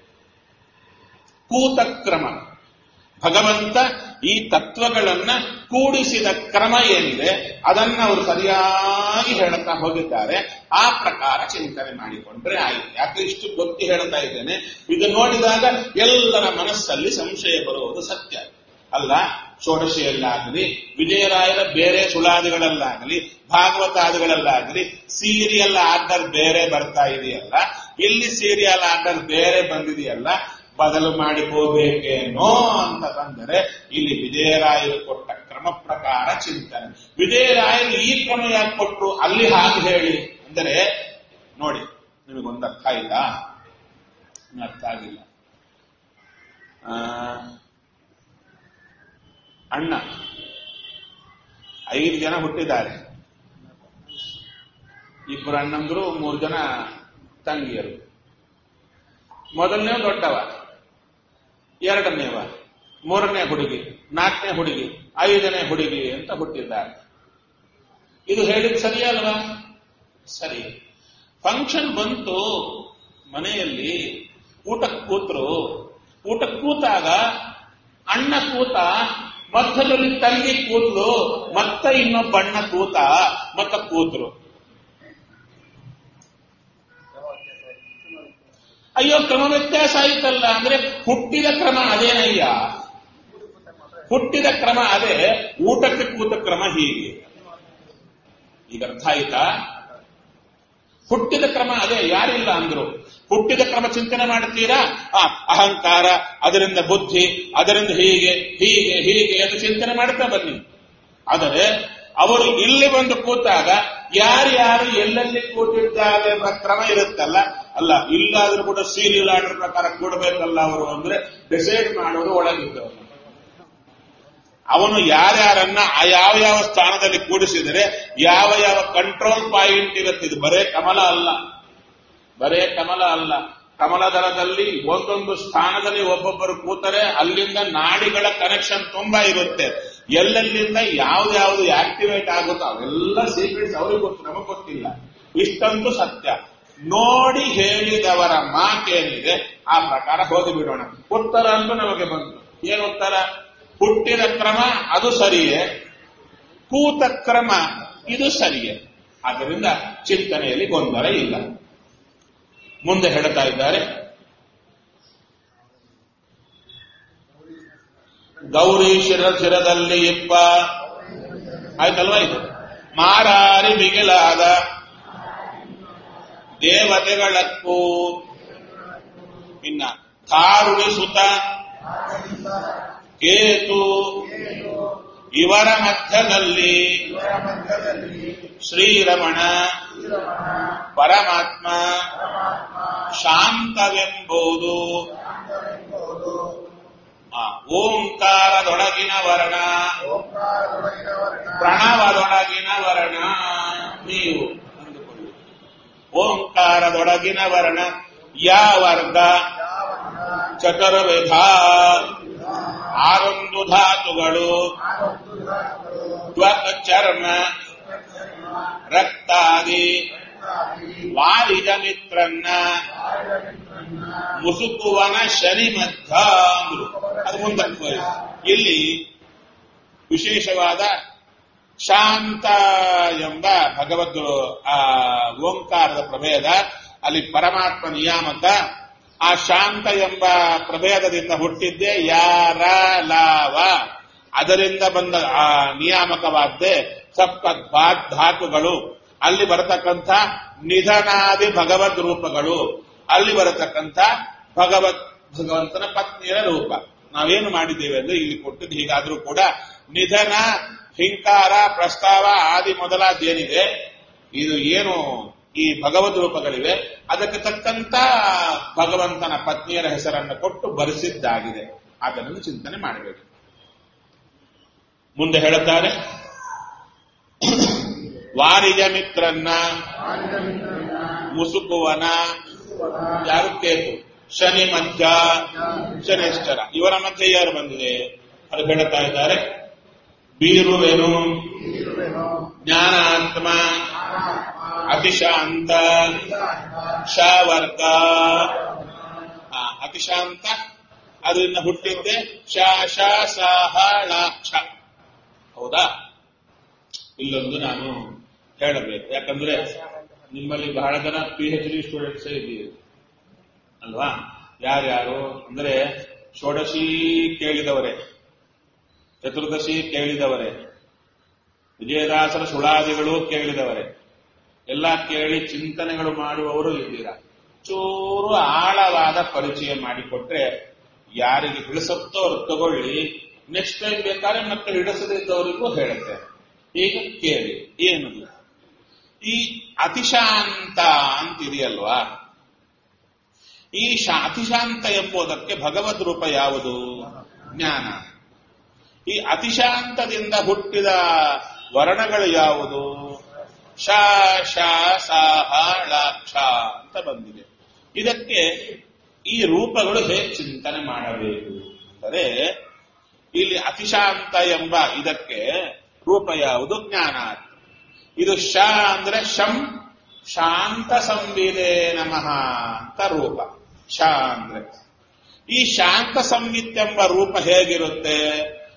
ಕೂತಕ್ರಮ ಭಗವಂತ ಈ ತತ್ವಗಳನ್ನ ಕೂಡಿಸಿದ ಕ್ರಮ ಏನಿದೆ ಅದನ್ನ ಅವರು ಸರಿಯಾಗಿ ಹೇಳುತ್ತಾ ಹೋಗಿದ್ದಾರೆ ಆ ಪ್ರಕಾರ ಚಿಂತನೆ ಮಾಡಿಕೊಂಡ್ರೆ ಆಯ್ತು ಯಾಕೆ ಇಷ್ಟು ಗೊತ್ತಿ ಹೇಳ್ತಾ ಇದ್ದೇನೆ ಇದು ನೋಡಿದಾಗ ಎಲ್ಲರ ಮನಸ್ಸಲ್ಲಿ ಸಂಶಯ ಬರುವುದು ಸತ್ಯ ಅಲ್ಲ ಷೋಡಶಿಯಲ್ಲಾಗಲಿ ವಿಜಯರಾಯರ ಬೇರೆ ಸುಳಾದಿಗಳಲ್ಲಾಗಲಿ ಭಾಗವತಾದಿಗಳಲ್ಲಾಗಲಿ ಸೀರಿಯಲ್ ಆರ್ಡರ್ ಬೇರೆ ಬರ್ತಾ ಇದೆಯಲ್ಲ ಇಲ್ಲಿ ಸೀರಿಯಲ್ ಆರ್ಡರ್ ಬೇರೆ ಬಂದಿದೆಯಲ್ಲ ಬದಲು ಮಾಡಿಕೋಬೇಕೇನೋ ಅಂತ ಬಂದರೆ ಇಲ್ಲಿ ವಿಜಯರಾಯರು ಕೊಟ್ಟ ಕ್ರಮ ಪ್ರಕಾರ ಚಿಂತನೆ ವಿಜಯರಾಯರು ಈ ಕ್ರಮ ಯಾಕೆ ಕೊಟ್ಟರು ಅಲ್ಲಿ ಹಾಗೆ ಹೇಳಿ ಅಂದರೆ ನೋಡಿ ನಿಮಗೊಂದು ಅರ್ಥ ಆಯ್ತಾ ಅರ್ಥ ಆಗಿಲ್ಲ ಆ, ಅಣ್ಣ ಐದು ಜನ ಹುಟ್ಟಿದ್ದಾರೆ ಇಬ್ಬರು ಅಣ್ಣಂದ್ರು ಮೂರು ಜನ ತಂಗಿಯರು ಮೊದಲನೇ ದೊಡ್ಡವ ಎರಡನೇವ ಮೂರನೇ ಹುಡುಗಿ ನಾಲ್ಕನೇ ಹುಡುಗಿ ಐದನೇ ಹುಡುಗಿ ಅಂತ ಹುಟ್ಟಿದ್ದಾರೆ ಇದು ಹೇಳಿದ್ ಸರಿಯಲ್ವಾ ಸರಿ ಫಂಕ್ಷನ್ ಬಂತು ಮನೆಯಲ್ಲಿ ಊಟಕ್ಕೆ ಕೂತ್ರು ಊಟಕ್ಕೆ ಕೂತಾಗ ಅಣ್ಣ ಕೂತ ಮಧ್ಯದಲ್ಲಿ ತಂಗಿ ಕೂದ್ಲು ಮತ್ತೆ ಇನ್ನೊಬ್ಬಣ್ಣ ಕೂತ ಮತ್ತ ಕೂತ್ರು ಅಯ್ಯೋ ಕ್ರಮ ವ್ಯತ್ಯಾಸ ಆಯ್ತಲ್ಲ ಅಂದ್ರೆ ಹುಟ್ಟಿದ ಕ್ರಮ ಅದೇನಯ್ಯ ಹುಟ್ಟಿದ ಕ್ರಮ ಅದೇ ಊಟಕ್ಕೆ ಕೂತ ಕ್ರಮ ಹೀಗೆ ಈಗ ಅರ್ಥ ಆಯ್ತಾ ಹುಟ್ಟಿದ ಕ್ರಮ ಅದೇ ಯಾರಿಲ್ಲ ಅಂದ್ರು ಹುಟ್ಟಿದ ಕ್ರಮ ಚಿಂತನೆ ಮಾಡ್ತೀರಾ ಆ ಅಹಂಕಾರ ಅದರಿಂದ ಬುದ್ಧಿ ಅದರಿಂದ ಹೀಗೆ ಹೀಗೆ ಹೀಗೆ ಅಂತ ಚಿಂತನೆ ಮಾಡ್ತಾ ಬನ್ನಿ ಆದರೆ ಅವರು ಇಲ್ಲಿ ಬಂದು ಕೂತಾಗ ಯಾರ್ಯಾರು ಎಲ್ಲೆಲ್ಲಿ ಕೂತಿದ್ದಾರೆ ಎಂಬ ಕ್ರಮ ಇರುತ್ತಲ್ಲ ಅಲ್ಲ ಇಲ್ಲಾದ್ರೂ ಕೂಡ ಸೀರಿಯಲ್ ಆರ್ಡರ್ ಪ್ರಕಾರ ಕೂಡಬೇಕಲ್ಲ ಅವರು ಅಂದ್ರೆ ಡಿಸೈಡ್ ಮಾಡೋರು ಒಳಗಿದ್ದವರು ಅವನು ಯಾರ್ಯಾರನ್ನ ಆ ಯಾವ ಯಾವ ಸ್ಥಾನದಲ್ಲಿ ಕೂಡಿಸಿದರೆ ಯಾವ ಯಾವ ಕಂಟ್ರೋಲ್ ಪಾಯಿಂಟ್ ಇರುತ್ತೆ ಇದು ಬರೇ ಕಮಲ ಅಲ್ಲ ಬರೇ ಕಮಲ ಅಲ್ಲ ಕಮಲದಳದಲ್ಲಿ ಒಂದೊಂದು ಸ್ಥಾನದಲ್ಲಿ ಒಬ್ಬೊಬ್ಬರು ಕೂತರೆ ಅಲ್ಲಿಂದ ನಾಡಿಗಳ ಕನೆಕ್ಷನ್ ತುಂಬಾ ಇರುತ್ತೆ ಎಲ್ಲೆಲ್ಲಿಂದ ಯಾವ್ದು ಆಕ್ಟಿವೇಟ್ ಆಗುತ್ತೋ ಅವೆಲ್ಲ ಸೀಕ್ರೆಟ್ಸ್ ಅವ್ರಿಗೆ ಗೊತ್ತು ನಮಗೆ ಗೊತ್ತಿಲ್ಲ ಇಷ್ಟಂತೂ ಸತ್ಯ ನೋಡಿ ಹೇಳಿದವರ ಮಾತೇನಿದೆ ಆ ಪ್ರಕಾರ ಹೋಗಿ ಬಿಡೋಣ ಉತ್ತರ ಅಂತೂ ನಮಗೆ ಬಂತು ಏನು ಉತ್ತರ ಹುಟ್ಟಿದ ಕ್ರಮ ಅದು ಸರಿಯೇ ಕೂತ ಕ್ರಮ ಇದು ಸರಿಯೇ ಆದ್ದರಿಂದ ಚಿಂತನೆಯಲ್ಲಿ ಗೊಂದಲ ಇಲ್ಲ ಮುಂದೆ ಹೇಳ್ತಾ ಇದ್ದಾರೆ ಗೌರಿ ಶಿರ ಶಿರದಲ್ಲಿ ಇಪ್ಪ ಆಯ್ತಲ್ವಾ ಇದು ಮಾರಾರಿ ಬಿಗಿಲಾದ ದೇವತೆಗಳಕ್ಕೂ ಇನ್ನ ಕಾರುಣಿ ಸುತ ಕೇತು ಇವರ ಮಧ್ಯದಲ್ಲಿ ಶ್ರೀರಮಣ ಪರಮಾತ್ಮ ಶಾಂತವೆಂಬುದು ಆ, ಓಂಕಾರದೊಳಗಿನ ವರ್ಣ ಪ್ರಣವದೊಳಗಿನ ವರ್ಣ ನೀವು ಅಂದುಕೊಳ್ಳಿ ಓಂಕಾರದೊಳಗಿನ ವರ್ಣ ಯಾ ವರ್ಗ ಚತುರ್ವಿಧ ಆರೊಂದು ಧಾತುಗಳು ತ್ವಕ್ ಚರ್ಮ ರಕ್ತಾದಿ ವಾರಿಜ ಮಿತ್ರನ್ನ ಮುಸುಕುವನ ಶನಿ ಮಧ್ಯ ಅಂದ್ರು ಅದು ಮುಂದಕ್ಕೆ ಹೋಯ್ತು. ಇಲ್ಲಿ ವಿಶೇಷವಾದ ಶಾಂತ ಎಂಬ ಭಗವದ್ ಆ ಓಂಕಾರದ ಪ್ರಭೇದ ಅಲ್ಲಿ ಪರಮಾತ್ಮ ನಿಯಾಮಕ ಆ ಶಾಂತ ಎಂಬ ಪ್ರಭೇದದಿಂದ ಹುಟ್ಟಿದ್ದೆ ಯಾರ ಲಾವ ಅದರಿಂದ ಬಂದ ಆ ನಿಯಾಮಕವಾದ್ದೆ ಸಪ್ತದ್ಭಾತ್ ಧಾತುಗಳು ಅಲ್ಲಿ ಬರತಕ್ಕಂಥ ನಿಧನಾದಿ ಭಗವದ್ ರೂಪಗಳು ಅಲ್ಲಿ ಬರತಕ್ಕಂಥ ಭಗವತ್ ಭಗವಂತನ ಪತ್ನಿಯರ ರೂಪ ನಾವೇನು ಮಾಡಿದ್ದೇವೆ ಅಂದ್ರೆ ಇಲ್ಲಿ ಕೊಟ್ಟಿದ್ದು ಹೀಗಾದ್ರೂ ಕೂಡ ನಿಧನ ಹಿಂಕಾರ ಪ್ರಸ್ತಾವ ಆದಿ ಮೊದಲಾದ್ದೇನಿದೆ ಇದು ಏನು ಈ ಭಗವದ್ ರೂಪಗಳಿವೆ ಅದಕ್ಕೆ ತಕ್ಕಂತ ಭಗವಂತನ ಪತ್ನಿಯರ ಹೆಸರನ್ನು ಕೊಟ್ಟು ಬರೆಸಿದ್ದಾಗಿದೆ ಅದನ್ನು ಚಿಂತನೆ ಮಾಡಬೇಕು ಮುಂದೆ ಹೇಳುತ್ತಾರೆ ವಾರಿಜ ಮಿತ್ರನ್ನ ಮುಸುಕುವನ ಯಾರು ಕೇತು ಶನಿ ಮಧ್ಯ ಶನೇಶ್ವರ ಇವರ ಮಧ್ಯೆ ಯಾರು ಬಂದಿದೆ ಅದು ಹೇಳುತ್ತಾ ಇದ್ದಾರೆ ಬೀರುವೆನು ಜ್ಞಾನಾತ್ಮ ಅತಿಶಾಂತ ಶವರ್ಗ ಆ, ಅತಿಶಾಂತ ಅದರಿಂದ ಹುಟ್ಟಿದ್ದೆ ಶ ಶ ಸಹ ಳ ಕ್ಷ ಹೌದಾ ಇಲ್ಲೊಂದು ನಾನು ಹೇಳಬೇಕು ಯಾಕಂದ್ರೆ ನಿಮ್ಮಲ್ಲಿ ಬಹಳ ಜನ ಪಿ ಎಚ್ ಡಿ ಸ್ಟೂಡೆಂಟ್ಸ್ ಇದ್ದೀರಿ ಅಲ್ವಾ ಯಾರ್ಯಾರು ಅಂದ್ರೆ ಷೋಡಶಿ ಕೇಳಿದವರೇ ಚತುರ್ದಶಿ ಕೇಳಿದವರೇ ವಿಜಯದಾಸರ ಸುಳಾದಿಗಳು ಕೇಳಿದವರೇ ಎಲ್ಲ ಕೇಳಿ ಚಿಂತನೆಗಳು ಮಾಡುವವರು ಇದ್ದೀರಾ ಚೂರು ಆಳವಾದ ಪರಿಚಯ ಮಾಡಿಕೊಟ್ರೆ ಯಾರಿಗೆ ಹಿಡಿಸುತ್ತೋ ಅವ್ರು ತಗೊಳ್ಳಿ ನೆಕ್ಸ್ಟ್ ಟೈಮ್ ಬೇಕಾದ್ರೆ ಮತ್ತೆ ಹಿಡಿಸದಿದ್ದವರಿಗೂ ಹೇಳುತ್ತೆ ಈಗ ಕೇಳಿ ಏನದು ಈ ಅತಿಶಾಂತ ಅಂತಿದೆಯಲ್ವಾ ಈ ಶಾ ಅತಿಶಾಂತ ಎಂಬುದಕ್ಕೆ ಭಗವದ್ ರೂಪ ಯಾವುದು ಜ್ಞಾನ ಈ ಅತಿಶಾಂತದಿಂದ ಹುಟ್ಟಿದ ವರ್ಣಗಳು ಯಾವುದು ಶ ಶ ಸ ಹ ಳ ಕ್ಷ ಅಂತ ಬಂದಿದೆ ಇದಕ್ಕೆ ಈ ರೂಪಗಳು ಹೇಗೆ ಚಿಂತನೆ ಮಾಡಬೇಕು ಅಂದರೆ ಇಲ್ಲಿ ಅತಿಶಾಂತ ಎಂಬ ಇದಕ್ಕೆ ರೂಪ ಯಾವುದು ಜ್ಞಾನ ಇದು ಶ ಅಂದ್ರೆ ಶಂ ಶಾಂತ ಸಂವಿದೆ ನಮಃ ಅಂತ ರೂಪ ಶ ಅಂದ್ರೆ ಈ ಶಾಂತ ಸಂವಿತ್ ಎಂಬ ರೂಪ ಹೇಗಿರುತ್ತೆ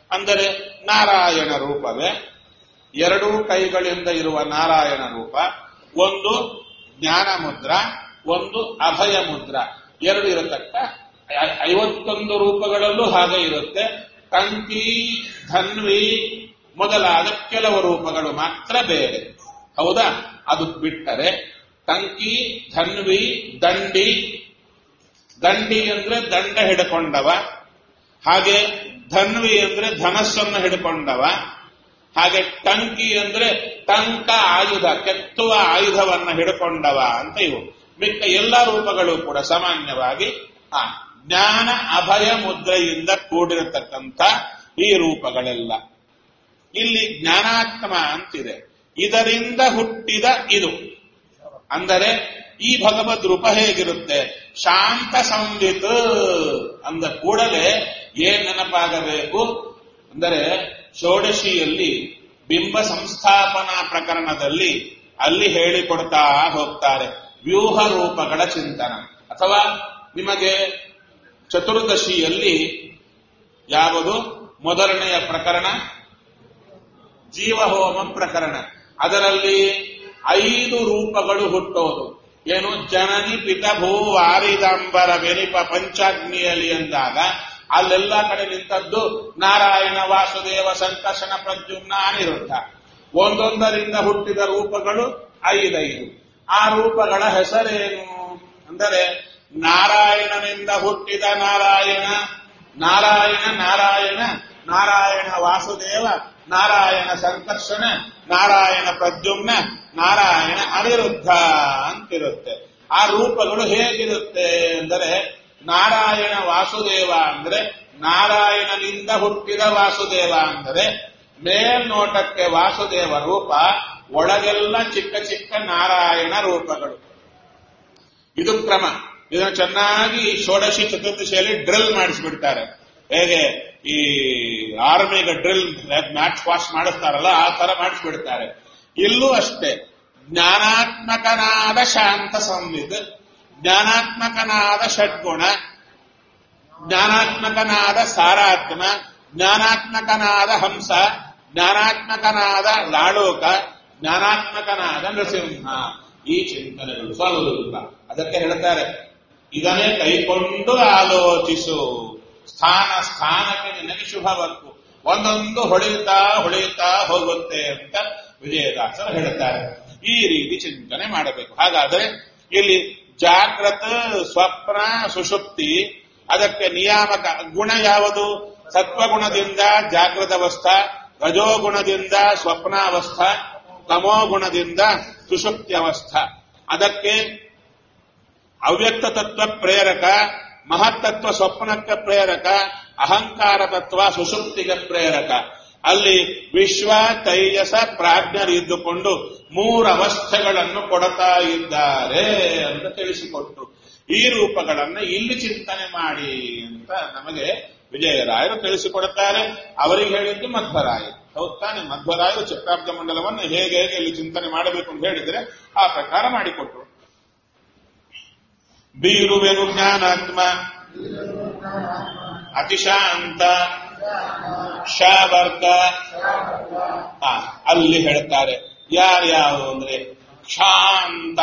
ಅಂದರೆ ನಾರಾಯಣ ರೂಪವೇ ಎರಡೂ ಕೈಗಳಿಂದ ಇರುವ ನಾರಾಯಣ ರೂಪ ಒಂದು ಜ್ಞಾನ ಮುದ್ರ ಒಂದು ಅಭಯ ಮುದ್ರ ಎರಡು ಇರತಕ್ಕ ಐ- ಐವತ್ತೊಂದು ರೂಪಗಳಲ್ಲೂ ಹಾಗೆ ಇರುತ್ತೆ ಕಂಕಿ ಧನ್ವಿ ಮೊದಲಾದ ಕೆಲವು ರೂಪಗಳು ಮಾತ್ರ ಬೇರೆ ಹೌದಾ ಅದು ಬಿಟ್ಟರೆ ಕಂಕಿ ಧನ್ವಿ ದಂಡಿ ದಂಡಿ ಅಂದ್ರೆ ದಂಡ ಹಿಡ್ಕೊಂಡವ ಹಾಗೆ ಧನ್ವಿ ಅಂದ್ರೆ ಧನಸ್ಸನ್ನು ಹಿಡ್ಕೊಂಡವ ಹಾಗೆ ಟಂಕಿ ಅಂದ್ರೆ ಟಂಕ ಆಯುಧ ಕೆತ್ತುವ ಆಯುಧವನ್ನ ಹಿಡ್ಕೊಂಡವ ಅಂತ ಇವು ಮಿಕ್ಕ ಎಲ್ಲ ರೂಪಗಳು ಕೂಡ ಸಾಮಾನ್ಯವಾಗಿ ಆ ಜ್ಞಾನ ಅಭಯ ಮುದ್ರೆಯಿಂದ ಕೂಡಿರತಕ್ಕಂಥ ಈ ರೂಪಗಳೆಲ್ಲ ಇಲ್ಲಿ ಜ್ಞಾನಾತ್ಮ ಅಂತಿದೆ ಇದರಿಂದ ಹುಟ್ಟಿದ ಇದು ಅಂದರೆ ಈ ಭಗವದ್ ರೂಪ ಹೇಗಿರುತ್ತೆ ಶಾಂತ ಸಂವಿತ್ ಅಂದ ಕೂಡಲೇ ಏನ್ ನೆನಪಾಗಬೇಕು ಅಂದರೆ ಷೋಡಶಿಯಲ್ಲಿ ಬಿಂಬ ಸಂಸ್ಥಾಪನಾ ಪ್ರಕರಣದಲ್ಲಿ ಅಲ್ಲಿ ಹೇಳಿಕೊಡ್ತಾ ಹೋಗ್ತಾರೆ ವ್ಯೂಹ ರೂಪಗಳ ಚಿಂತನ ಅಥವಾ ನಿಮಗೆ ಚತುರ್ದಶಿಯಲ್ಲಿ ಯಾವುದು ಮೊದಲನೆಯ ಪ್ರಕರಣ ಜೀವಹೋಮ ಪ್ರಕರಣ ಅದರಲ್ಲಿ ಐದು ರೂಪಗಳು ಹುಟ್ಟೋದು ಏನು ಜನನಿ ಪಿತ ಭೂ ವಾರಿದಾಂಬರ ಬೆನಿಪ ಪಂಚಾಗ್ನಿಯಲ್ಲಿ ಎಂದಾಗ ಅಲ್ಲೆಲ್ಲ ಕಡೆ ನಿಂತದ್ದು ನಾರಾಯಣ ವಾಸುದೇವ ಸಂಕರ್ಷಣ ಪ್ರದ್ಯುಮ್ನ ಅನಿರುದ್ಧ ಒಂದೊಂದರಿಂದ ಹುಟ್ಟಿದ ರೂಪಗಳು ಐದೈದು ಆ ರೂಪಗಳ ಹೆಸರೇನು ಅಂದರೆ ನಾರಾಯಣನಿಂದ ಹುಟ್ಟಿದ ನಾರಾಯಣ ನಾರಾಯಣ ನಾರಾಯಣ ನಾರಾಯಣ ವಾಸುದೇವ ನಾರಾಯಣ ಸಂಕರ್ಷಣ ನಾರಾಯಣ ಪ್ರದ್ಯುಮ್ನ ನಾರಾಯಣ ಅನಿರುದ್ಧ ಅಂತಿರುತ್ತೆ ಆ ರೂಪಗಳು ಹೇಗಿರುತ್ತೆ ಅಂದರೆ ನಾರಾಯಣ ವಾಸುದೇವ ಅಂದ್ರೆ ನಾರಾಯಣನಿಂದ ಹುಟ್ಟಿದ ವಾಸುದೇವ ಅಂದರೆ ಮೇಲ್ನೋಟಕ್ಕೆ ವಾಸುದೇವ ರೂಪ ಒಳಗೆಲ್ಲ ಚಿಕ್ಕ ಚಿಕ್ಕ ನಾರಾಯಣ ರೂಪಗಳು ಇದು ಕ್ರಮ ಇದನ್ನು ಚೆನ್ನಾಗಿ ಷೋಡಶಿ ಚತುರ್ದಶಿಯಲ್ಲಿ ಡ್ರಿಲ್ ಮಾಡಿಸ್ಬಿಡ್ತಾರೆ ಹೇಗೆ ಈ ಆರ್ಮಿಗೆ ಡ್ರಿಲ್ ಮ್ಯಾಚ್ ವಾಶ್ ಮಾಡಿಸ್ತಾರಲ್ಲ ಆ ತರ ಮಾಡಿಸ್ಬಿಡ್ತಾರೆ ಇಲ್ಲೂ ಅಷ್ಟೇ ಜ್ಞಾನಾತ್ಮಕನಾದ ಶಾಂತ ಸಂವಿದ್ ಜ್ಞಾನಾತ್ಮಕನಾದ ಷಡ್ಗುಣ ಜ್ಞಾನಾತ್ಮಕನಾದ ಸಾರಾತ್ಮ ಜ್ಞಾನಾತ್ಮಕನಾದ ಹಂಸ ಜ್ಞಾನಾತ್ಮಕನಾದ ಲಾಳೋಕ ಜ್ಞಾನಾತ್ಮಕನಾದ ನೃಸಿಂಹ ಈ ಚಿಂತನೆಗಳು ಸ್ವಲ್ಪ ಅದಕ್ಕೆ ಹೇಳ್ತಾರೆ ಇದನ್ನೇ ಕೈಕೊಂಡು ಆಲೋಚಿಸು ಸ್ಥಾನ ಸ್ಥಾನಕ್ಕೆ ನಿನಗೆ ಶುಭವತ್ತು ಒಂದೊಂದು ಹೊಳೆಯುತ್ತಾ ಹೊಳೆಯುತ್ತಾ ಹೋಗುತ್ತೆ ಅಂತ ವಿಜಯದಾಸರು ಹೇಳ್ತಾರೆ ಈ ರೀತಿ ಚಿಂತನೆ ಮಾಡಬೇಕು ಹಾಗಾದರೆ ಇಲ್ಲಿ ಜಾಗ್ರತ ಸ್ವಪ್ನ ಸುಷುಪ್ತಿ ಅದಕ್ಕೆ ನಿಯಾಮಕ ಗುಣ ಯಾವುದು ಸತ್ವಗುಣದಿಂದ ಜಾಗೃತ ಅವಸ್ಥಾ ರಜೋಗುಣದಿಂದ ಸ್ವಪ್ನಾವಸ್ಥಾ ತಮೋಗುಣದಿಂದ ಸುಷುಪ್ತಿ ಅವಸ್ಥಾ ಅದಕ್ಕೆ ಅವ್ಯಕ್ತ ತತ್ವ ಪ್ರೇರಕ ಮಹತ್ತತ್ವ ಸ್ವಪ್ನಕ್ಕೆ ಪ್ರೇರಕ ಅಹಂಕಾರ ತತ್ವ ಸುಷುಪ್ತಿಗೆ ಪ್ರೇರಕ ಅಲ್ಲಿ ವಿಶ್ವ ತೈಜಸ ಪ್ರಾಜ್ಞರಿದ್ದುಕೊಂಡು ಮೂರು ಅವಸ್ಥೆಗಳನ್ನು ಕೊಡ್ತಾ ಇದ್ದಾರೆ ಅಂತ ತಿಳಿಸಿಕೊಟ್ರು ಈ ರೂಪಗಳನ್ನು ಇಲ್ಲಿ ಚಿಂತನೆ ಮಾಡಿ ಅಂತ ನಮಗೆ ವಿಜಯರಾಯರು ತಿಳಿಸಿಕೊಡುತ್ತಾರೆ ಅವರಿಗೆ ಹೇಳಿದ್ದು ಮಧ್ವರಾಯ ಹೌದ್ ತಾನೆ ಮಧ್ವರಾಯರು ಚಕ್ರಾಬ್ದ ಮಂಡಲವನ್ನು ಹೇಗೆ ಹೇಗೆ ಇಲ್ಲಿ ಚಿಂತನೆ ಮಾಡಬೇಕು ಅಂತ ಹೇಳಿದ್ರೆ ಆ ಪ್ರಕಾರ ಮಾಡಿಕೊಟ್ರು ಬೀರುವೆನು ಜ್ಞಾನಾತ್ಮ ಅತಿಶಾಂತ ಶಾವರ್ಗ ಆ, ಅಲ್ಲಿ ಹೇಳ್ತಾರೆ ಯಾರ್ಯಾರು ಅಂದ್ರೆ ಶಾಂತ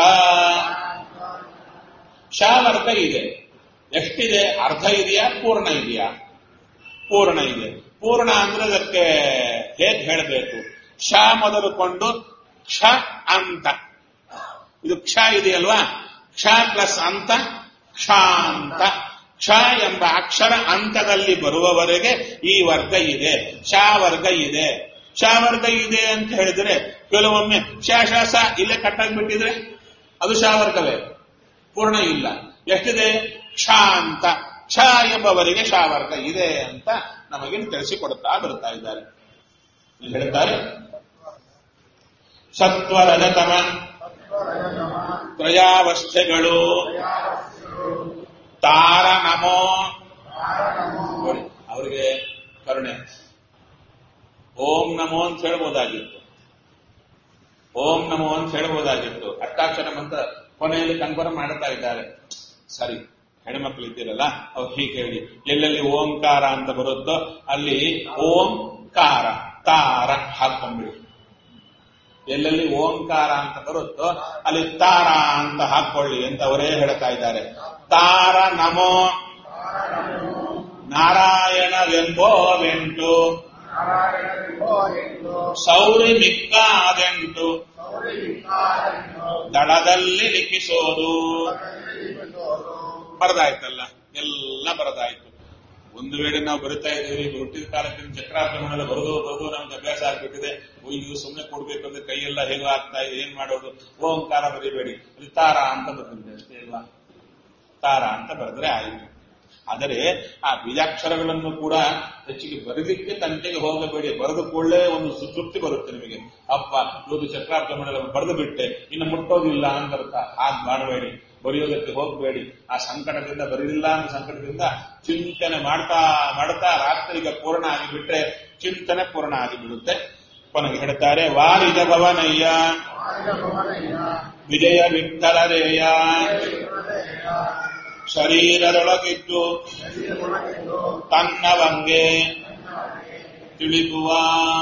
ಶಾವರ್ಗ ಇದೆ ಎಷ್ಟಿದೆ ಅರ್ಧ ಇದೆಯಾ ಪೂರ್ಣ ಇದೆಯಾ ಪೂರ್ಣ ಇದೆ ಪೂರ್ಣ ಅಂದ್ರೆ ಅದಕ್ಕೆ ಹೇಗೆ ಹೇಳಬೇಕು ಶ ಮೊದಲುಕೊಂಡು ಕ್ಷ ಅಂತ ಇದು ಕ್ಷ ಇದೆಯಲ್ವಾ ಕ್ಷ ಪ್ಲಸ್ ಅಂತ ಕ್ಷಾಂತ ಕ್ಷ ಎಂಬ ಅಕ್ಷರ ಅಂತದಲ್ಲಿ ಬರುವವರೆಗೆ ಈ ವರ್ಗ ಇದೆ ಶ ವರ್ಗ ಇದೆ ಶ ವರ್ಗ ಇದೆ ಅಂತ ಹೇಳಿದ್ರೆ ಕೆಲವೊಮ್ಮೆ ಶ ಶ ಸ ಇಲ್ಲೇ ಕಟ್ಟಾಗ್ಬಿಟ್ಟಿದ್ರೆ ಅದು ಶ ವರ್ಗವೇ ಪೂರ್ಣ ಇಲ್ಲ ಎಷ್ಟಿದೆ ಕ್ಷ ಅಂತ ಕ್ಷ ಎಂಬವರಿಗೆ ಶ ವರ್ಗ ಇದೆ ಅಂತ ನಮಗೆ ತಿಳಿಸಿಕೊಡುತ್ತಾ ಬರ್ತಾ ಇದ್ದಾರೆ ಇಲ್ಲಿ ಹೇಳ್ತಾರೆ ಸತ್ವ ರಜತಮ ತ್ರಯಾವಸ್ಥೆಗಳು ತಾರ ನಮೋ ನೋಡಿ, ಅವರಿಗೆ ಕರುಣೆ ಓಂ ನಮೋ ಅಂತ ಹೇಳ್ಬೋದಾಗಿತ್ತು ಓಂ ನಮೋ ಅಂತ ಹೇಳ್ಬೋದಾಗಿತ್ತು ಅಷ್ಟಾಕ್ಷರ ಮಂತ್ರ ಕೊನೆಯಲ್ಲಿ ಕನ್ಫರ್ಮ್ ಮಾಡುತ್ತಾ ಇದ್ದಾರೆ ಸರಿ ಹೆಣ್ಮಕ್ಳು ಇದ್ದೀರಲ್ಲ ಅವ್ರು ಹೀಗೆ ಹೇಳಿ ಎಲ್ಲೆಲ್ಲಿ ಓಂಕಾರ ಅಂತ ಬರುತ್ತೋ ಅಲ್ಲಿ ಓಂಕಾರ ತಾರ ಹಾಕೊಂಡ್ಬಿಡಿ ಎಲ್ಲೆಲ್ಲಿ ಓಂಕಾರ ಅಂತ ಬರುತ್ತೋ ಅಲ್ಲಿ ತಾರ ಅಂತ ಹಾಕೊಳ್ಳಿ ಅಂತ ಅವರೇ ಹೇಳ್ತಾ ಇದ್ದಾರೆ ತಾರ ನಮೋ ನಾರಾಯಣವೆಂಬೋವೆಂಟು ಸೌರಿ ಮಿಕ್ಕಾದೆಂಟು ದಳದಲ್ಲಿ ಲಿಖಿಸೋದು ಬರದಾಯ್ತಲ್ಲ ಎಲ್ಲ ಬರದಾಯ್ತು ಒಂದು ವೇಳೆ ನಾವು ಬರಿತಾ ಇದ್ದೀವಿ ಹುಟ್ಟಿದ ಕಾಲಕ್ಕೆ ಚಕ್ರಾಕ್ರಮಣ ಬರೋದು ಬರೋದು ನಮ್ಗೆ ಅಭ್ಯಾಸ ಆಗ್ಬಿಟ್ಟಿದೆ ಇದು ಸುಮ್ಮನೆ ಕೊಡ್ಬೇಕಂದ್ರೆ ಕೈಯೆಲ್ಲ ಹೇಗೋ ಆಗ್ತಾ ಇದೆ ಏನ್ ಮಾಡೋದು ಓಂಕಾರ ಬರಿಬೇಡಿ ಅಲ್ಲಿ ತಾರ ಅಂತ ಬರ್ತಿದೆ ಅಷ್ಟೇ ಅಲ್ವಾ ತಾರ ಅಂತ ಬರೆದ್ರೆ ಆಯಿತು ಆದರೆ ಆ ಬೀಜಾಕ್ಷರಗಳನ್ನು ಕೂಡ ಹೆಚ್ಚಿಗೆ ಬರಲಿಕ್ಕೆ ತಂಟೆಗೆ ಹೋಗಬೇಡಿ ಬರೆದು ಕೂಡಲೇ ಒಂದು ತೃಪ್ತಿ ಬರುತ್ತೆ ನಿಮಗೆ ಅಪ್ಪ ಇವತ್ತು ಚಕ್ರಾರ್ಥ ಬರೆದು ಬಿಟ್ಟೆ ಇನ್ನು ಮುಟ್ಟೋದಿಲ್ಲ ಅಂತ ಅರ್ಥ ಹಾಗೆ ಮಾಡಬೇಡಿ ಬರೆಯೋದಕ್ಕೆ ಹೋಗಬೇಡಿ ಆ ಸಂಕಟದಿಂದ ಬರಲಿಲ್ಲ ಅನ್ನೋ ಸಂಕಟದಿಂದ ಚಿಂತನೆ ಮಾಡ್ತಾ ಮಾಡ್ತಾ ರಾತ್ರಿಗೆ ಪೂರ್ಣ ಆಗಿಬಿಟ್ರೆ ಚಿಂತನೆ ಪೂರ್ಣ ಆಗಿಬಿಡುತ್ತೆ ಕೊನೆಗೆ ಹೇಳ್ತಾರೆ ವಾರಿದ ಭವನಯ್ಯ ವಿಜಯ ವಿಠಲರೇಯ ಶರೀರದೊಳಗಿದ್ದು ತನ್ನವಂಗೆ ತಿಳಿದುವ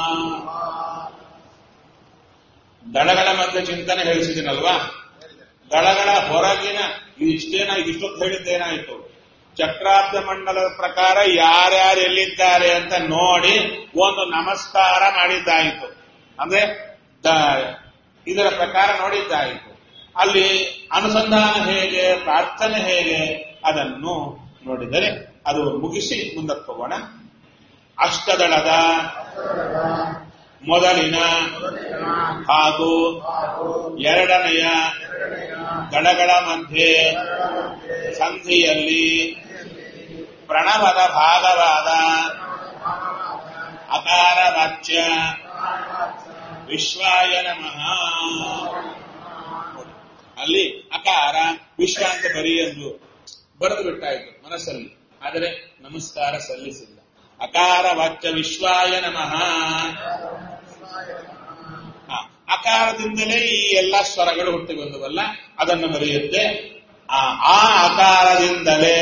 ದಳಗಳ ಮಧ್ಯೆ ಚಿಂತನೆ ಹೇಳಿಸಿದಿನಲ್ವಾ ದಳಗಳ ಹೊರಗಿನ ಇಷ್ಟೇನ ಇಷ್ಟೊತ್ತು ಹೇಳಿದ್ದೇನಾಯ್ತು ಚಕ್ರಾಬ್ದ ಮಂಡಲದ ಪ್ರಕಾರ ಯಾರ್ಯಾರು ಎಲ್ಲಿದ್ದಾರೆ ಅಂತ ನೋಡಿ ಒಂದು ನಮಸ್ಕಾರ ಮಾಡಿದ್ದಾಯಿತು ಅಂದ್ರೆ ದ- ಇದರ ಪ್ರಕಾರ ನೋಡಿದ್ದಾಯಿತು ಅಲ್ಲಿ ಅನುಸಂಧಾನ ಹೇಗೆ ಪ್ರಾರ್ಥನೆ ಹೇಗೆ ಅದನ್ನು ನೋಡಿದರೆ ಅದು ಮುಗಿಸಿ ಮುಂದಕ್ಕೆ ಹೋಗೋಣ ಅಷ್ಟದಳದ ಮೊದಲಿನ ಹಾಗೂ ಎರಡನೆಯ ದಳಗಳ ಮಧ್ಯೆ ಸಂಧಿಯಲ್ಲಿ ಪ್ರಣವದ ಭಾಗವಾದ ಅಕಾರ ವಾಚ್ಯ ವಿಶ್ವಾಯ ನಮಃ ಅಲ್ಲಿ ಅಕಾರ ವಿಶ್ವ ಅಂತ ಬರೀ ಎಂದು ಬರೆದು ಬಿಟ್ಟಾಯ್ತು ಮನಸ್ಸಲ್ಲಿ ಆದರೆ ನಮಸ್ಕಾರ ಸಲ್ಲಿಸಿಲ್ಲ ಅಕಾರ ವಾಚ್ಯ ವಿಶ್ವಾಯ ನಮಃ ಆ, ಅಕಾರದಿಂದಲೇ ಈ ಎಲ್ಲ ಸ್ವರಗಳು ಹುಟ್ಟಿ ಬಂದವಲ್ಲ ಅದನ್ನು ಬರೆಯುತ್ತೆ ಆ ಆ ಅಕಾರದಿಂದಲೇ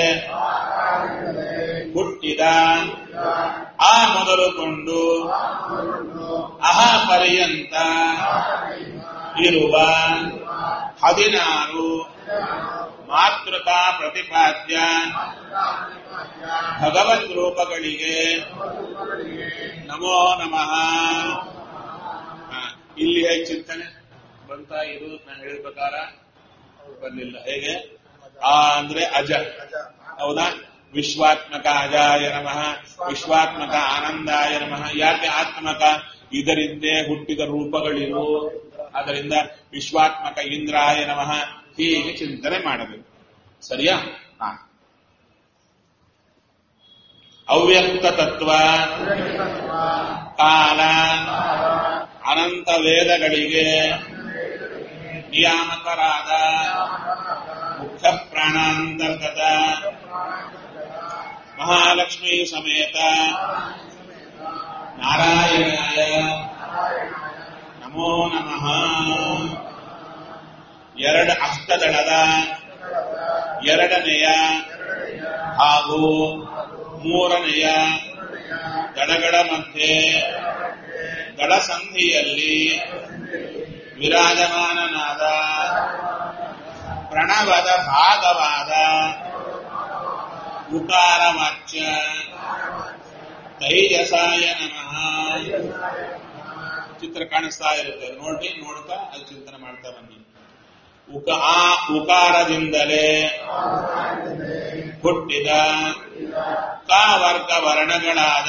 ಹುಟ್ಟಿದ ಆ ಮೊದಲುಕೊಂಡು ಅಹ ಪರ್ಯಂತ ಇರುವ ಹದಿನಾರು ಮಾತೃಕಾ ಪ್ರತಿಪಾದ್ಯ ಭಗವದ್ ರೂಪಗಳಿಗೆ ನಮೋ ನಮಃ ಹಾ, ಇಲ್ಲಿ ಹೇಗೆ ಚಿಂತನೆ ಬಂತ ಇದು ನಾನು ಹೇಳಿದ ಪ್ರಕಾರ ಬರ್ಲಿಲ್ಲ ಹೇಗೆ ಆ ಅಂದ್ರೆ ಅಜ ಹೌದಾ ವಿಶ್ವಾತ್ಮಕ ಅಜಾಯ ನಮಃ ವಿಶ್ವಾತ್ಮಕ ಆನಂದಾಯ ನಮಃ ಯಾಕೆ ಆತ್ಮಕ ಇದರಿಂದೇ ಹುಟ್ಟಿದ ರೂಪಗಳಿರು ಅದರಿಂದ ವಿಶ್ವಾತ್ಮಕ ಇಂದ್ರಾಯ ನಮಃ ಹೀಗೆ ಚಿಂತನೆ ಮಾಡಬೇಕು ಸರಿಯಾ ಹಾ ಅವ್ಯಕ್ತ ತತ್ವ ಕಾಲ ಅನಂತ ವೇದಗಳಿಗೆ ನಿಯಾಮಕರಾದ ಮುಖ್ಯ ಪ್ರಾಣಾಂತರ್ಗತ ಮಹಾಲಕ್ಷ್ಮೀ ಸಮೇತ ನಾರಾಯಣಾಯ ನಮೋ ನಮಃ ಎರಡ ಅಷ್ಟದಳದ ಎರಡನೆಯ ಹಾಗೂ ಮೂರನೆಯ ದಡಗಳ ಮಧ್ಯೆ ದಡಸಂಧಿಯಲ್ಲಿ ವಿರಾಜಮಾನನಾದ ಪ್ರಣವದ ಭಾಗವಾದ ಉಕಾರ ವಾಚ್ಯ ತೈಜಸಾಯ ನಮಃ ಚಿತ್ರ ಕಾಣಿಸ್ತಾ ಇರುತ್ತೆ ನೋಡಿ ನೋಡ್ತಾ ಅದು ಚಿಂತನೆ ಮಾಡ್ತಾ ಬನ್ನಿ ಉಕ ಆ ಉಕಾರದಿಂದಲೇ ಹುಟ್ಟಿದ ಕ ವರ್ಗ ವರ್ಣಗಳಾದ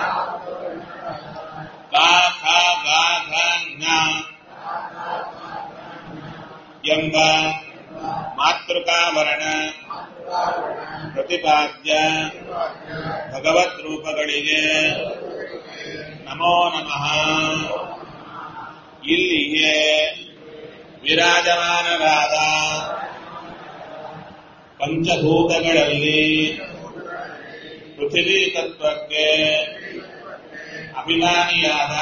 ಕ ಖ ಗ ಘ ಜ್ಞ ಎಂಬ ಮಾತೃಕಾ ವರ್ಣ ಪ್ರತಿಪಾದ್ಯ ಭಗವತ್ ರೂಪಗಳಿಗೆ ನಮೋ ನಮಃ ಇಲ್ಲಿಗೆ ವಿರಾಜಮಾನರಾದ ಪಂಚಭೂತಗಳಲ್ಲಿ ಪೃಥಿವೀ ತತ್ವಕ್ಕೆ ಅಭಿಮಾನಿಯಾದ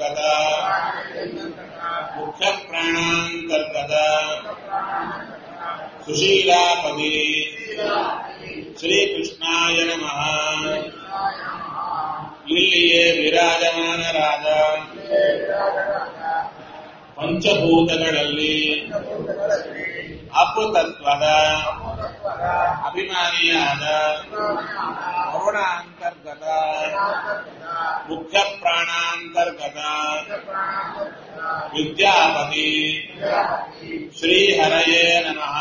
ಧರಾದೇವ್ಯಂತರ್ಗತ ಮುಖ್ಯ ಪ್ರಾಣಾಂತರ್ಗತ ಸುಶೀಲಾಪದಿ ಶ್ರೀಕೃಷ್ಣಾಯ ನಮಃ ಇಲ್ಲಿಯೇ ವಿರಾಜಮಾನರಾದ ಪಂಚಭೂತಗಳಲ್ಲಿ ಅಪುತತ್ವದ ಅಭಿಮಾನಿಯಾದ ವರುಣಾಂತರ್ಗತ ಮುಖ್ಯ ಪ್ರಾಣಾಂತರ್ಗತ ವಿದ್ಯಾಪತಿ ಶ್ರೀಹರಯೇ ನಮಃ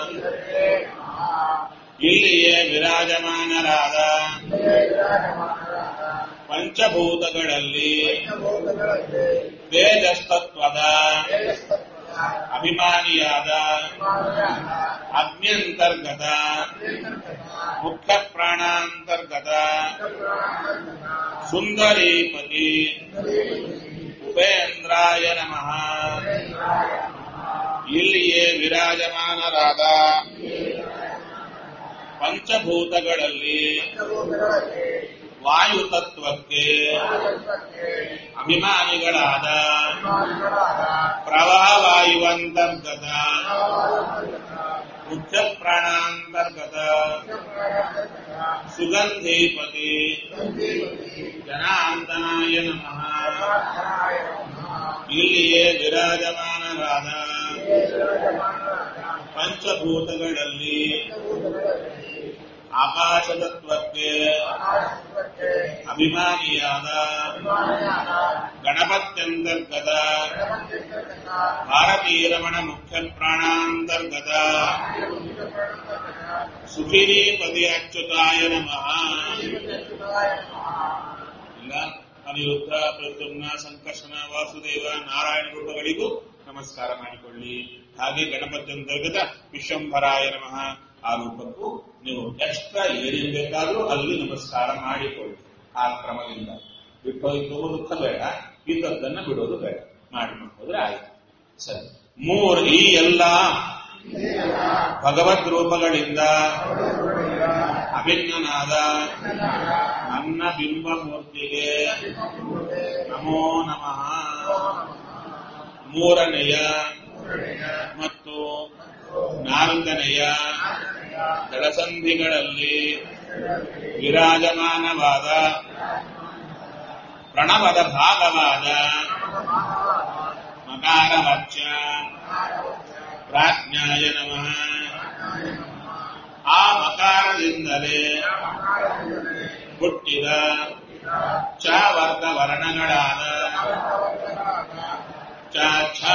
ಇಲ್ಲಿಯೇ ವಿರಾಜಮಾನರಾದ ಪಂಚಭೂತಗಳಲ್ಲಿ ತೇಜಸ್ತತ್ವದ ಅಭಿಮಾನಿಯಾದ ಅಗ್ನ್ಯಂತರ್ಗತ ಮುಖ್ಯ ಪ್ರಾಣಾಂತರ್ಗತ ಸುಂದರೀಪತಿ ಉಪೇಂದ್ರಾಯ ನಮಃ ಇಲ್ಲಿಯೇ ವಿರಾಜಮಾನರಾದ ಪಂಚಭೂತಗಳಲ್ಲಿ ವಾಯುತತ್ವಕ್ಕೆ ಅಭಿಮಾನಿಗಳಾದ ಪ್ರವಾಹವಾಯುವಂತರ್ಗತ ಮುಖ್ಯ ಪ್ರಾಣಾಂತರ್ಗತ ಸುಗಂಧೀಪತಿ ಜನಾರ್ದನಾಯ ನಮಃ ಇಲ್ಲಿಯೇ ವಿರಾಜಮಾನರಾದ ಪಂಚಭೂತಗಳಲ್ಲಿ ಆಕಾಶತತ್ವಕ್ಕೆ ಅಭಿಮಾನಿಯಾದ ಗಣಪತ್ಯಂತರ್ಗತ ಭಾರತೀಯ ರಮಣ ಮುಖ್ಯ ಪ್ರಾಣಾಂತರ್ಗತ ಸುಖಿನೀಪತಿ ಅಚ್ಯುತಾಯ ನಮಃ ಇಲ್ಲ ಅನಿರುದ್ಧ ಪ್ರದ್ಯುಮ್ನ ಸಂಕರ್ಷಣ ವಾಸುದೇವ ನಾರಾಯಣ ರೂಪಗಳಿಗೂ ನಮಸ್ಕಾರ ಮಾಡಿಕೊಳ್ಳಿ ಹಾಗೆ ಗಣಪತ್ಯಂತರ್ಗತ ವಿಶ್ವಂಭರಾಯ ನಮಃ ಆ ರೂಪಕ್ಕೂ ನೀವು ಎಕ್ಸ್ಟ್ರಾ ಏನೇನು ಬೇಕಾದರೂ ಅಲ್ಲಿ ನಮಸ್ಕಾರ ಮಾಡಿಕೊಳ್ಳಿ ಆ ಕ್ರಮದಿಂದ ಬಿಟ್ಟು ಹೋಗಿ ದುಃಖ ಬೇಡ ಇದ್ದದ್ದನ್ನ ಬಿಡೋದು ಬೇಡ ಮಾಡಿ ಹೋದ್ರೆ ಆಯ್ತು ಸರಿ ಮೂರು ಈ ಎಲ್ಲ ಭಗವದ್ ರೂಪಗಳಿಂದ ಅಭಿನ್ನನಾದ ನನ್ನ ಬಿಂಬ ಮೂರ್ತಿಗೆ ನಮೋ ನಮಃ ಮೂರನೆಯ ಮತ್ತು ನಾಲ್ಕನೆಯ ದಳಸಂಧಿಗಳಲ್ಲಿ ವಿರಾಜಮಾನವಾದ ಪ್ರಣವದ ಭಾಗವಾದ ಮಕಾರವಾಚ್ಯ ಪ್ರಾಜ್ಞಾಯ ನಮಃ ಆ ಮಕಾರದಿಂದಲೇ ಹುಟ್ಟಿದ ಚ ವರ್ಗ ವರ್ಣಗಳಾದ ಚ ಛ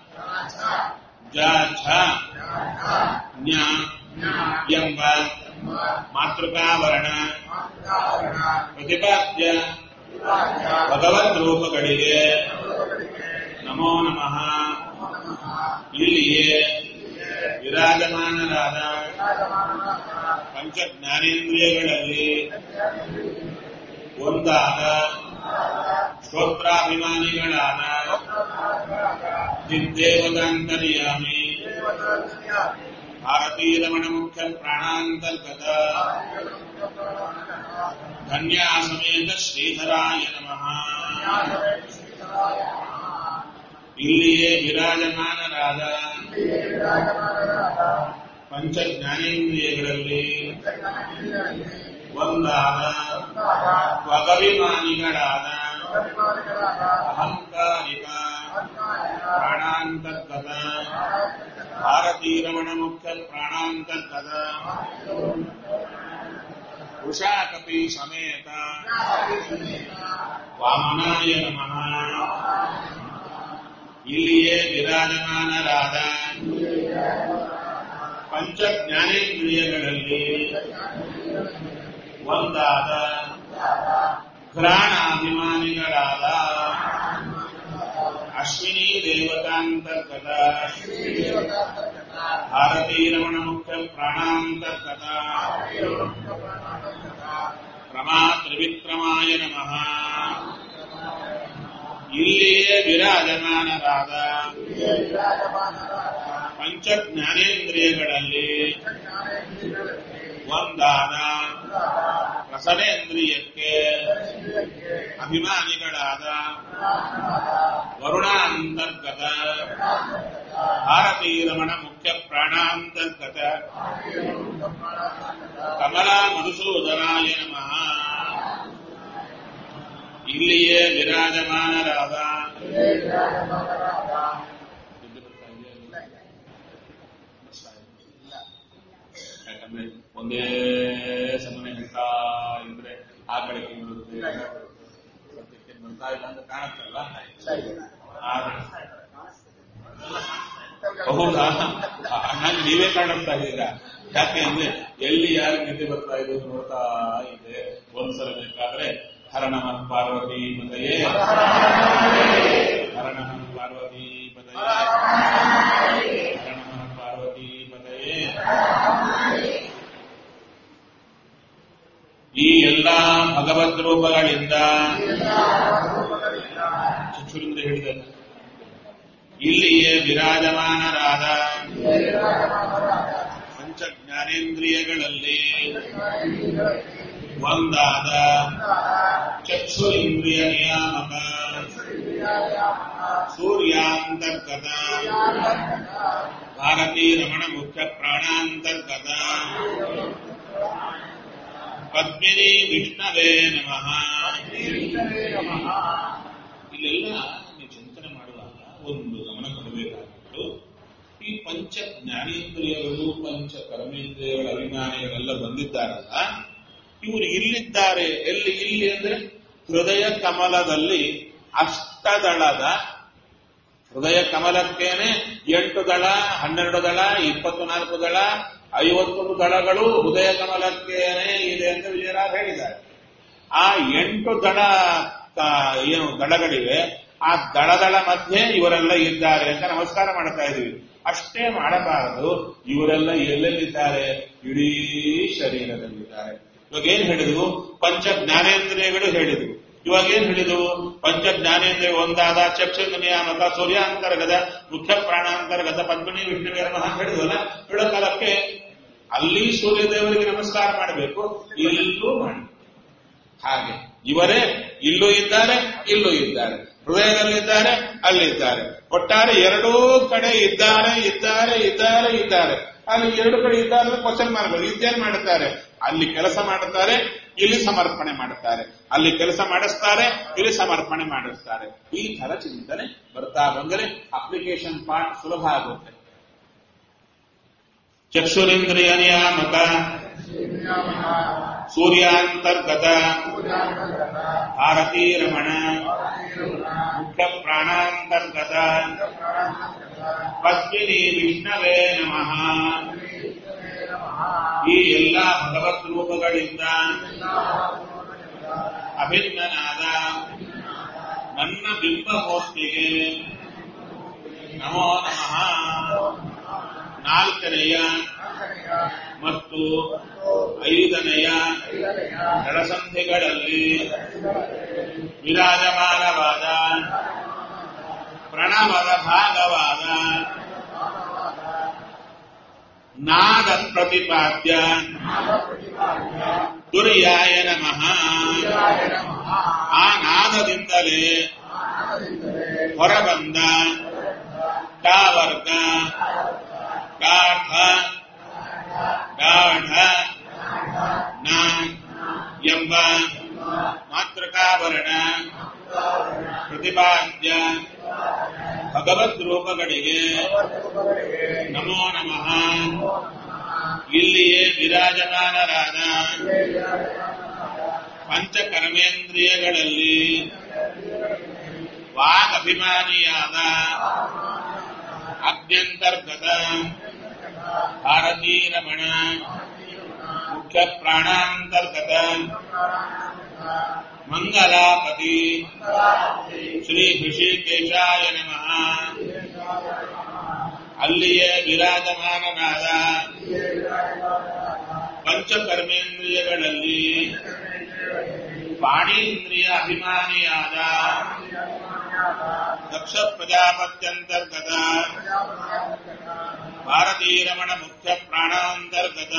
ಜ ಛ ಜ್ಞ ಎಂಬ ಮಾತೃಕಾವರ್ಣ ಪ್ರತಿಪಾದ್ಯ ಭಗವದ್ ರೂಪಗಳಿಗೆ ನಮೋ ನಮಃ ಇಲ್ಲಿಯೇ ವಿರಾಜಮಾನರಾದ ಪಂಚ ಜ್ಞಾನೇಂದ್ರಿಯಗಳಲ್ಲಿ ಒಂದಾದ ಶ್ರೋತ್ರಾಭಿಮಾನಿಗಳಾದ ಚಿದ್ದೇವತಾಂತರ್ಯಾಮಿ ಭಾರತೀಯ ರಮಣ ಮುಖ್ಯ ಪ್ರಾಣಾಂತರ್ಗತ ಧನ್ಯಾ ಸಮೇತ ಶ್ರೀಧರಾಯ ನಮಃ ಇಲ್ಲಿಯೇ ವಿರಾಜಮಾನರಾದ ಪಂಚ ಜ್ಞಾನೇಂದ್ರಿಯಗಳಲ್ಲಿ ಒಂದಾದ ಸ್ವಗಭಿಮಾನಿಗಳಾದ ಅಹಂಕಾರಿಕ ಪ್ರಾಣಾಂತರ್ಗತ ಭಾರತೀಯ ರಮಣ ಮುಖ್ಯ ಪ್ರಾಣಾಂತರ್ಗತ ವೃಷಾಕಪಿ ಸಮೇತ ವಾಮನಾಯ ನಮಃ ಇಲ್ಲಿಯೇ ವಿರಾಜಮಾನರಾದ ಪಂಚ ಜ್ಞಾನೇಂದ್ರಿಯಗಳಲ್ಲಿ ಒಂದಾದ ಘ್ರಾಣಾಭಿಮಾನಿಗಳಾದ ಅಶ್ವಿನಿ ದೇವತಾಂತರ್ಗತ ಭಾರತೀಯ ರಮಣ ಮುಖ್ಯ ಪ್ರಾಣಾಂತರ್ಗತ ಕ್ರಮಾ ತ್ರಿವಿಕ್ರಮಾಯ ನಮಃ ಇಲ್ಲಿಯೇ ವಿರಾಜಮಾನರಾದ ಪಂಚ ಜ್ಞಾನೇಂದ್ರಿಯಗಳಲ್ಲಿ ಒಂದಾದ ರಸನೇಂದ್ರಿಯಕ್ಕೆ ಅಭಿಮಾನಿಗಳಾದ ವರುಣಾಂತರ್ಗತ ಭಾರತೀ ರಮಣ ಮುಖ್ಯ ಪ್ರಾಣಾಂತರ್ಗತ ಕಮಲಾ ಮಧುಸೂದನಾಯ ನಮಃ ಇಲ್ಲಿಯೇ ವಿರಾಜಮಾನರಾದ ಯಾಕಂದ್ರೆ ಒಂದೇ ಸಮನೆ ಹೇಳ್ತಾ ಇದ್ರೆ ಆ ಕಡೆ ಬರುತ್ತೆ ಸತ್ಯಕ್ಕೆ ಬರ್ತಾ ಇಲ್ಲ ಅಂತ ಕಾಣುತ್ತಲ್ವಾ ಆದ್ರೆ ಹೌದಾ ನಂಗೆ ನೀವೇ ಕಾಣಿಸ್ತಾ ಇದ್ದೀರಾ ಯಾಕೆ ಅಂದ್ರೆ ಎಲ್ಲಿ ಯಾರು ನಿದ್ದೆ ಬರ್ತಾ ಇದೆ ಅಂತ ನೋಡ್ತಾ ಇದೆ ಒಂದ್ಸಲ ಬೇಕಾದ್ರೆ ಹರಣಮನ್ ಪಾರ್ವತಿ ಪದಯೇ ಹರಣಮನ್ ಪಾರ್ವತಿ ಪದಯೇ ಹರಣಮನ್ ಪಾರ್ವತಿ ಪದಯೇ ಈ ಎಲ್ಲಾ ಭಗವದ್ ರೂಪಗಳಿಂದ ಚುಚ್ಚುರಿಂದ ಹೇಳಿದ ಇಲ್ಲಿಯೇ ವಿರಾಜಮಾನರಾದ ಪಂಚ ಜ್ಞಾನೇಂದ್ರಿಯಗಳಲ್ಲಿ ಒಂದಾದ ಚಕ್ಷು ಇಂದ್ರಿಯ ನಿಯಾಮಕ ಸೂರ್ಯಾಂತರ್ಗತ ಭಾರತೀ ರಮಣ ಮುಖ್ಯ ಪ್ರಾಣಾಂತರ್ಗತ ಪದ್ಮಿನಿ ವಿಷ್ಣವೇ ನಮಃ ಇಲ್ಲೆಲ್ಲ ನೀವು ಚಿಂತನೆ ಮಾಡುವಾಗ ಒಂದು ಗಮನ ಕೊಡಬೇಕಾಗಿತ್ತು ಈ ಪಂಚ ಜ್ಞಾನೇಂದ್ರಿಯಗಳು ಪಂಚ ಕರ್ಮೇಂದ್ರಿಯಗಳ ಅಭಿಮಾನಿಗಳೆಲ್ಲ ಬಂದಿದ್ದಾರಲ್ಲ ಇವರು ಇಲ್ಲಿದ್ದಾರೆ ಎಲ್ಲಿ ಇಲ್ಲಿ ಅಂದ್ರೆ ಹೃದಯ ಕಮಲದಲ್ಲಿ ಅಷ್ಟದಳದ ಹೃದಯ ಕಮಲಕ್ಕೇನೆ ಎಂಟು ದಳ ಹನ್ನೆರಡು ದಳ ಇಪ್ಪತ್ನಾಲ್ಕು ದಳ ಐವತ್ತೊಂದು ದಳಗಳು ಹೃದಯ ಕಮಲಕ್ಕೇನೆ ಇದೆ ಅಂತ ವಿಜಯರಾಜ್ ಹೇಳಿದ್ದಾರೆ ಆ ಎಂಟು ದಳ ಆ, ಏನು ದಳಗಳಿವೆ ಆ ದಳದಳ ಮಧ್ಯೆ ಇವರೆಲ್ಲ ಇದ್ದಾರೆ ಅಂತ ನಮಸ್ಕಾರ ಮಾಡ್ತಾ ಇದೀವಿ ಅಷ್ಟೇ ಮಾಡಬಾರದು ಇವರೆಲ್ಲ ಎಲ್ಲೆಲ್ಲಿದ್ದಾರೆ ಇಡೀ ಶರೀರದಲ್ಲಿದ್ದಾರೆ ಇವಾಗ ಏನ್ ಹೇಳಿದ್ವು ಪಂಚ ಜ್ಞಾನೇಂದ್ರಿಯಗಳು ಹೇಳಿದ್ವು ಇವಾಗ ಏನ್ ಹೇಳಿದವು ಪಂಚ ಜ್ಞಾನೇಂದ್ರಿಯ ಒಂದಾದ ಚಕ್ಷು ನಿಯಾಮಕ ಸೂರ್ಯಾಂತರ್ಗತ ಮುಖ್ಯ ಪ್ರಾಣಾಂತರ್ಗತ ಪದ್ಮಿನಿ ವಿಷ್ಣುವೇ ನಮಃ ಅಂತ ಹೇಳಿದ್ವಲ್ಲ ಹೇಳೋ ಕಾಲಕ್ಕೆ ಅಲ್ಲಿ ಸೂರ್ಯದೇವರಿಗೆ ನಮಸ್ಕಾರ ಮಾಡಬೇಕು ಇಲ್ಲೂ ಮಾಡಿ ಹಾಗೆ ಇವರೇ ಇಲ್ಲೂ ಇದ್ದಾರೆ ಇಲ್ಲೂ ಇದ್ದಾರೆ ಹೃದಯದಲ್ಲಿದ್ದಾರೆ ಅಲ್ಲಿದ್ದಾರೆ ಒಟ್ಟಾರೆ ಎರಡೂ ಕಡೆ ಇದ್ದಾರೆ ಇದ್ದಾರೆ ಇದ್ದಾರೆ ಇದ್ದಾರೆ ಅಲ್ಲಿ ಎರಡು ಕಡೆ ಇದ್ದಾರೆ ಕ್ವಶನ್ ಮಾಡಬೇಕು ಇದೇನ್ ಮಾಡುತ್ತಾರೆ ಅಲ್ಲಿ ಕೆಲಸ ಮಾಡುತ್ತಾರೆ ಇಲ್ಲಿ ಸಮರ್ಪಣೆ ಮಾಡುತ್ತಾರೆ ಅಲ್ಲಿ ಕೆಲಸ ಮಾಡಿಸ್ತಾರೆ ಇಲ್ಲಿ ಸಮರ್ಪಣೆ ಮಾಡಿಸ್ತಾರೆ ಈ ತರ ಚಿಂತನೆ ಬರ್ತಾ ಬಂದರೆ ಅಪ್ಲಿಕೇಶನ್ ಪಾರ್ಟ್ ಸುಲಭ ಆಗುತ್ತೆ ಚಕ್ಷುರೇಂದ್ರಿಯ ನಿಯಾಮಕ ಸೂರ್ಯಾಂತರ್ಗತ ಭಾರತೀ ರಮಣ ಮುಖ್ಯ ಪ್ರಾಣಾಂತರ್ಗತ ಪದ್ಮಿನಿ ವಿಷ್ಣವೇ ನಮಃ ಈ ಎಲ್ಲ ಭಗವತ್ ರೂಪಗಳಿಂದ ಅಭಿನ್ನನಾದ ನನ್ನ ಬಿಂಬಮೂರ್ತಿಗೆ ನಮೋ ನಮಃ ನಾಲ್ಕನೆಯ ಮತ್ತು ಐದನೆಯ ಜಲಸಂಧಿಗಳಲ್ಲಿ ವಿರಾಜಮಾನವಾದ ಪ್ರಣವದ ಭಾಗವಾದ ನಾದ ಪ್ರತಿಪಾದ್ಯ ತುರ್ಯಾಯ ನಮಃ ಆ ನಾದದಿಂದಲೇ ಹೊರಬಂದ ಕಾವರ್ಗ ಗಾಢ ಗಾಢ ನ ಎಂಬ ಮಾತೃಕಾವರಣ ಪ್ರತಿಪಾದ್ಯ ಭಗವದ್ ರೂಪಗಳಿಗೆ ನಮೋ ನಮಃ ಇಲ್ಲಿಯೇ ವಿರಾಜಮಾನರಾದ ಪಂಚಕರ್ಮೇಂದ್ರಿಯಗಳಲ್ಲಿ ವಾಗಭಿಮಾನಿಯಾದ ಅಭ್ಯಂತರ್ಗತ ಭಾರತೀ ರಮಣ ಮುಖ್ಯ ಪ್ರಾಣಾಂತರ್ಗತ ಮಂಗಲಾಪತಿ ಶ್ರೀ ಹೃಷಿಕೇಶಾಯ ನಮಃ ಅಲ್ಲಿಯೇ ವಿರಾಜಮಾನನಾದ ಪಂಚಕರ್ಮೇಂದ್ರಿಯಗಳಲ್ಲಿ ಪಾಣೀಂದ್ರಿಯ ಅಭಿಮಾನಿಯಾದ ದಕ್ಷ ಪ್ರಜಾಪತ್ಯಂತರ್ಗತ ಭಾರತೀ ರಮಣ ಮುಖ್ಯ ಪ್ರಾಣಾಂತರ್ಗತ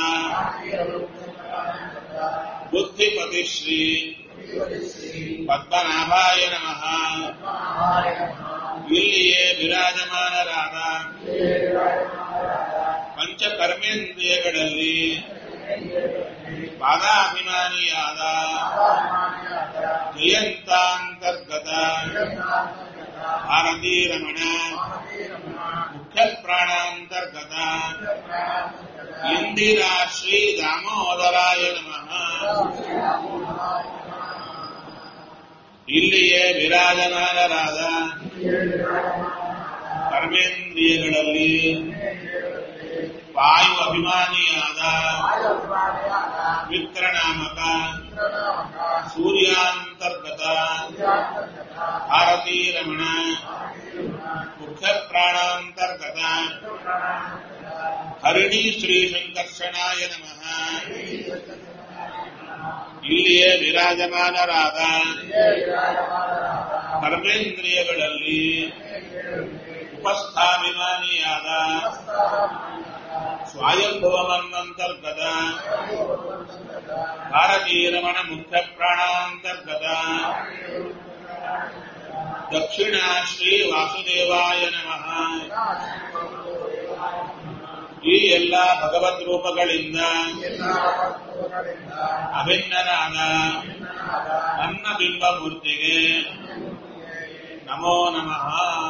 ಬುದ್ಧಿಪತಿ ಶ್ರೀ ಪದ್ಮನಾಭಾಯ ನಮಃ ಇಲ್ಲಿಯೇ ವಿರಾಜಮಾನರಾದ ಪಂಚಕರ್ಮೇಂದ್ರಿಯಗಳಲ್ಲಿ ಪಾದಾಭಿಮಾನಿಯಾದ ಜಯಂತಾಂತರ್ಗತ ಭಾರತೀರಮಣ ಮುಖ್ಯ ಪ್ರಾಣಾಂತರ್ಗತ ಇಂದಿರಾ ಶ್ರೀ ದಾಮೋದರಾಯ ನಮಃ ಇಲ್ಲಿಯೇ ವಿರಾಜಮಾನರಾದ ಕರ್ಮೇಂದ್ರಿಯಗಳಲ್ಲಿ ವಾಯು ಅಭಿಮಾನಿಯಾದ ವಿಕ್ರನಾಮಕ ಸೂರ್ಯಾಂತರ್ಗತ ಭಾರತೀರಮಣ ಮುಖ್ಯ ಪ್ರಾಣಾಂತರ್ಗತ ಹರಿಣಿ ಶ್ರೀ ಸಂಕರ್ಷಣಾಯ ನಮಃ ಇಲ್ಲಿಯೇ ವಿರಾಜಮಾನರಾದ ಕರ್ಮೇಂದ್ರಿಯಗಳಲ್ಲಿ ಉಪಸ್ಥಾಭಿಮಾನಿಯಾದ ಸ್ವಾಯಂಭವಮನ್ನಂತರ್ಗತ ಭಾರತೀರಮಣ ಮುಖ್ಯ ಪ್ರಾಣಾಂತರ್ಗತ ದಕ್ಷಿಣ ಶ್ರೀ ವಾಸುದೇವಾಯ ನಮಃ ಈ ಎಲ್ಲ ಭಗವದ್ ರೂಪಗಳಿಂದ ಅಭಿನ್ನನಾದ ನನ್ನ ಬಿಂಬ ಮೂರ್ತಿಗೆ ನಮೋ ನಮಃ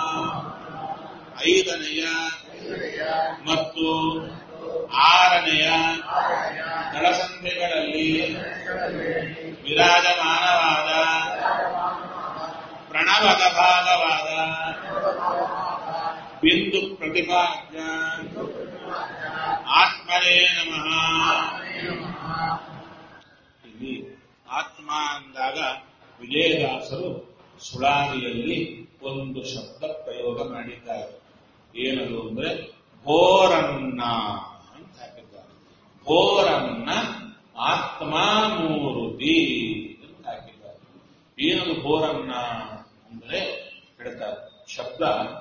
ಐದನೆಯ ಮತ್ತು ಆರನೆಯ ದಳಸಂಧೆಗಳಲ್ಲಿ ವಿರಾಜಮಾನವಾದ ಪ್ರಣವದ ಭಾಗವಾದ ಬಿಂದು ಪ್ರತಿಪಾದ್ಯ ಆತ್ಮನೇ ನಮಃ ಇಲ್ಲಿ ಆತ್ಮ ಅಂದಾಗ ವಿಜಯದಾಸರು ಸುಳಾದಿಯಲ್ಲಿ ಒಂದು ಶಬ್ದ ಪ್ರಯೋಗ ಮಾಡಿದ್ದಾರೆ ಏನದು ಅಂದ್ರೆ ಭೋರನ್ನ ಅಂತ ಹಾಕಿದ್ದಾರೆ ಭೋರನ್ನ ಆತ್ಮಾಮೂರುತಿ ಅಂತ ಹಾಕಿದ್ದಾರೆ ಏನದು ಭೋರನ್ನ ಅಂದ್ರೆ ಹೇಳ್ತಾರೆ ಶಬ್ದ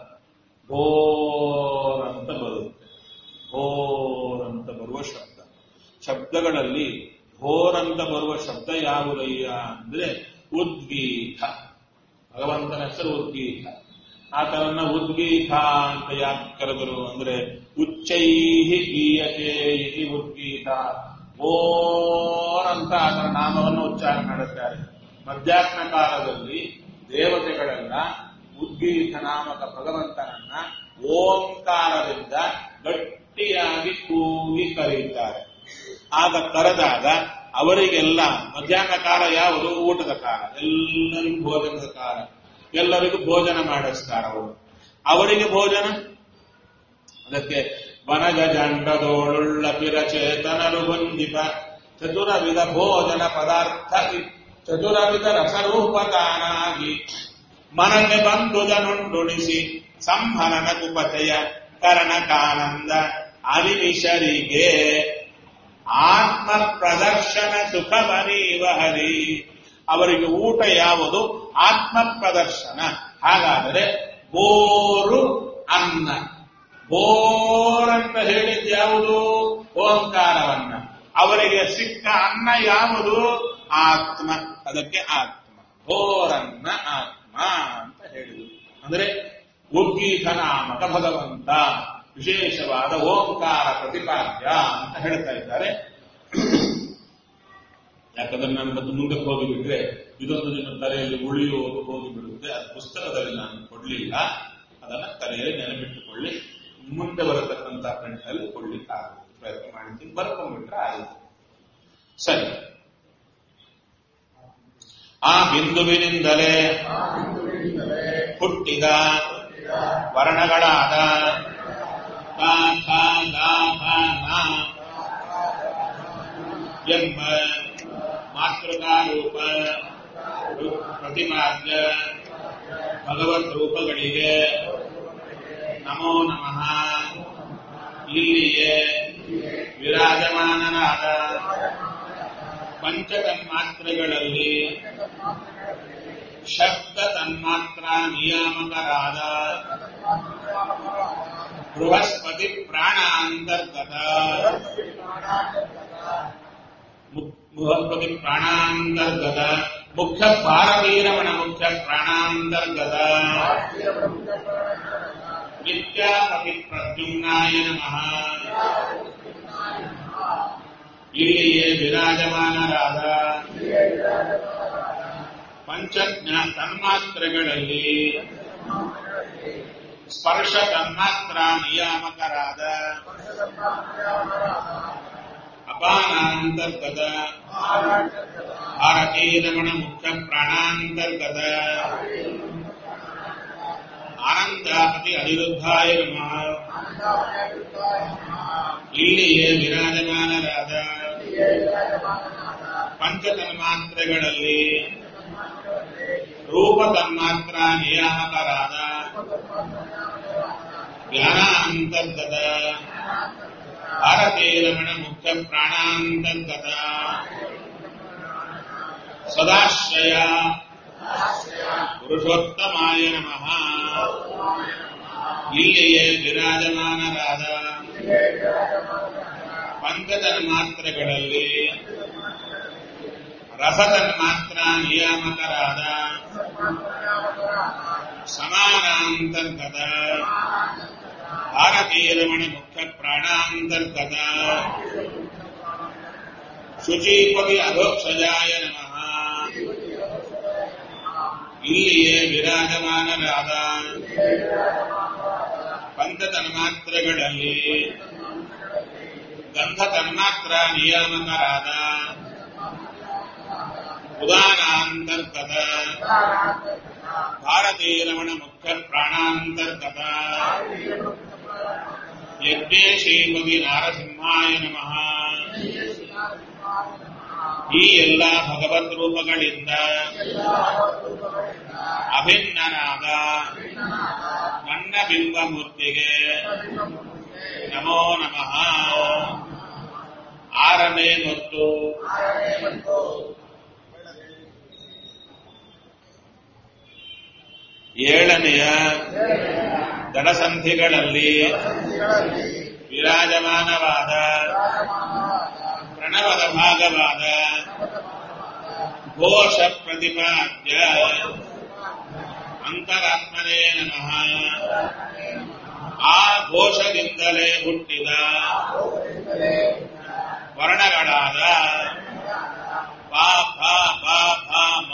ಭೋರ್ ಅಂತ ಬರುತ್ತೆ ಭೋರ್ ಅಂತ ಬರುವ ಶಬ್ದ ಶಬ್ದಗಳಲ್ಲಿ ಭೋರ್ ಅಂತ ಬರುವ ಶಬ್ದ ಯಾವುದಯ್ಯ ಅಂದ್ರೆ ಉದ್ಗೀತ ಭಗವಂತನ ಹೆಸರು ಉದ್ಗೀತ ಆತನನ್ನ ಉದ್ಗೀತ ಅಂತ ಯಾಕೆ ಕರೆದರು ಅಂದ್ರೆ ಉಚ್ಚೈಹಿ ಗೀಯತೆ ಇತಿ ಉದ್ಗೀತ ಓರ್ ಅಂತ ಆತನ ನಾಮವನ್ನು ಉಚ್ಚಾರ ಮಾಡುತ್ತಾರೆ ಮಧ್ಯಾಹ್ನ ಕಾಲದಲ್ಲಿ ದೇವತೆಗಳೆಲ್ಲ ಉದ್ಗೀತ ನಾಮಕ ಭಗವಂತನನ್ನ ಓಂಕಾರದಿಂದ ಗಟ್ಟಿಯಾಗಿ ಕೂಗಿ ಕರೆಯುತ್ತಾರೆ ಆಗ ಕರೆದಾಗ ಅವರಿಗೆಲ್ಲ ಮಧ್ಯಾಹ್ನ ಕಾಲ ಯಾವುದು ಊಟದ ಕಾಲ ಎಲ್ಲರಿಗೂ ಭೋಜನದ ಕಾಲ ಎಲ್ಲರಿಗೂ ಭೋಜನ ಮಾಡಿಸ್ತಾರ ಅವರು ಅವರಿಗೆ ಭೋಜನ ಅದಕ್ಕೆ ವನಜ ಜಂಡದೋಳುಳ್ಳ ಪಿರಚೇತನರು ಹೊಂದಿಪ ಚತುರವಿಧ ಭೋಜನ ಪದಾರ್ಥ ಚತುರವಿಧ ರಸರೂಪದಾನಾಗಿ ಮನಗೆ ಬಂದು ಜನುಂಡುಣಿಸಿ ಸಂಹನನ ಕುಪತೆಯ ಕರ್ಣಕಾನಂದ ಅಲಿಮಿಷರಿಗೆ ಆತ್ಮ ಪ್ರದರ್ಶನ ಸುಖವನೀವ ಹರಿ ಅವರಿಗೆ ಊಟ ಯಾವುದು ಆತ್ಮ ಪ್ರದರ್ಶನ ಹಾಗಾದರೆ ಬೋರು ಅನ್ನ ಬೋರ್ ಅಂತ ಹೇಳಿದ್ದು ಯಾವುದು ಓಂಕಾರವನ್ನ ಅವರಿಗೆ ಸಿಕ್ಕ ಅನ್ನ ಯಾವುದು ಆತ್ಮ ಅದಕ್ಕೆ ಆತ್ಮ ಬೋರನ್ನ ಆತ್ಮ ಅಂತ ಹೇಳಿದರು ಅಂದ್ರೆ ಉದ್ಗೀತ ನಾಮಕ ಭಗವಂತ ವಿಶೇಷವಾದ ಓಂಕಾರ ಪ್ರತಿಪಾದ್ಯ ಅಂತ ಹೇಳ್ತಾ ಇದ್ದಾರೆ ಯಾಕಂದ್ರೆ ನಾನು ಮತ್ತೆ ಮುಂದಕ್ಕೆ ಹೋಗಿಬಿಟ್ರೆ ಇದೊಂದು ನಿಮ್ಮ ತಲೆಯಲ್ಲಿ ಉಳಿಯುವುದು ಹೋಗಿಬಿಡುತ್ತೆ ಅದು ಪುಸ್ತಕದಲ್ಲಿ ನಾನು ಕೊಡ್ಲಿಲ್ಲ ಅದನ್ನ ತಲೆಯಲ್ಲಿ ನೆನಪಿಟ್ಟುಕೊಳ್ಳಿ ಮುಂದೆ ಬರತಕ್ಕಂತ ಪ್ರಿಂಟಲ್ಲಿ ಕೊಡ್ಲಿಕ್ಕಾಗುತ್ತೆ ಪ್ರಯತ್ನ ಮಾಡಿದ್ದೀನಿ ಬರ್ಕೊಂಡ್ಬಿಟ್ರೆ ಆಯಿತು ಸರಿ ಆ ಬಿಂದುವಿನಿಂದಲೇ ಹುಟ್ಟಿದ ವರ್ಣಗಳಾದ ಕ, ಖ, ಗ, ಘ, ನ ಎಂಬ ಮಾತೃಕಾರೂಪ ಪ್ರತಿಮಾದ್ಯ ಭಗವದ್ ರೂಪಗಳಿಗೆ ನಮೋ ನಮಃ ಇಲ್ಲಿಯೇ ವಿರಾಜಮಾನನಾದ ಪಂಚ ತನ್ಮಾತ್ರೆಗಳಲ್ಲಿ ಶಬ್ದ ತನ್ಮಾತ್ರ ನಿಯಾಮಕರಾದ ಬೃಹಸ್ಪತಿ ಪ್ರಾಣಾಂತರ್ಗತ ಮು- ಬೃಹಸ್ಪತಿ ಪ್ರಾಣಾಂತರ್ಗತ ಮುಖ್ಯ ಭಾರತೀರಮಣ ಮುಖ್ಯ ಪ್ರಾಣಾಂತರ್ಗತ ವಿದ್ಯಾಪತಿ ಪ್ರದ್ಯುಮ್ನಾಯ ನಮಃ ಇಲ್ಲಿಯೇ ವಿರಾಜಮಾನರಾದ ಪಂಚಜ್ಞಾ ತನ್ಮಾತ್ರೆಗಳಲ್ಲಿ ಸ್ಪರ್ಶ ತನ್ಮಾತ್ರ ನಿಯಾಮಕರಾದ ಅಪಾನಾಂತರ್ಗತ ಭಾರತೀರಮಣ ಮುಖ್ಯ ಪ್ರಾಣಾಂತರ್ಗತ ಆನಂದಾಪತಿ ಅನಿರುದ್ಧಾಯ ನಮಃ ಇಲ್ಲಿಯೇ ವಿರಾಜಮಾನರಾದ ಪಂಚತನ್ಮಾತ್ರೆಗಳಲ್ಲಿ ರೂಪ ತನ್ಮಾತ್ರ ನಿಯಾಮಕರಾದ ಜ್ಞಾನಾಂತರ್ಗತ ಭಾರತೀರಮಣ ಮುಖ್ಯ ಪ್ರಾಣಾಂತರ್ಗತ ಸದಾಶ್ರಯ ಪುರುಷೋತ್ತಮಾಯ ನಮಃ ಇಲ್ಲಿಯೇ ವಿರಾಜಮಾನರಾದ ಪಂಚತನ್ಮಾತ್ರೆಗಳಲ್ಲಿ ರಸತನ್ಮಾತ್ರ ನಿಯಾಮಕರಾದ ಸಮಾನಾಂತರ್ಗತ ಭಾರತೀಯರಮಣ ಮುಖ್ಯ ಪ್ರಾಣಾಂತರ್ಗತ ಶುಚೀಪದಿ ಅಧೋಕ್ಷಜಾಯ ನಮಃ ಇಲ್ಲಿಯೇ ವಿರಾಜಮಾನರಾದ ಪಂಚತನ್ಮಾತ್ರೆಗಳಲ್ಲಿ ಗಂಧ ತನ್ಮಾತ್ರ ನಿಯಾಮಕರಾದ ಉದಾನಾಂತರ್ಗತ ಭಾರತೀಯರಮಣ ಮುಖ್ಯ ಪ್ರಾಣಾಂತರ್ಗತ ಯಜ್ಞೇಶೀಪದಿ ನಾರಸಿಂಹಾಯ ನಮಃ ಈ ಎಲ್ಲ ಭಗವದ್ ರೂಪಗಳಿಂದ ಅಭಿನ್ನನಾದ ನನ್ನ ಬಿಂಬಮೂರ್ತಿಗೆ ನಮೋ ನಮಃ ಆರನೇ ಮತ್ತು ಏಳನೆಯ ದಡಸಂಧಿಗಳಲ್ಲಿ ವಿರಾಜಮಾನವಾದ ಪ್ರಣವದ ಭಾಗವಾದ ಘೋಷ ಪ್ರತಿಪಾದ್ಯ ಅಂತರಾತ್ಮನೇ ನಮಃ ಆ ಘೋಷದಿಂದಲೇ ಹುಟ್ಟಿದ ವರ್ಣಗಳಾದ ಪಾ ಫ ಬ ಭ ಮ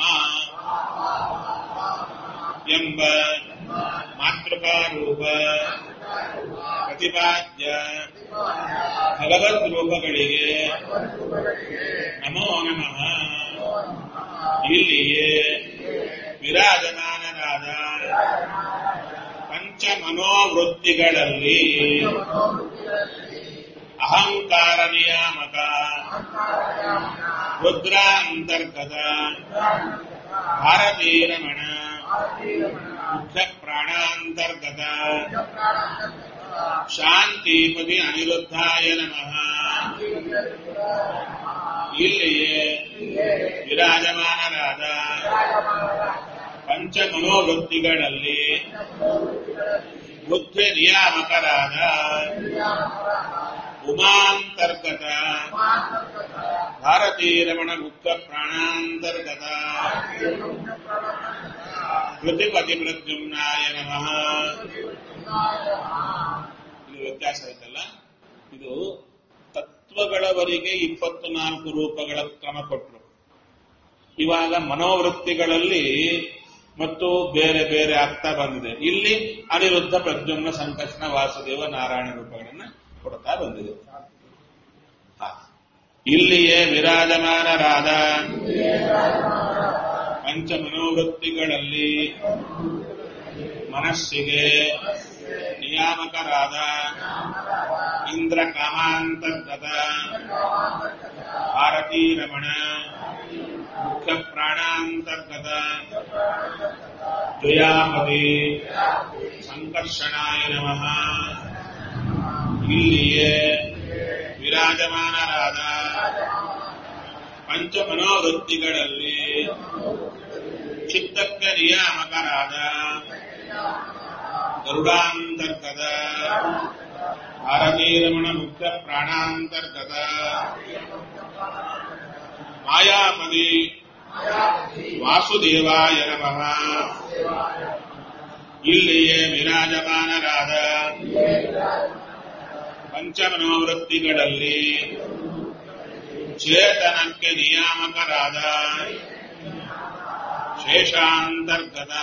ಎಂಬ ಮಾತೃಕಾರೂಪ ಪ್ರತಿಪಾದ್ಯ ಭಗವದ್ ರೂಪಗಳಿಗೆ ನಮೋ ನಮಃ ಇಲ್ಲಿಯೇ ವಿರಾಜಮಾನರಾದ ಪಂಚಮನೋವೃತ್ತಿಗಳಲ್ಲಿ ಅಹಂಕಾರ ನಿಯಾಮಕ ರುದ್ರಾಂತರ್ಗತ ಭಾರತೀರಮಣ ಮುಖ್ಯ ಪ್ರಾಣಾಂತರ್ಗತ ಶಾಂತಿಪತಿ ಅನಿರುದ್ಧಾಯ ನಮಃ ಇಲ್ಲಿಯೇ ವಿರಾಜಮಾನರಾದ ಪಂಚಮನೋವೃತ್ತಿಗಳಲ್ಲಿ ಬುದ್ಧಿ ನಿಯಾಮಕರಾದ ಉಮಾಂತರ್ಗತ ಭಾರತೀರಮಣ ಮುಖ್ಯ ಪ್ರಾಣಾಂತರ್ಗತ ಕೃತಿಪತಿ ಪ್ರದ್ಯುಮ್ನಾಯ ನಮಃ ಇದು ವ್ಯತ್ಯಾಸ ಆಯ್ತಲ್ಲ ಇದು ತತ್ವಗಳವರಿಗೆ ಇಪ್ಪತ್ತು ನಾಲ್ಕು ರೂಪಗಳ ಕ್ರಮ ಕೊಟ್ಟರು ಇವಾಗ ಮನೋವೃತ್ತಿಗಳಲ್ಲಿ ಮತ್ತು ಬೇರೆ ಬೇರೆ ಆಗ್ತಾ ಬಂದಿದೆ ಇಲ್ಲಿ ಅನಿರುದ್ಧ ಪ್ರದ್ಯುಮ್ನ ಸಂಕರ್ಷಣ ವಾಸುದೇವ ನಾರಾಯಣ ರೂಪಗಳನ್ನ ಕೊಡ್ತಾ ಬಂದಿದೆ ಹಾ. ಇಲ್ಲಿಯೇ ವಿರಾಜಮಾನರಾದ ಪಂಚಮನೋವೃತ್ತಿಗಳಲ್ಲಿ ಮನಸ್ಸಿಗೆ ನಿಯಾಮಕರಾದ ಇಂದ್ರ ಕಾಮಾಂತರ್ಗತ ಭಾರತೀ ರಮಣ ಮುಖ್ಯ ಪ್ರಾಣಾಂತರ್ಗತ ಜಯಾಪತಿ ಸಂಕರ್ಷಣಾಯ ನಮಃ ಇಲ್ಲಿಯೇ ವಿರಾಜಮಾನರಾದ ಪಂಚಮನೋವೃತ್ತಿಗಳಲ್ಲಿ ಚಿತ್ತಕ್ಕೆ ನಿಯಾಮಕರಾದ ಗರುಡಾಂತರ್ಗತ ಭಾರತೀರಮಣ ಮುಖ್ಯ ಪ್ರಾಣಾಂತರ್ಗತ ಮಾಯಾಪದಿ ವಾಸುದೇವಾಯ ನಮಃ ಇಲ್ಲಿಯೇ ವಿರಾಜಮಾನರಾದ ಪಂಚಮನೋವೃತ್ತಿಗಳಲ್ಲಿ ಚೇತನಕ್ಕೆ ನಿಯಾಮಕರಾದ ಶೇಷಾಂತರ್ಗತ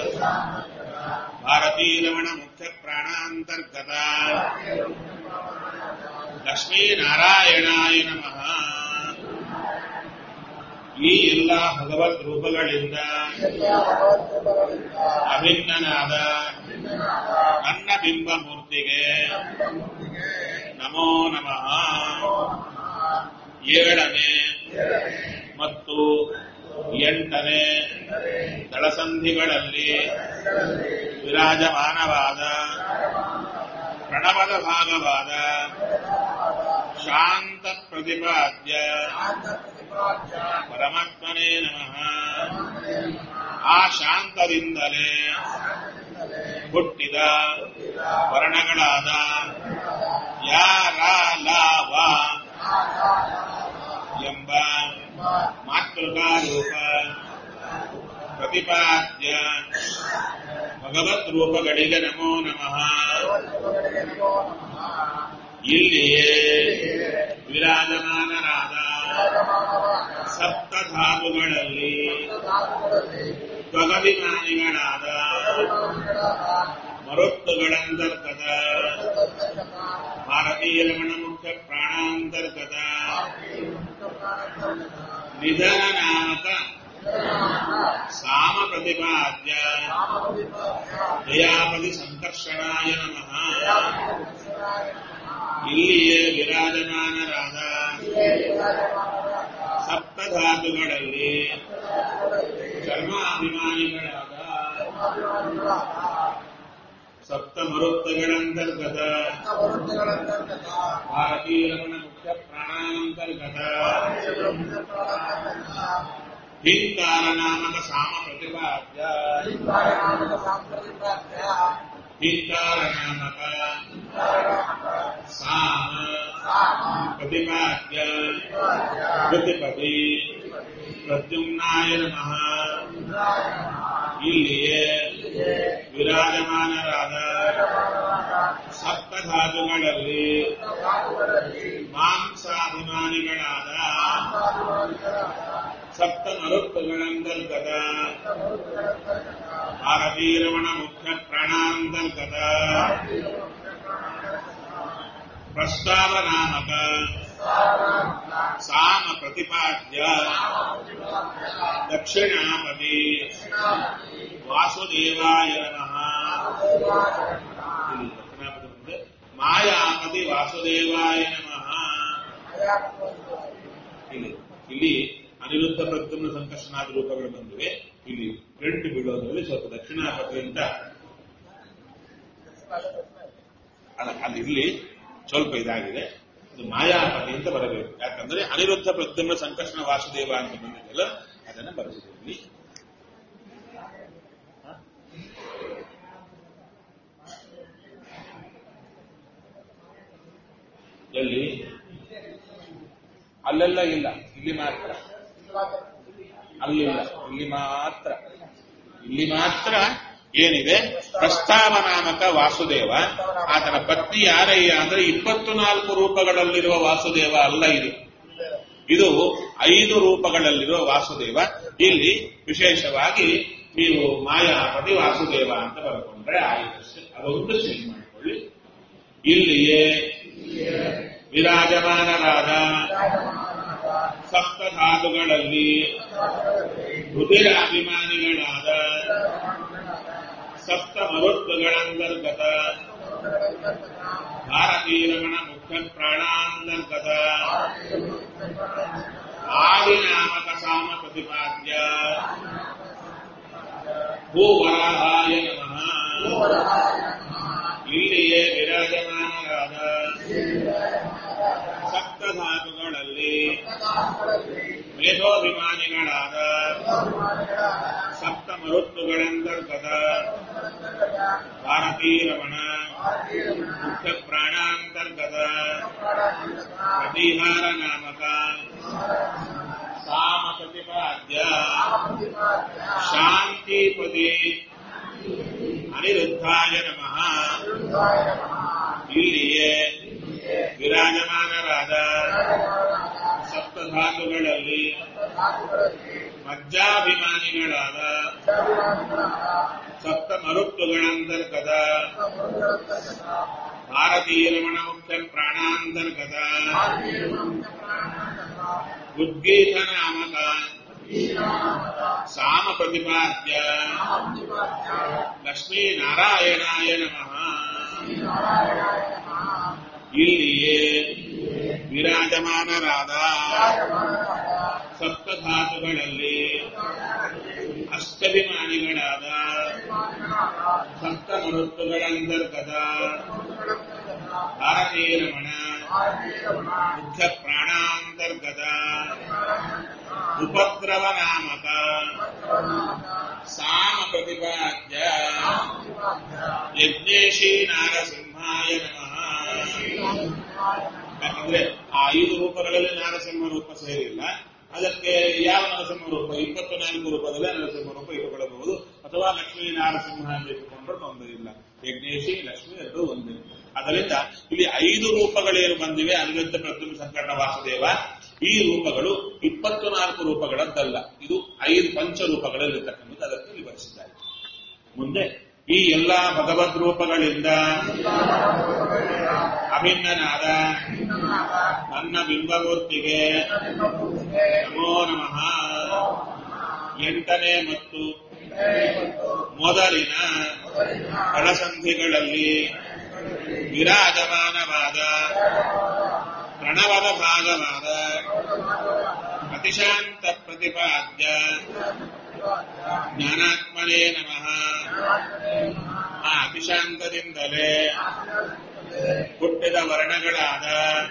ಭಾರತೀರಮಣ ಮುಖ್ಯ ಪ್ರಾಣಾಂತರ್ಗತ ಲಕ್ಷ್ಮೀನಾರಾಯಣಾಯ ನಮಃ ಈ ಎಲ್ಲ ಭಗವದ್ ರೂಪಗಳಿಂದ ಅಭಿನ್ನನಾದ ನನ್ನ ಬಿಂಬ ಮೂರ್ತಿಗೆ ನಮೋ ನಮಃ ಏಳನೇ ಮತ್ತು ಎಂಟನೇ ದಳಸಂಧಿಗಳಲ್ಲಿ ವಿರಾಜಮಾನವಾದ ಪ್ರಣವದ ಭಾಗವಾದ ಶಾಂತ ಪ್ರತಿಪಾದ್ಯ ಪರಮಾತ್ಮನೇ ನಮಃ ಆ ಶಾಂತದಿಂದಲೇ ಹುಟ್ಟಿದ ವರ್ಣಗಳಾದ ಯಾರ ಲಾವ ಎಂಬ ಮಾತೃಕಾರೂಪ ಪ್ರತಿಪಾದ್ಯ ಭಗವತ್ ರೂಪಗಳಿಗೆ ನಮೋ ನಮಃ ಇಲ್ಲಿಯೇ ವಿರಾಜಮಾನರಾದ ಸಪ್ತಧಾತುಗಳಲ್ಲಿ ತ್ವಗಭಿಮಾನಿಗಳಾದ ಮರುತ್ತುಗಳಂತರ್ಗತ ಭಾರತೀಯ ರಮಣ ಮುಖ್ಯ ಪ್ರಾಣಾಂತರ್ಗತ ನಿಧನ ನಾಮಕ ಸಾಮ ಪ್ರತಿಪಾದ್ಯ ದಯಾಪತಿ ಸಂಕರ್ಷಣಾಯ ನಮಃ ಇಲ್ಲಿಯೇ ವಿರಾಜಮಾನರಾದ ಸಪ್ತಧಾತುಗಳಲ್ಲಿ ಚರ್ಮಾಭಿಮಾನಿಗಳಾದ ಸಪ್ತ ಮರುತ್ತಗಳಂತರ್ಗತ ಭಾರತೀಯ ರಮಣ ಮುಖ್ಯ ಪ್ರಾಣಾಂತರ್ಗತ ಹಿಂಕಾರ ನಾಮಕ ಸಾಮ ಪ್ರತಿಪಾದ್ಯ ಹಿಂಕಾರ ನಾಮಕ ಸಾಮ ಪ್ರತಿಪಾದ್ಯ ಪ್ರತಿಪದಿ ಪ್ರದ್ಯುಮ್ನಾಯ ನಮಃ ಇಲ್ಲಿಯೇ ವಿರಾಜಮಾನರಾದ ಸಪ್ತಧಾತುಗಳಲ್ಲಿ ಮಾಂಸಾಭಿಮಾನಿಗಳಾದ ಸಪ್ತ ಮರುತ್ತುಗಳಂತರ್ಗತ ಭಾರತೀರಮಣ ಮುಖ್ಯ ಪ್ರಾಣಾಂತರ್ಗತ ಪ್ರಸ್ತಾವ ನಾಮಕ ಸಾಮ ಪ್ರತಿಪಾದ್ಯ ದಕ್ಷಿಣಾಪದಿ ವಾಸುದೇವಾಯ ನಮಃ ಇಲ್ಲಿ ದಕ್ಷಿಣಾಪದಿ ಮುಂದೆ ಮಾಯಾಪತಿ ವಾಸುದೇವಾಯ ನಮಃ ಇಲ್ಲಿ ಇಲ್ಲಿ ಅನಿರುದ್ಧ ಪ್ರದ್ಯುಮ್ನ ಸಂಕರ್ಷಣಾದ ರೂಪಗಳು ಬಂದಿವೆ ಇಲ್ಲಿ ಪ್ರಿಂಟ್ ಬೀಳೋದ್ರಲ್ಲಿ ಸ್ವಲ್ಪ ದಕ್ಷಿಣಾಪತಿ ಅಂತ ಅಲ್ಲ ಅಲ್ಲಿ ಇಲ್ಲಿ ಸ್ವಲ್ಪ ಇದಾಗಿದೆ ಇದು ಮಾಯಾಪತಿ ಅಂತ ಬರಬೇಕು ಯಾಕಂದ್ರೆ ಅನಿರುದ್ಧ ಪ್ರದ್ಯುಮ್ನ ಸಂಕರ್ಷಣ ವಾಸುದೇವ ಅಂತ ಬಂದಿದೆಯಲ್ಲ ಅದನ್ನ ಬರೆದಿದೆ ಇಲ್ಲಿ ಹ? ಎಲ್ಲಿ ಅಲ್ಲೆಲ್ಲ ಇಲ್ಲ ಇಲ್ಲಿ ಮಾತ್ರ ಅಲ್ಲಿಲ್ಲ ಇಲ್ಲಿ ಮಾತ್ರ ಇಲ್ಲಿ ಮಾತ್ರ ಏನಿದೆ ಪ್ರಸ್ತಾವ ನಾಮಕ ವಾಸುದೇವ ಆತನ ಪತ್ನಿ ಯಾರಯ್ಯ ಅಂದ್ರೆ ಇಪ್ಪತ್ತು ನಾಲ್ಕು ರೂಪಗಳಲ್ಲಿರುವ ವಾಸುದೇವ ಅಲ್ಲ ಇದು ಇದು ಐದು ರೂಪಗಳಲ್ಲಿರುವ ವಾಸುದೇವ ಇಲ್ಲಿ ವಿಶೇಷವಾಗಿ ನೀವು ಮಾಯಾಪತಿ ವಾಸುದೇವ ಅಂತ ಬರ್ಕೊಂಡ್ರೆ ಆಯ್ತು ಅದೊಂದು ಚೇಂಜ್ ಮಾಡಿಕೊಳ್ಳಿ ಇಲ್ಲಿಯೇ ವಿರಾಜಮಾನರಾದ ಸಪ್ತಧಾತುಗಳಲ್ಲಿ ರುದಿರ ಅಭಿಮಾನಿಗಳಾದ ಸಪ್ತ ಮರುತ್ವಗಳಂತರ್ಗತ ಭಾರತೀರಮಣ ಮುಖ್ಯ ಪ್ರಾಣಾಂತರ್ಗತ ಆದಿನಾಮಕ ಸಾಮ ಪ್ರತಿಪಾದ್ಯ ಭೂವರಾಹಾಯ ನಮಃ ಇಲ್ಲಿಯೇ ವಿರಾಜಮಾನರಾದ ಸಪ್ತಧಾತುಗಳಲ್ಲಿ ಮೇಧೋಭಿಮಾನಿಗಳಾದ ಸಪ್ತ ಮರುತ್ತುಗಳಂತರ್ಗತ ಭಾರತೀರಮಣ ಮುಖ್ಯ ಪ್ರಾಣಾಂತರ್ಗತ ಪ್ರತಿಹಾರ ನಾಮಕ ಸಾಮ ಪ್ರತಿಪಾದ್ಯ ಶಾಂತಿಪದಿ ಅನಿರುದ್ಧಾಯ ನಮಃ ಇಲ್ಲಿಯೇ ವಿರಾಜಮಾನರಾದ ಸಪ್ತಧಾತುಗಳಲ್ಲಿ ಮಜ್ಜಾಭಿಮಾನಿಗಳಾದ ಸಪ್ತ ಮರುತ್ತುಗಳಂತರ್ಗತ ಭಾರತೀಯ ರಮಣ ಮುಖ್ಯ ಪ್ರಾಣಾಂತರ್ಗತ ಉದ್ಗೀತ ನಾಮಕ ಸಾಮ ಪ್ರತಿಪಾದ್ಯ ಲಕ್ಷ್ಮೀನಾರಾಯಣಾಯ ನಮಃ ಇಲ್ಲಿಯೇ ವಿರಾಜಮಾನರಾದ ಸಪ್ತಧಾತುಗಳಲ್ಲಿ ಅಷ್ಟಭಿಮಾನಿಗಳಾದ ಸಪ್ತ ಮರುತ್ತುಗಳಂತರ್ಗತ ಭಾರತೀಯ ರಮಣ ಮುಖ್ಯ ಪ್ರಾಣಾಂತರ್ಗತ ಉಪದ್ರವ ನಾಮಕ ಸಾಮ ಪ್ರತಿಪಾದ್ಯ ಯಜ್ಞೇಶಿ ನಾರಸಿಂಹಾಯ ನಮಃ ಯಾಕಂದ್ರೆ ಆ ಐದು ರೂಪಗಳಲ್ಲಿ ನಾರಸಿಂಹ ರೂಪ ಸೇರಿಲ್ಲ ಅದಕ್ಕೆ ಯಾವ ನರಸಿಂಹ ರೂಪ ಇಪ್ಪತ್ತು ನಾಲ್ಕು ರೂಪದಲ್ಲೇ ನರಸಿಂಹ ರೂಪ ಇಟ್ಟುಕೊಳ್ಳಬಹುದು ಅಥವಾ ಲಕ್ಷ್ಮೀ ನಾರಸಿಂಹ ಅಂತ ಇಟ್ಟುಕೊಂಡ್ರು ತೊಂದರೆ ಇಲ್ಲ ಯಜ್ಞೇಶಿ ಲಕ್ಷ್ಮಿ ಎರಡು ಒಂದೇ ಅದರಿಂದ ಇಲ್ಲಿ ಐದು ರೂಪಗಳೇನು ಬಂದಿವೆ ಅನಿರುದ್ಧ ಪ್ರಥಮ ಸಂಕಟ ವಾಸುದೇವ ಈ ರೂಪಗಳು ಇಪ್ಪತ್ತು ನಾಲ್ಕು ರೂಪಗಳದ್ದಲ್ಲ ಇದು ಐದು ಪಂಚ ರೂಪಗಳಲ್ಲಿರ್ತಕ್ಕಂಥದ್ದು ಅದಕ್ಕೆ ವಿವರಿಸಿದ್ದಾರೆ ಮುಂದೆ ಈ ಎಲ್ಲಾ ಭಗವದ್ ರೂಪಗಳಿಂದ ಅಭಿನ್ನನಾದ ನನ್ನ ಬಿಂಬಮೂರ್ತಿಗೆ ನಮೋ ನಮಃ ಎಂಟನೇ ಮತ್ತು ಮೊದಲಿನ ಒಳಸಂಧಿಗಳಲ್ಲಿ ವಿರಾಜಮಾನವಾದ ಪ್ರಣವದ ಭಾಗವಾದ ಅತಿಶಾಂತ ಪ್ರತಿಪಾದ್ಯ ಜ್ಞಾನಾತ್ಮನೇ ನಮಃ ಆ ಅತಿಶಾಂತದಿಂದಲೇ ಹುಟ್ಟಿದ ವರ್ಣಗಳಾದ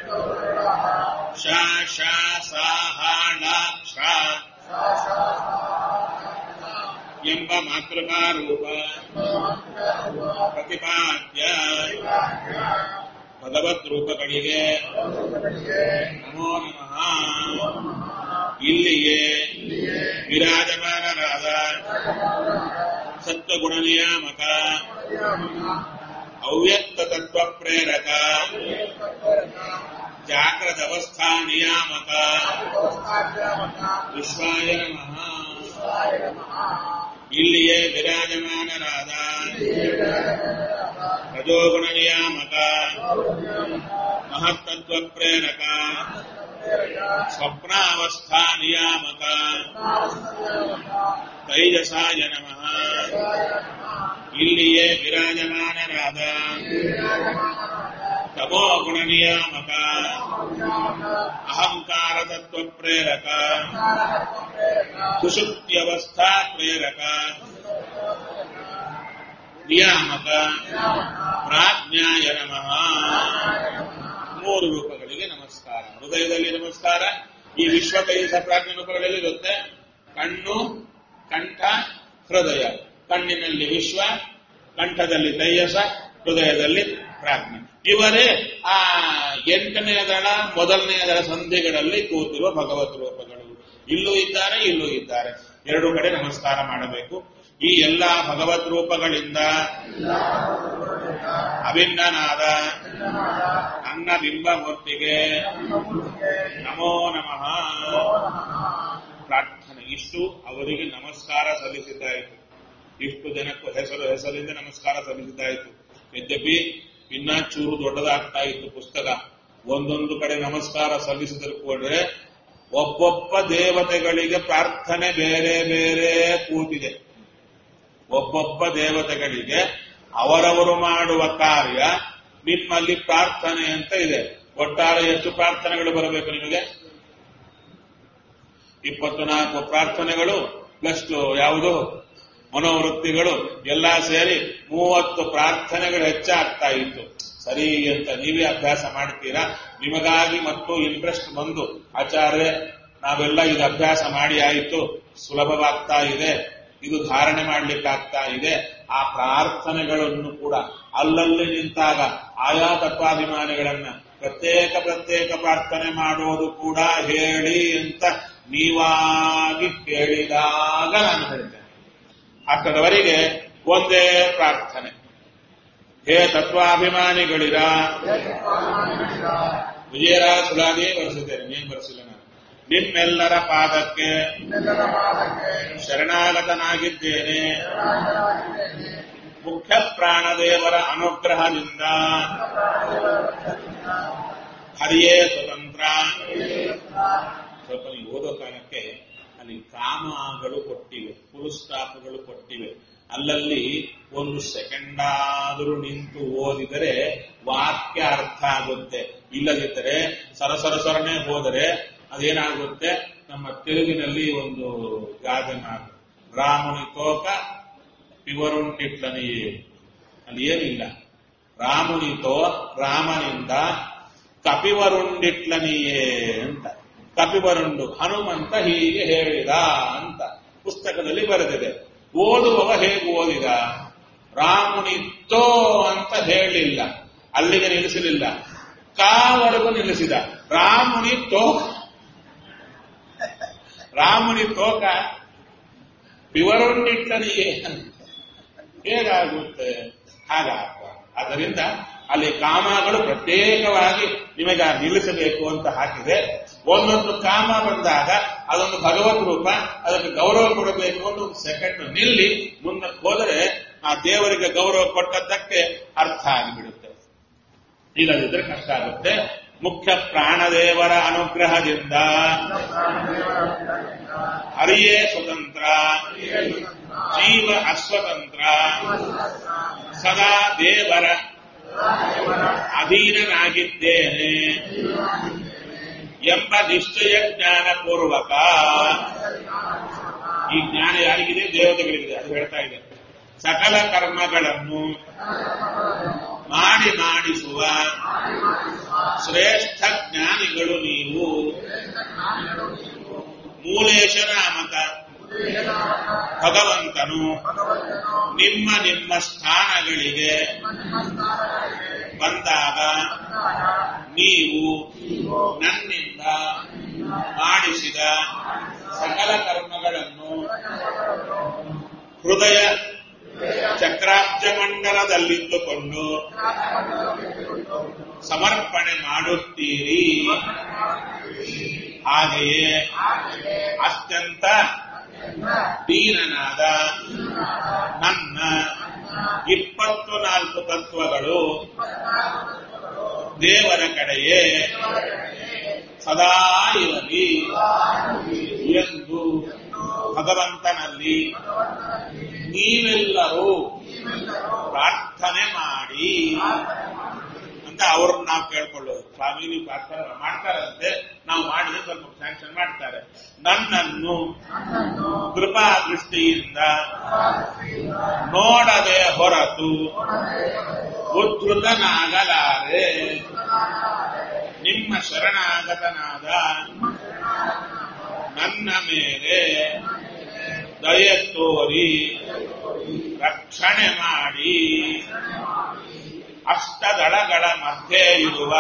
ಶ ಶ ಸ ಹ ಳ ಕ್ಷ ಎಂಬ ಮಾತೃಕಾರೂಪ ಪ್ರತಿಪಾದ್ಯ ಭಗವದ್ ರೂಪಗಳಿಗೆ ನಮೋ ನಮಃ ಇಲ್ಲಿಯೇ ವಿರಾಜಮಾನರಾದ ಸತ್ವಗುಣ ನಿಯಾಮಕ ಅವ್ಯಕ್ತ ತತ್ವ ಪ್ರೇರಕ ಜಾಗ್ರತ ಅವಸ್ಥಾ ನಿಯಾಮಕ ವಿಶ್ವಾಯ ನಮಃ ಇಲ್ಲಿಯೇ ವಿರಾಜಮಾನರಾದ ರಜೋಗುಣ ನಿಯಾಮಕ ಮಹತ್ತತ್ವ ಪ್ರೇರಕ ಸ್ವಪ್ನಾವಸ್ಥಾ ನಿಯಾಮಕ ತೈಜಸಾಯ ನಮಃ ಇಲ್ಲಿಯೇ ವಿರಾಜಮಾನರಾದ ತಮೋ ಗುಣ ನಿಯಾಮಕ ಅಹಂಕಾರ ತತ್ವ ಪ್ರೇರಕ ಸುಷುಪ್ತ್ಯವಸ್ಥಾ ಪ್ರೇರಕ ನಿಯಾಮಕ ಪ್ರಾಜ್ಞಾಯ ನಮಃ ಮೂರು ರೂಪಗಳಿಗೆ ನಮಸ್ಕಾರ ಹೃದಯದಲ್ಲಿ ನಮಸ್ಕಾರ ಈ ವಿಶ್ವ ತೈಜಸ ಪ್ರಾಜ್ಞ ರೂಪಗಳಲ್ಲಿ ಇರುತ್ತೆ ಕಣ್ಣು ಕಂಠ ಹೃದಯ ಕಣ್ಣಿನಲ್ಲಿ ವಿಶ್ವ ಕಂಠದಲ್ಲಿ ತೈಜಸ ಹೃದಯದಲ್ಲಿ ಪ್ರಾಜ್ಞೆ ಇವರೇ ಆ ಎಂಟನೆಯ ದಳ ಮೊದಲನೆಯ ದಳ ಸಂಧಿಗಳಲ್ಲಿ ಕೂತಿರುವ ಭಗವತ್ ರೂಪಗಳು ಇಲ್ಲೂ ಇದ್ದಾರೆ ಇಲ್ಲೂ ಇದ್ದಾರೆ ಎರಡು ಕಡೆ ನಮಸ್ಕಾರ ಮಾಡಬೇಕು ಈ ಎಲ್ಲಾ ಭಗವತ್ ರೂಪಗಳಿಂದ ಅಭಿನ್ನನಾದ ನನ್ನ ಬಿಂಬಮೂರ್ತಿಗೆ ನಮೋ ನಮಃ ಪ್ರಾರ್ಥನೆ ಇಷ್ಟು ಅವರಿಗೆ ನಮಸ್ಕಾರ ಸಲ್ಲಿಸಿದ್ದಾಯಿತು ಇಷ್ಟು ಜನಕ್ಕೂ ಹೆಸರು ಹೆಸರಿಂದ ನಮಸ್ಕಾರ ಸಲ್ಲಿಸಿದ್ದಾಯಿತು ಯದ್ಯಪಿ ಇನ್ನ ಚೂರು ದೊಡ್ಡದಾಗ್ತಾ ಇತ್ತು ಪುಸ್ತಕ ಒಂದೊಂದು ಕಡೆ ನಮಸ್ಕಾರ ಸಲ್ಲಿಸಿದ್ರೆ ಒಬ್ಬೊಬ್ಬ ದೇವತೆಗಳಿಗೆ ಪ್ರಾರ್ಥನೆ ಬೇರೆ ಬೇರೆ ಕೂತಿದೆ ಒಬ್ಬೊಬ್ಬ ದೇವತೆಗಳಿಗೆ ಅವರವರು ಮಾಡುವ ಕಾರ್ಯ ನಿಮ್ಮಲ್ಲಿ ಪ್ರಾರ್ಥನೆ ಅಂತ ಇದೆ ಒಟ್ಟಾರೆ ಎಷ್ಟು ಪ್ರಾರ್ಥನೆಗಳು ಬರಬೇಕು ನಿಮಗೆ ಇಪ್ಪತ್ತು ನಾಲ್ಕು ಪ್ರಾರ್ಥನೆಗಳು ಪ್ಲಸ್ ಯಾವುದು ಮನೋವೃತ್ತಿಗಳು ಎಲ್ಲ ಸೇರಿ ಮೂವತ್ತು ಪ್ರಾರ್ಥನೆಗಳು ಹೆಚ್ಚಾಗ್ತಾ ಇತ್ತು ಸರಿ ಅಂತ ನೀವೇ ಅಭ್ಯಾಸ ಮಾಡ್ತೀರಾ ನಿಮಗಾಗಿ ಮತ್ತು ಇಂಟ್ರೆಸ್ಟ್ ಬಂದು ಆಚಾರ್ಯ ನಾವೆಲ್ಲ ಇದು ಅಭ್ಯಾಸ ಮಾಡಿ ಆಯಿತು ಸುಲಭವಾಗ್ತಾ ಇದೆ ಇದು ಧಾರಣೆ ಮಾಡ್ಲಿಕ್ಕಾಗ್ತಾ ಇದೆ ಆ ಪ್ರಾರ್ಥನೆಗಳನ್ನು ಕೂಡ ಅಲ್ಲಲ್ಲಿ ನಿಂತಾಗ ಆಯಾ ತತ್ವಾಭಿಮಾನಿಗಳನ್ನ ಪ್ರತ್ಯೇಕ ಪ್ರತ್ಯೇಕ ಪ್ರಾರ್ಥನೆ ಮಾಡೋದು ಕೂಡ ಹೇಳಿ ಅಂತ ನೀವಾಗಿ ಕೇಳಿದಾಗ ನಾನು ಹೇಳ್ತೇನೆ ಅಷ್ಟರವರೆಗೆ ಒಂದೇ ಪ್ರಾರ್ಥನೆ ಹೇ ತತ್ವಾಭಿಮಾನಿಗಳಿರ ವಿಜಯರ ಸುಳಾದೇ ಬರೆಸಿದ್ದೇನೆ ನೀನ್ ಬರೆಸಿಲ್ಲ ನಾನು ನಿಮ್ಮೆಲ್ಲರ ಪಾದಕ್ಕೆ ಶರಣಾಗತನಾಗಿದ್ದೇನೆ ಮುಖ್ಯ ಪ್ರಾಣದೇವರ ಅನುಗ್ರಹದಿಂದ ಹರಿಯೇ ಸ್ವತಂತ್ರ ಸ್ವಲ್ಪ ನೀವು ಓದೋ ಕಾಲಕ್ಕೆ ಅಲ್ಲಿ ಕಾಮಗಳು ಕೊಟ್ಟಿವೆ ಫುಲ್ ಸ್ಟಾಪ್ಗಳು ಕೊಟ್ಟಿವೆ ಅಲ್ಲಲ್ಲಿ ಒಂದು ಸೆಕೆಂಡ್ ಆದರೂ ನಿಂತು ಓದಿದರೆ ವಾಕ್ಯ ಅರ್ಥ ಆಗುತ್ತೆ ಇಲ್ಲದಿದ್ದರೆ ಸರಸರ ಸರನೆ ಹೋದರೆ ಅದೇನಾಗುತ್ತೆ ನಮ್ಮ ತೆಲುಗಿನಲ್ಲಿ ಒಂದು ಗಾದೆ ಮಾತು ರಾಮನಿ ತೋಕ ಪಿವರುಂಟಿಟ್ಲನಿಯೇ ಅಲ್ಲಿ ಏನಿಲ್ಲ ರಾಮುನಿತೋ ರಾಮನಿಂದ ಕಪಿವರುಂಡಿಟ್ಲನಿಯೇ ಅಂತ ಕಪಿವರುಂಡು ಹನುಮಂತ ಹೀಗೆ ಹೇಳಿದ ಅಂತ ಪುಸ್ತಕದಲ್ಲಿ ಬರೆದಿದೆ ಓದುವವ ಹೇಗೆ ಓದಿದ ರಾಮುನಿತ್ತೋ ಅಂತ ಹೇಳಲಿಲ್ಲ ಅಲ್ಲಿಗೆ ನಿಲ್ಲಿಸಲಿಲ್ಲ ಕಾವರೆಗೂ ನಿಲ್ಲಿಸಿದ ರಾಮುನಿ ತೋಕ ರಾಮುನಿ ತೋಕ ಪಿವರುಂಡಿಟ್ಲನಿಯೇ ಹೇಗಾಗುತ್ತೆ ಹಾಗಾಗ ಅದರಿಂದ ಅಲ್ಲಿ ಕಾಮಗಳು ಪ್ರತ್ಯೇಕವಾಗಿ ನಿಮಗೆ ಆ ನಿಲ್ಲಿಸಬೇಕು ಅಂತ ಹಾಕಿದೆ ಒಂದೊಂದು ಕಾಮ ಬಂದಾಗ ಅದೊಂದು ಭಗವತ್ ರೂಪ ಅದಕ್ಕೆ ಗೌರವ ಕೊಡಬೇಕು ಅಂತ ಒಂದು ಸೆಕೆಂಡ್ ನಿಲ್ಲಿ ಮುಂದಕ್ಕೆ ಹೋದರೆ ಆ ದೇವರಿಗೆ ಗೌರವ ಕೊಟ್ಟದ್ದಕ್ಕೆ ಅರ್ಥ ಆಗಿಬಿಡುತ್ತೆ ಇಲ್ಲದಿದ್ರೆ ಕಷ್ಟ ಆಗುತ್ತೆ ಮುಖ್ಯ ಪ್ರಾಣದೇವರ ಅನುಗ್ರಹದಿಂದ ಹರಿಯೇ ಸ್ವತಂತ್ರ ಜೀವ ಅಸ್ವತಂತ್ರ ಸದಾ ದೇವರ ಅಧೀನನಾಗಿದ್ದೇನೆ ಎಂಬ ನಿಶ್ಚಯ ಜ್ಞಾನಪೂರ್ವಕ ಈ ಜ್ಞಾನ ಯಾರಿಗಿದೆ ದೇವತೆಗಳಿಗಿದೆ ಅದು ಹೇಳ್ತಾ ಇದೆ ಸಕಲ ಕರ್ಮಗಳನ್ನು ಮಾಡಿ ಮಾಡಿಸುವ ಶ್ರೇಷ್ಠ ಜ್ಞಾನಿಗಳು ನೀವು ಮೂಲೇಶ ನಾಮಕ ಭಗವಂತನು ನಿಮ್ಮ ನಿಮ್ಮ ಸ್ಥಾನಗಳಿಗೆ ಬಂದಾಗ ನೀವು ನನ್ನಿಂದ ಮಾಡಿಸಿದ ಸಕಲ ಕರ್ಮಗಳನ್ನು ಹೃದಯ ಚಕ್ರಾಬ್ಜ ಮಂಡಲದಲ್ಲಿದ್ದುಕೊಂಡು ಸಮರ್ಪಣೆ ಮಾಡುತ್ತೀರಿ ಹಾಗೆಯೇ ಅತ್ಯಂತ ದೀನನಾದ ನನ್ನ ಇಪ್ಪತ್ತು ನಾಲ್ಕು ತತ್ವಗಳು ದೇವರ ಕಡೆಯೇ ಸದಾ ಇರಲಿ ಎಂದು ಭಗವಂತನಲ್ಲಿ ನೀವೆಲ್ಲರೂ ಪ್ರಾರ್ಥನೆ ಮಾಡಿ ಅಂತ ಅವ್ರನ್ನ ನಾವು ಕೇಳ್ಕೊಳ್ಳೋದು ಸ್ವಾಮಿ ನೀವು ಪ್ರಾರ್ಥನೆ ಮಾಡ್ತಾರಂತೆ ನಾವು ಮಾಡಿದ್ರೆ ಸ್ವಲ್ಪ ಸ್ಯಾಂಕ್ಷನ್ ಮಾಡ್ತಾರೆ ನನ್ನನ್ನು ಕೃಪಾ ದೃಷ್ಟಿಯಿಂದ ನೋಡದೆ ಹೊರತು ಉದ್ಧೃತನಾಗಲಾರೆ ನಿಮ್ಮ ಶರಣಾಗತನಾದ ನನ್ನ ಮೇಲೆ ದಯೆ ತೋರಿ ರಕ್ಷಣೆ ಮಾಡಿ ಅಷ್ಟದಳಗಳ ಮಧ್ಯೆ ಇರುವ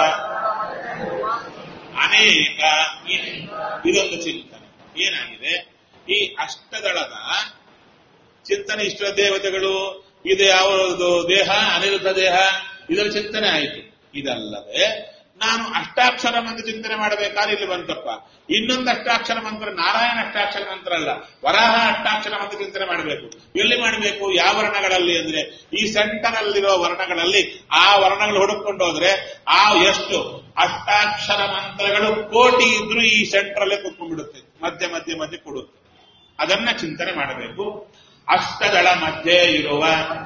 ಅನೇಕ ಇದೊಂದು ಚಿಂತನೆ ಏನಾಗಿದೆ ಈ ಅಷ್ಟದಳದ ಚಿಂತನೆ ಇಷ್ಟ ದೇವತೆಗಳು ಇದು ಯಾವುದು ದೇಹ ಅನಿರುದ್ಧ ದೇಹ ಇದರ ಚಿಂತನೆ ಆಯಿತು ಇದಲ್ಲದೆ ನಾನು ಅಷ್ಟಾಕ್ಷರ ಮಂತ್ರ ಚಿಂತನೆ ಮಾಡಬೇಕಾದ್ರೆ ಇಲ್ಲಿ ಬಂತಪ್ಪ ಇನ್ನೊಂದು ಅಷ್ಟಾಕ್ಷರ ಮಂತ್ರ ನಾರಾಯಣ ಅಷ್ಟಾಕ್ಷರ ಮಂತ್ರ ಅಲ್ಲ ವರಾಹ ಅಷ್ಟಾಕ್ಷರ ಮಂತ್ರ ಚಿಂತನೆ ಮಾಡಬೇಕು ಎಲ್ಲಿ ಮಾಡಬೇಕು ಯಾವ ವರ್ಣಗಳಲ್ಲಿ ಅಂದ್ರೆ ಈ ಸೆಂಟರ್ ಅಲ್ಲಿರೋ ವರ್ಣಗಳಲ್ಲಿ ಆ ವರ್ಣಗಳು ಹುಡುಕೊಂಡು ಹೋದ್ರೆ ಆ ಎಷ್ಟು ಅಷ್ಟಾಕ್ಷರ ಮಂತ್ರಗಳು ಕೋಟಿ ಇದ್ರೂ ಈ ಸೆಂಟರ್ ಅಲ್ಲೇ ಕುತ್ಕೊಂಡ್ಬಿಡುತ್ತೆ ಮಧ್ಯೆ ಮಧ್ಯೆ ಮಧ್ಯೆ ಕೊಡುತ್ತೆ ಅದನ್ನ ಚಿಂತನೆ ಮಾಡಬೇಕು ಅಷ್ಟದಳ ಮಧ್ಯೆ ಇರುವ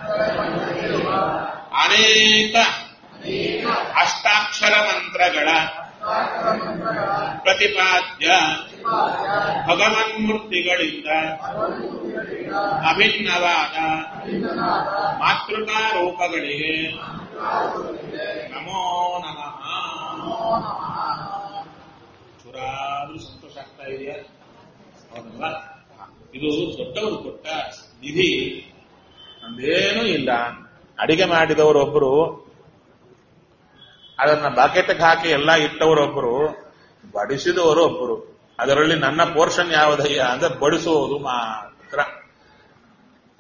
ಅನೇಕ ಅಷ್ಟಾಕ್ಷರ ಮಂತ್ರಗಳ ಪ್ರತಿಪಾದ್ಯ ಭಗವನ್ಮೂರ್ತಿಗಳಿಂದ ಅಭಿನ್ನವಾದ ಮಾತೃಕಾ ರೂಪಗಳಿಗೆ ನಮೋ ನಮಃ ಚೂರಾದ್ರೂ ಸಂತೋಷ ಆಗ್ತಾ ಇದೆಯಾ ಹೌದಲ್ವಾ ಇದು ದೊಡ್ಡವರು ಕೊಟ್ಟ ನಿಧಿ ನಂದೇನೂ ಇಲ್ಲ ಅಡಿಗೆ ಮಾಡಿದವರೊಬ್ಬರು ಅದನ್ನ ಬಕೆಟ್ಗೆ ಹಾಕಿ ಎಲ್ಲ ಇಟ್ಟವರೊಬ್ಬರು ಬಡಿಸಿದವರು ಒಬ್ಬರು ಅದರಲ್ಲಿ ನನ್ನ ಪೋರ್ಷನ್ ಯಾವುದಯ್ಯ ಅಂದ್ರೆ ಬಡಿಸುವುದು ಮಾತ್ರ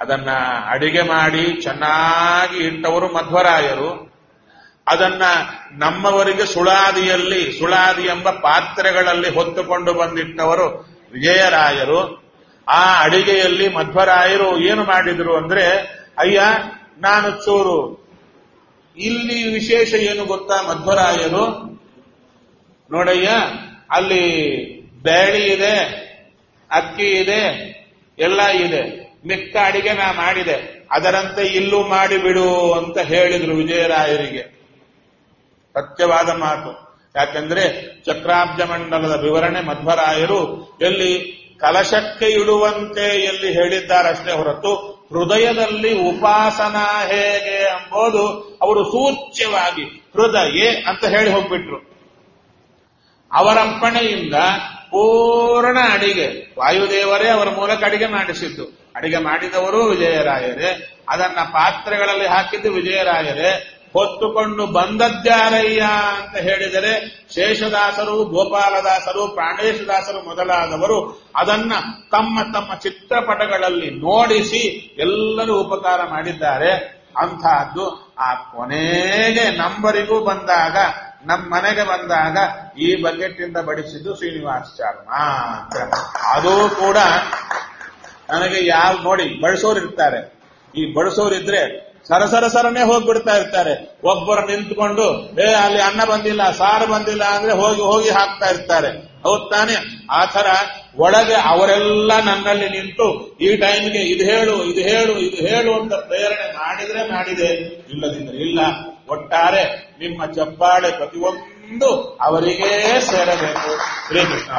ಅದನ್ನ ಅಡಿಗೆ ಮಾಡಿ ಚೆನ್ನಾಗಿ ಇಟ್ಟವರು ಮಧ್ವರಾಯರು ಅದನ್ನ ನಮ್ಮವರಿಗೆ ಸುಳಾದಿಯಲ್ಲಿ ಸುಳಾದಿ ಎಂಬ ಪಾತ್ರೆಗಳಲ್ಲಿ ಹೊತ್ತುಕೊಂಡು ಬಂದಿಟ್ಟವರು ವಿಜಯರಾಯರು ಆ ಅಡಿಗೆಯಲ್ಲಿ ಮಧ್ವರಾಯರು ಏನು ಮಾಡಿದ್ರು ಅಂದ್ರೆ ಅಯ್ಯ ನಾನು ಚೂರು ಇಲ್ಲಿ ವಿಶೇಷ ಏನು ಗೊತ್ತಾ ಮಧ್ವರಾಯರು ನೋಡಯ್ಯ ಅಲ್ಲಿ ಬೇಳಿ ಇದೆ ಅಕ್ಕಿ ಇದೆ ಎಲ್ಲ ಇದೆ ಮಿಕ್ಕ ಅಡಿಗೆ ನಾ ಮಾಡಿದೆ ಅದರಂತೆ ಇಲ್ಲೂ ಮಾಡಿಬಿಡು ಅಂತ ಹೇಳಿದ್ರು ವಿಜಯರಾಯರಿಗೆ ಸತ್ಯವಾದ ಮಾತು ಯಾಕೆಂದ್ರೆ ಚಕ್ರಾಬ್ಜ ಮಂಡಲದ ವಿವರಣೆ ಮಧ್ವರಾಯರು ಎಲ್ಲಿ ಕಲಶಕ್ಕೆ ಇಡುವಂತೆ ಎಲ್ಲಿ ಹೇಳಿದ್ದಾರಷ್ಟೇ ಹೊರತು ಹೃದಯದಲ್ಲಿ ಉಪಾಸನಾ ಹೇಗೆ ಎಂಬುದು ಅವರು ಸೂಚ್ಯವಾಗಿ ಹೃದಯ ಅಂತ ಹೇಳಿ ಹೋಗ್ಬಿಟ್ರು ಅವರಪ್ಪಣೆಯಿಂದ ಪೂರ್ಣ ಅಡಿಗೆ ವಾಯುದೇವರೇ ಅವರ ಮೂಲಕ ಅಡಿಗೆ ಮಾಡಿಸಿದ್ದು ಅಡಿಗೆ ಮಾಡಿದವರು ವಿಜಯರಾಯರೇ ಅದನ್ನ ಪಾತ್ರೆಗಳಲ್ಲಿ ಹಾಕಿದ್ದು ವಿಜಯರಾಯರೇ ಹೊತ್ತುಕೊಂಡು ಬಂದದ್ಯಾರಯ್ಯ ಅಂತ ಹೇಳಿದರೆ ಶೇಷದಾಸರು ಗೋಪಾಲದಾಸರು ಪ್ರಾಣೇಶದಾಸರು ಮೊದಲಾದವರು ಅದನ್ನ ತಮ್ಮ ತಮ್ಮ ಚಿತ್ರಪಟಗಳಲ್ಲಿ ನೋಡಿಸಿ ಎಲ್ಲರೂ ಉಪಕಾರ ಮಾಡಿದ್ದಾರೆ ಅಂಥದ್ದು ಆ ಕೊನೆಗೆ ನಂಬರಿಗೂ ಬಂದಾಗ ನಮ್ಮ ಮನೆಗೆ ಬಂದಾಗ ಈ ಬಕೆಟ್ ಇಂದ ಬಡಿಸಿದ್ದು ಶ್ರೀನಿವಾಸ ಶರ್ಮ ಅಂತ ಅದು ಕೂಡ ನನಗೆ ಯಾವ ನೋಡಿ ಬಡಿಸೋರು ಇರ್ತಾರೆ ಈ ಬಡಿಸೋರಿದ್ರೆ ಸರಸರ ಸರನೆ ಹೋಗ್ಬಿಡ್ತಾ ಇರ್ತಾರೆ ಒಬ್ಬರು ನಿಂತ್ಕೊಂಡು ಏ ಅಲ್ಲಿ ಅನ್ನ ಬಂದಿಲ್ಲ ಸಾರು ಬಂದಿಲ್ಲ ಅಂದ್ರೆ ಹೋಗಿ ಹೋಗಿ ಹಾಕ್ತಾ ಇರ್ತಾರೆ ಹೌದ್ ತಾನೆ ಆ ತರ ಒಳಗೆ ಅವರೆಲ್ಲ ನನ್ನಲ್ಲಿ ನಿಂತು ಈ ಟೈಮ್ಗೆ ಇದು ಹೇಳು ಇದು ಹೇಳು ಇದು ಹೇಳು ಅಂತ ಪ್ರೇರಣೆ ಮಾಡಿದ್ರೆ ಮಾಡಿದೆ ಇಲ್ಲದಿದ್ರೆ ಇಲ್ಲ ಒಟ್ಟಾರೆ ನಿಮ್ಮ ಚಪ್ಪಾಳೆ ಪ್ರತಿಯೊಂದು ಅವರಿಗೇ ಸೇರಬೇಕು ಶ್ರೀಕೃಷ್ಣ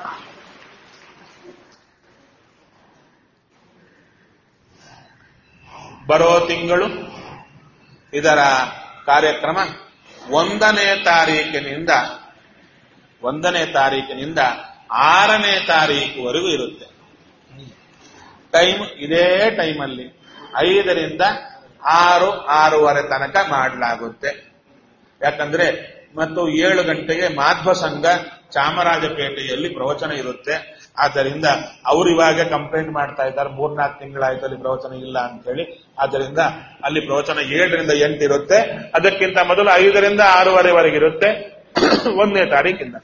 ಬರೋ ತಿಂಗಳು ಇದರ ಕಾರ್ಯಕ್ರಮ ಒಂದನೇ ತಾರೀಕಿನಿಂದ ಒಂದನೇ ತಾರೀಕಿನಿಂದ ಆರನೇ ತಾರೀಕುವರೆಗೂ ಇರುತ್ತೆ ಟೈಮ್ ಇದೇ ಟೈಮಲ್ಲಿ ಐದರಿಂದ ಆರು ಆರೂವರೆ ತನಕ ಮಾಡಲಾಗುತ್ತೆ ಯಾಕಂದ್ರೆ ಮತ್ತು ಏಳು ಗಂಟೆಗೆ ಮಾಧ್ವ ಸಂಘ ಚಾಮರಾಜಪೇಟೆಯಲ್ಲಿ ಪ್ರವಚನ ಇರುತ್ತೆ ಆದ್ದರಿಂದ ಅವರು ಇವಾಗ ಕಂಪ್ಲೇಂಟ್ ಮಾಡ್ತಾ ಇದ್ದಾರೆ ಮೂರ್ನಾಲ್ಕು ತಿಂಗಳಾಯ್ತು ಅಲ್ಲಿ ಪ್ರವಚನ ಇಲ್ಲ ಅಂತ ಹೇಳಿ ಆದ್ದರಿಂದ ಅಲ್ಲಿ ಪ್ರವಚನ ಏಳರಿಂದ ಎಂಟು ಇರುತ್ತೆ ಅದಕ್ಕಿಂತ ಮೊದಲು ಐದರಿಂದ ಆರೂವರೆವರೆಗೆ ಇರುತ್ತೆ ಒಂದನೇ ತಾರೀಕಿಂದ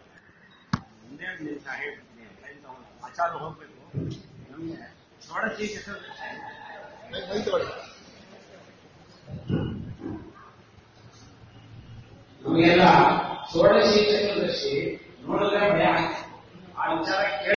ಆಚಾರ ಹೋಗ್ಬೇಕು ನಮ್ಗೆ ನೋಡಕ್ಕೆ ನಮಗೆಲ್ಲ ಷೋಡಶಿ ಚತುರ್ದಶಿ ನೋಡಿದ್ರೆ ಭಯ ಆ ವಿಚಾರ ಕೇಳಿ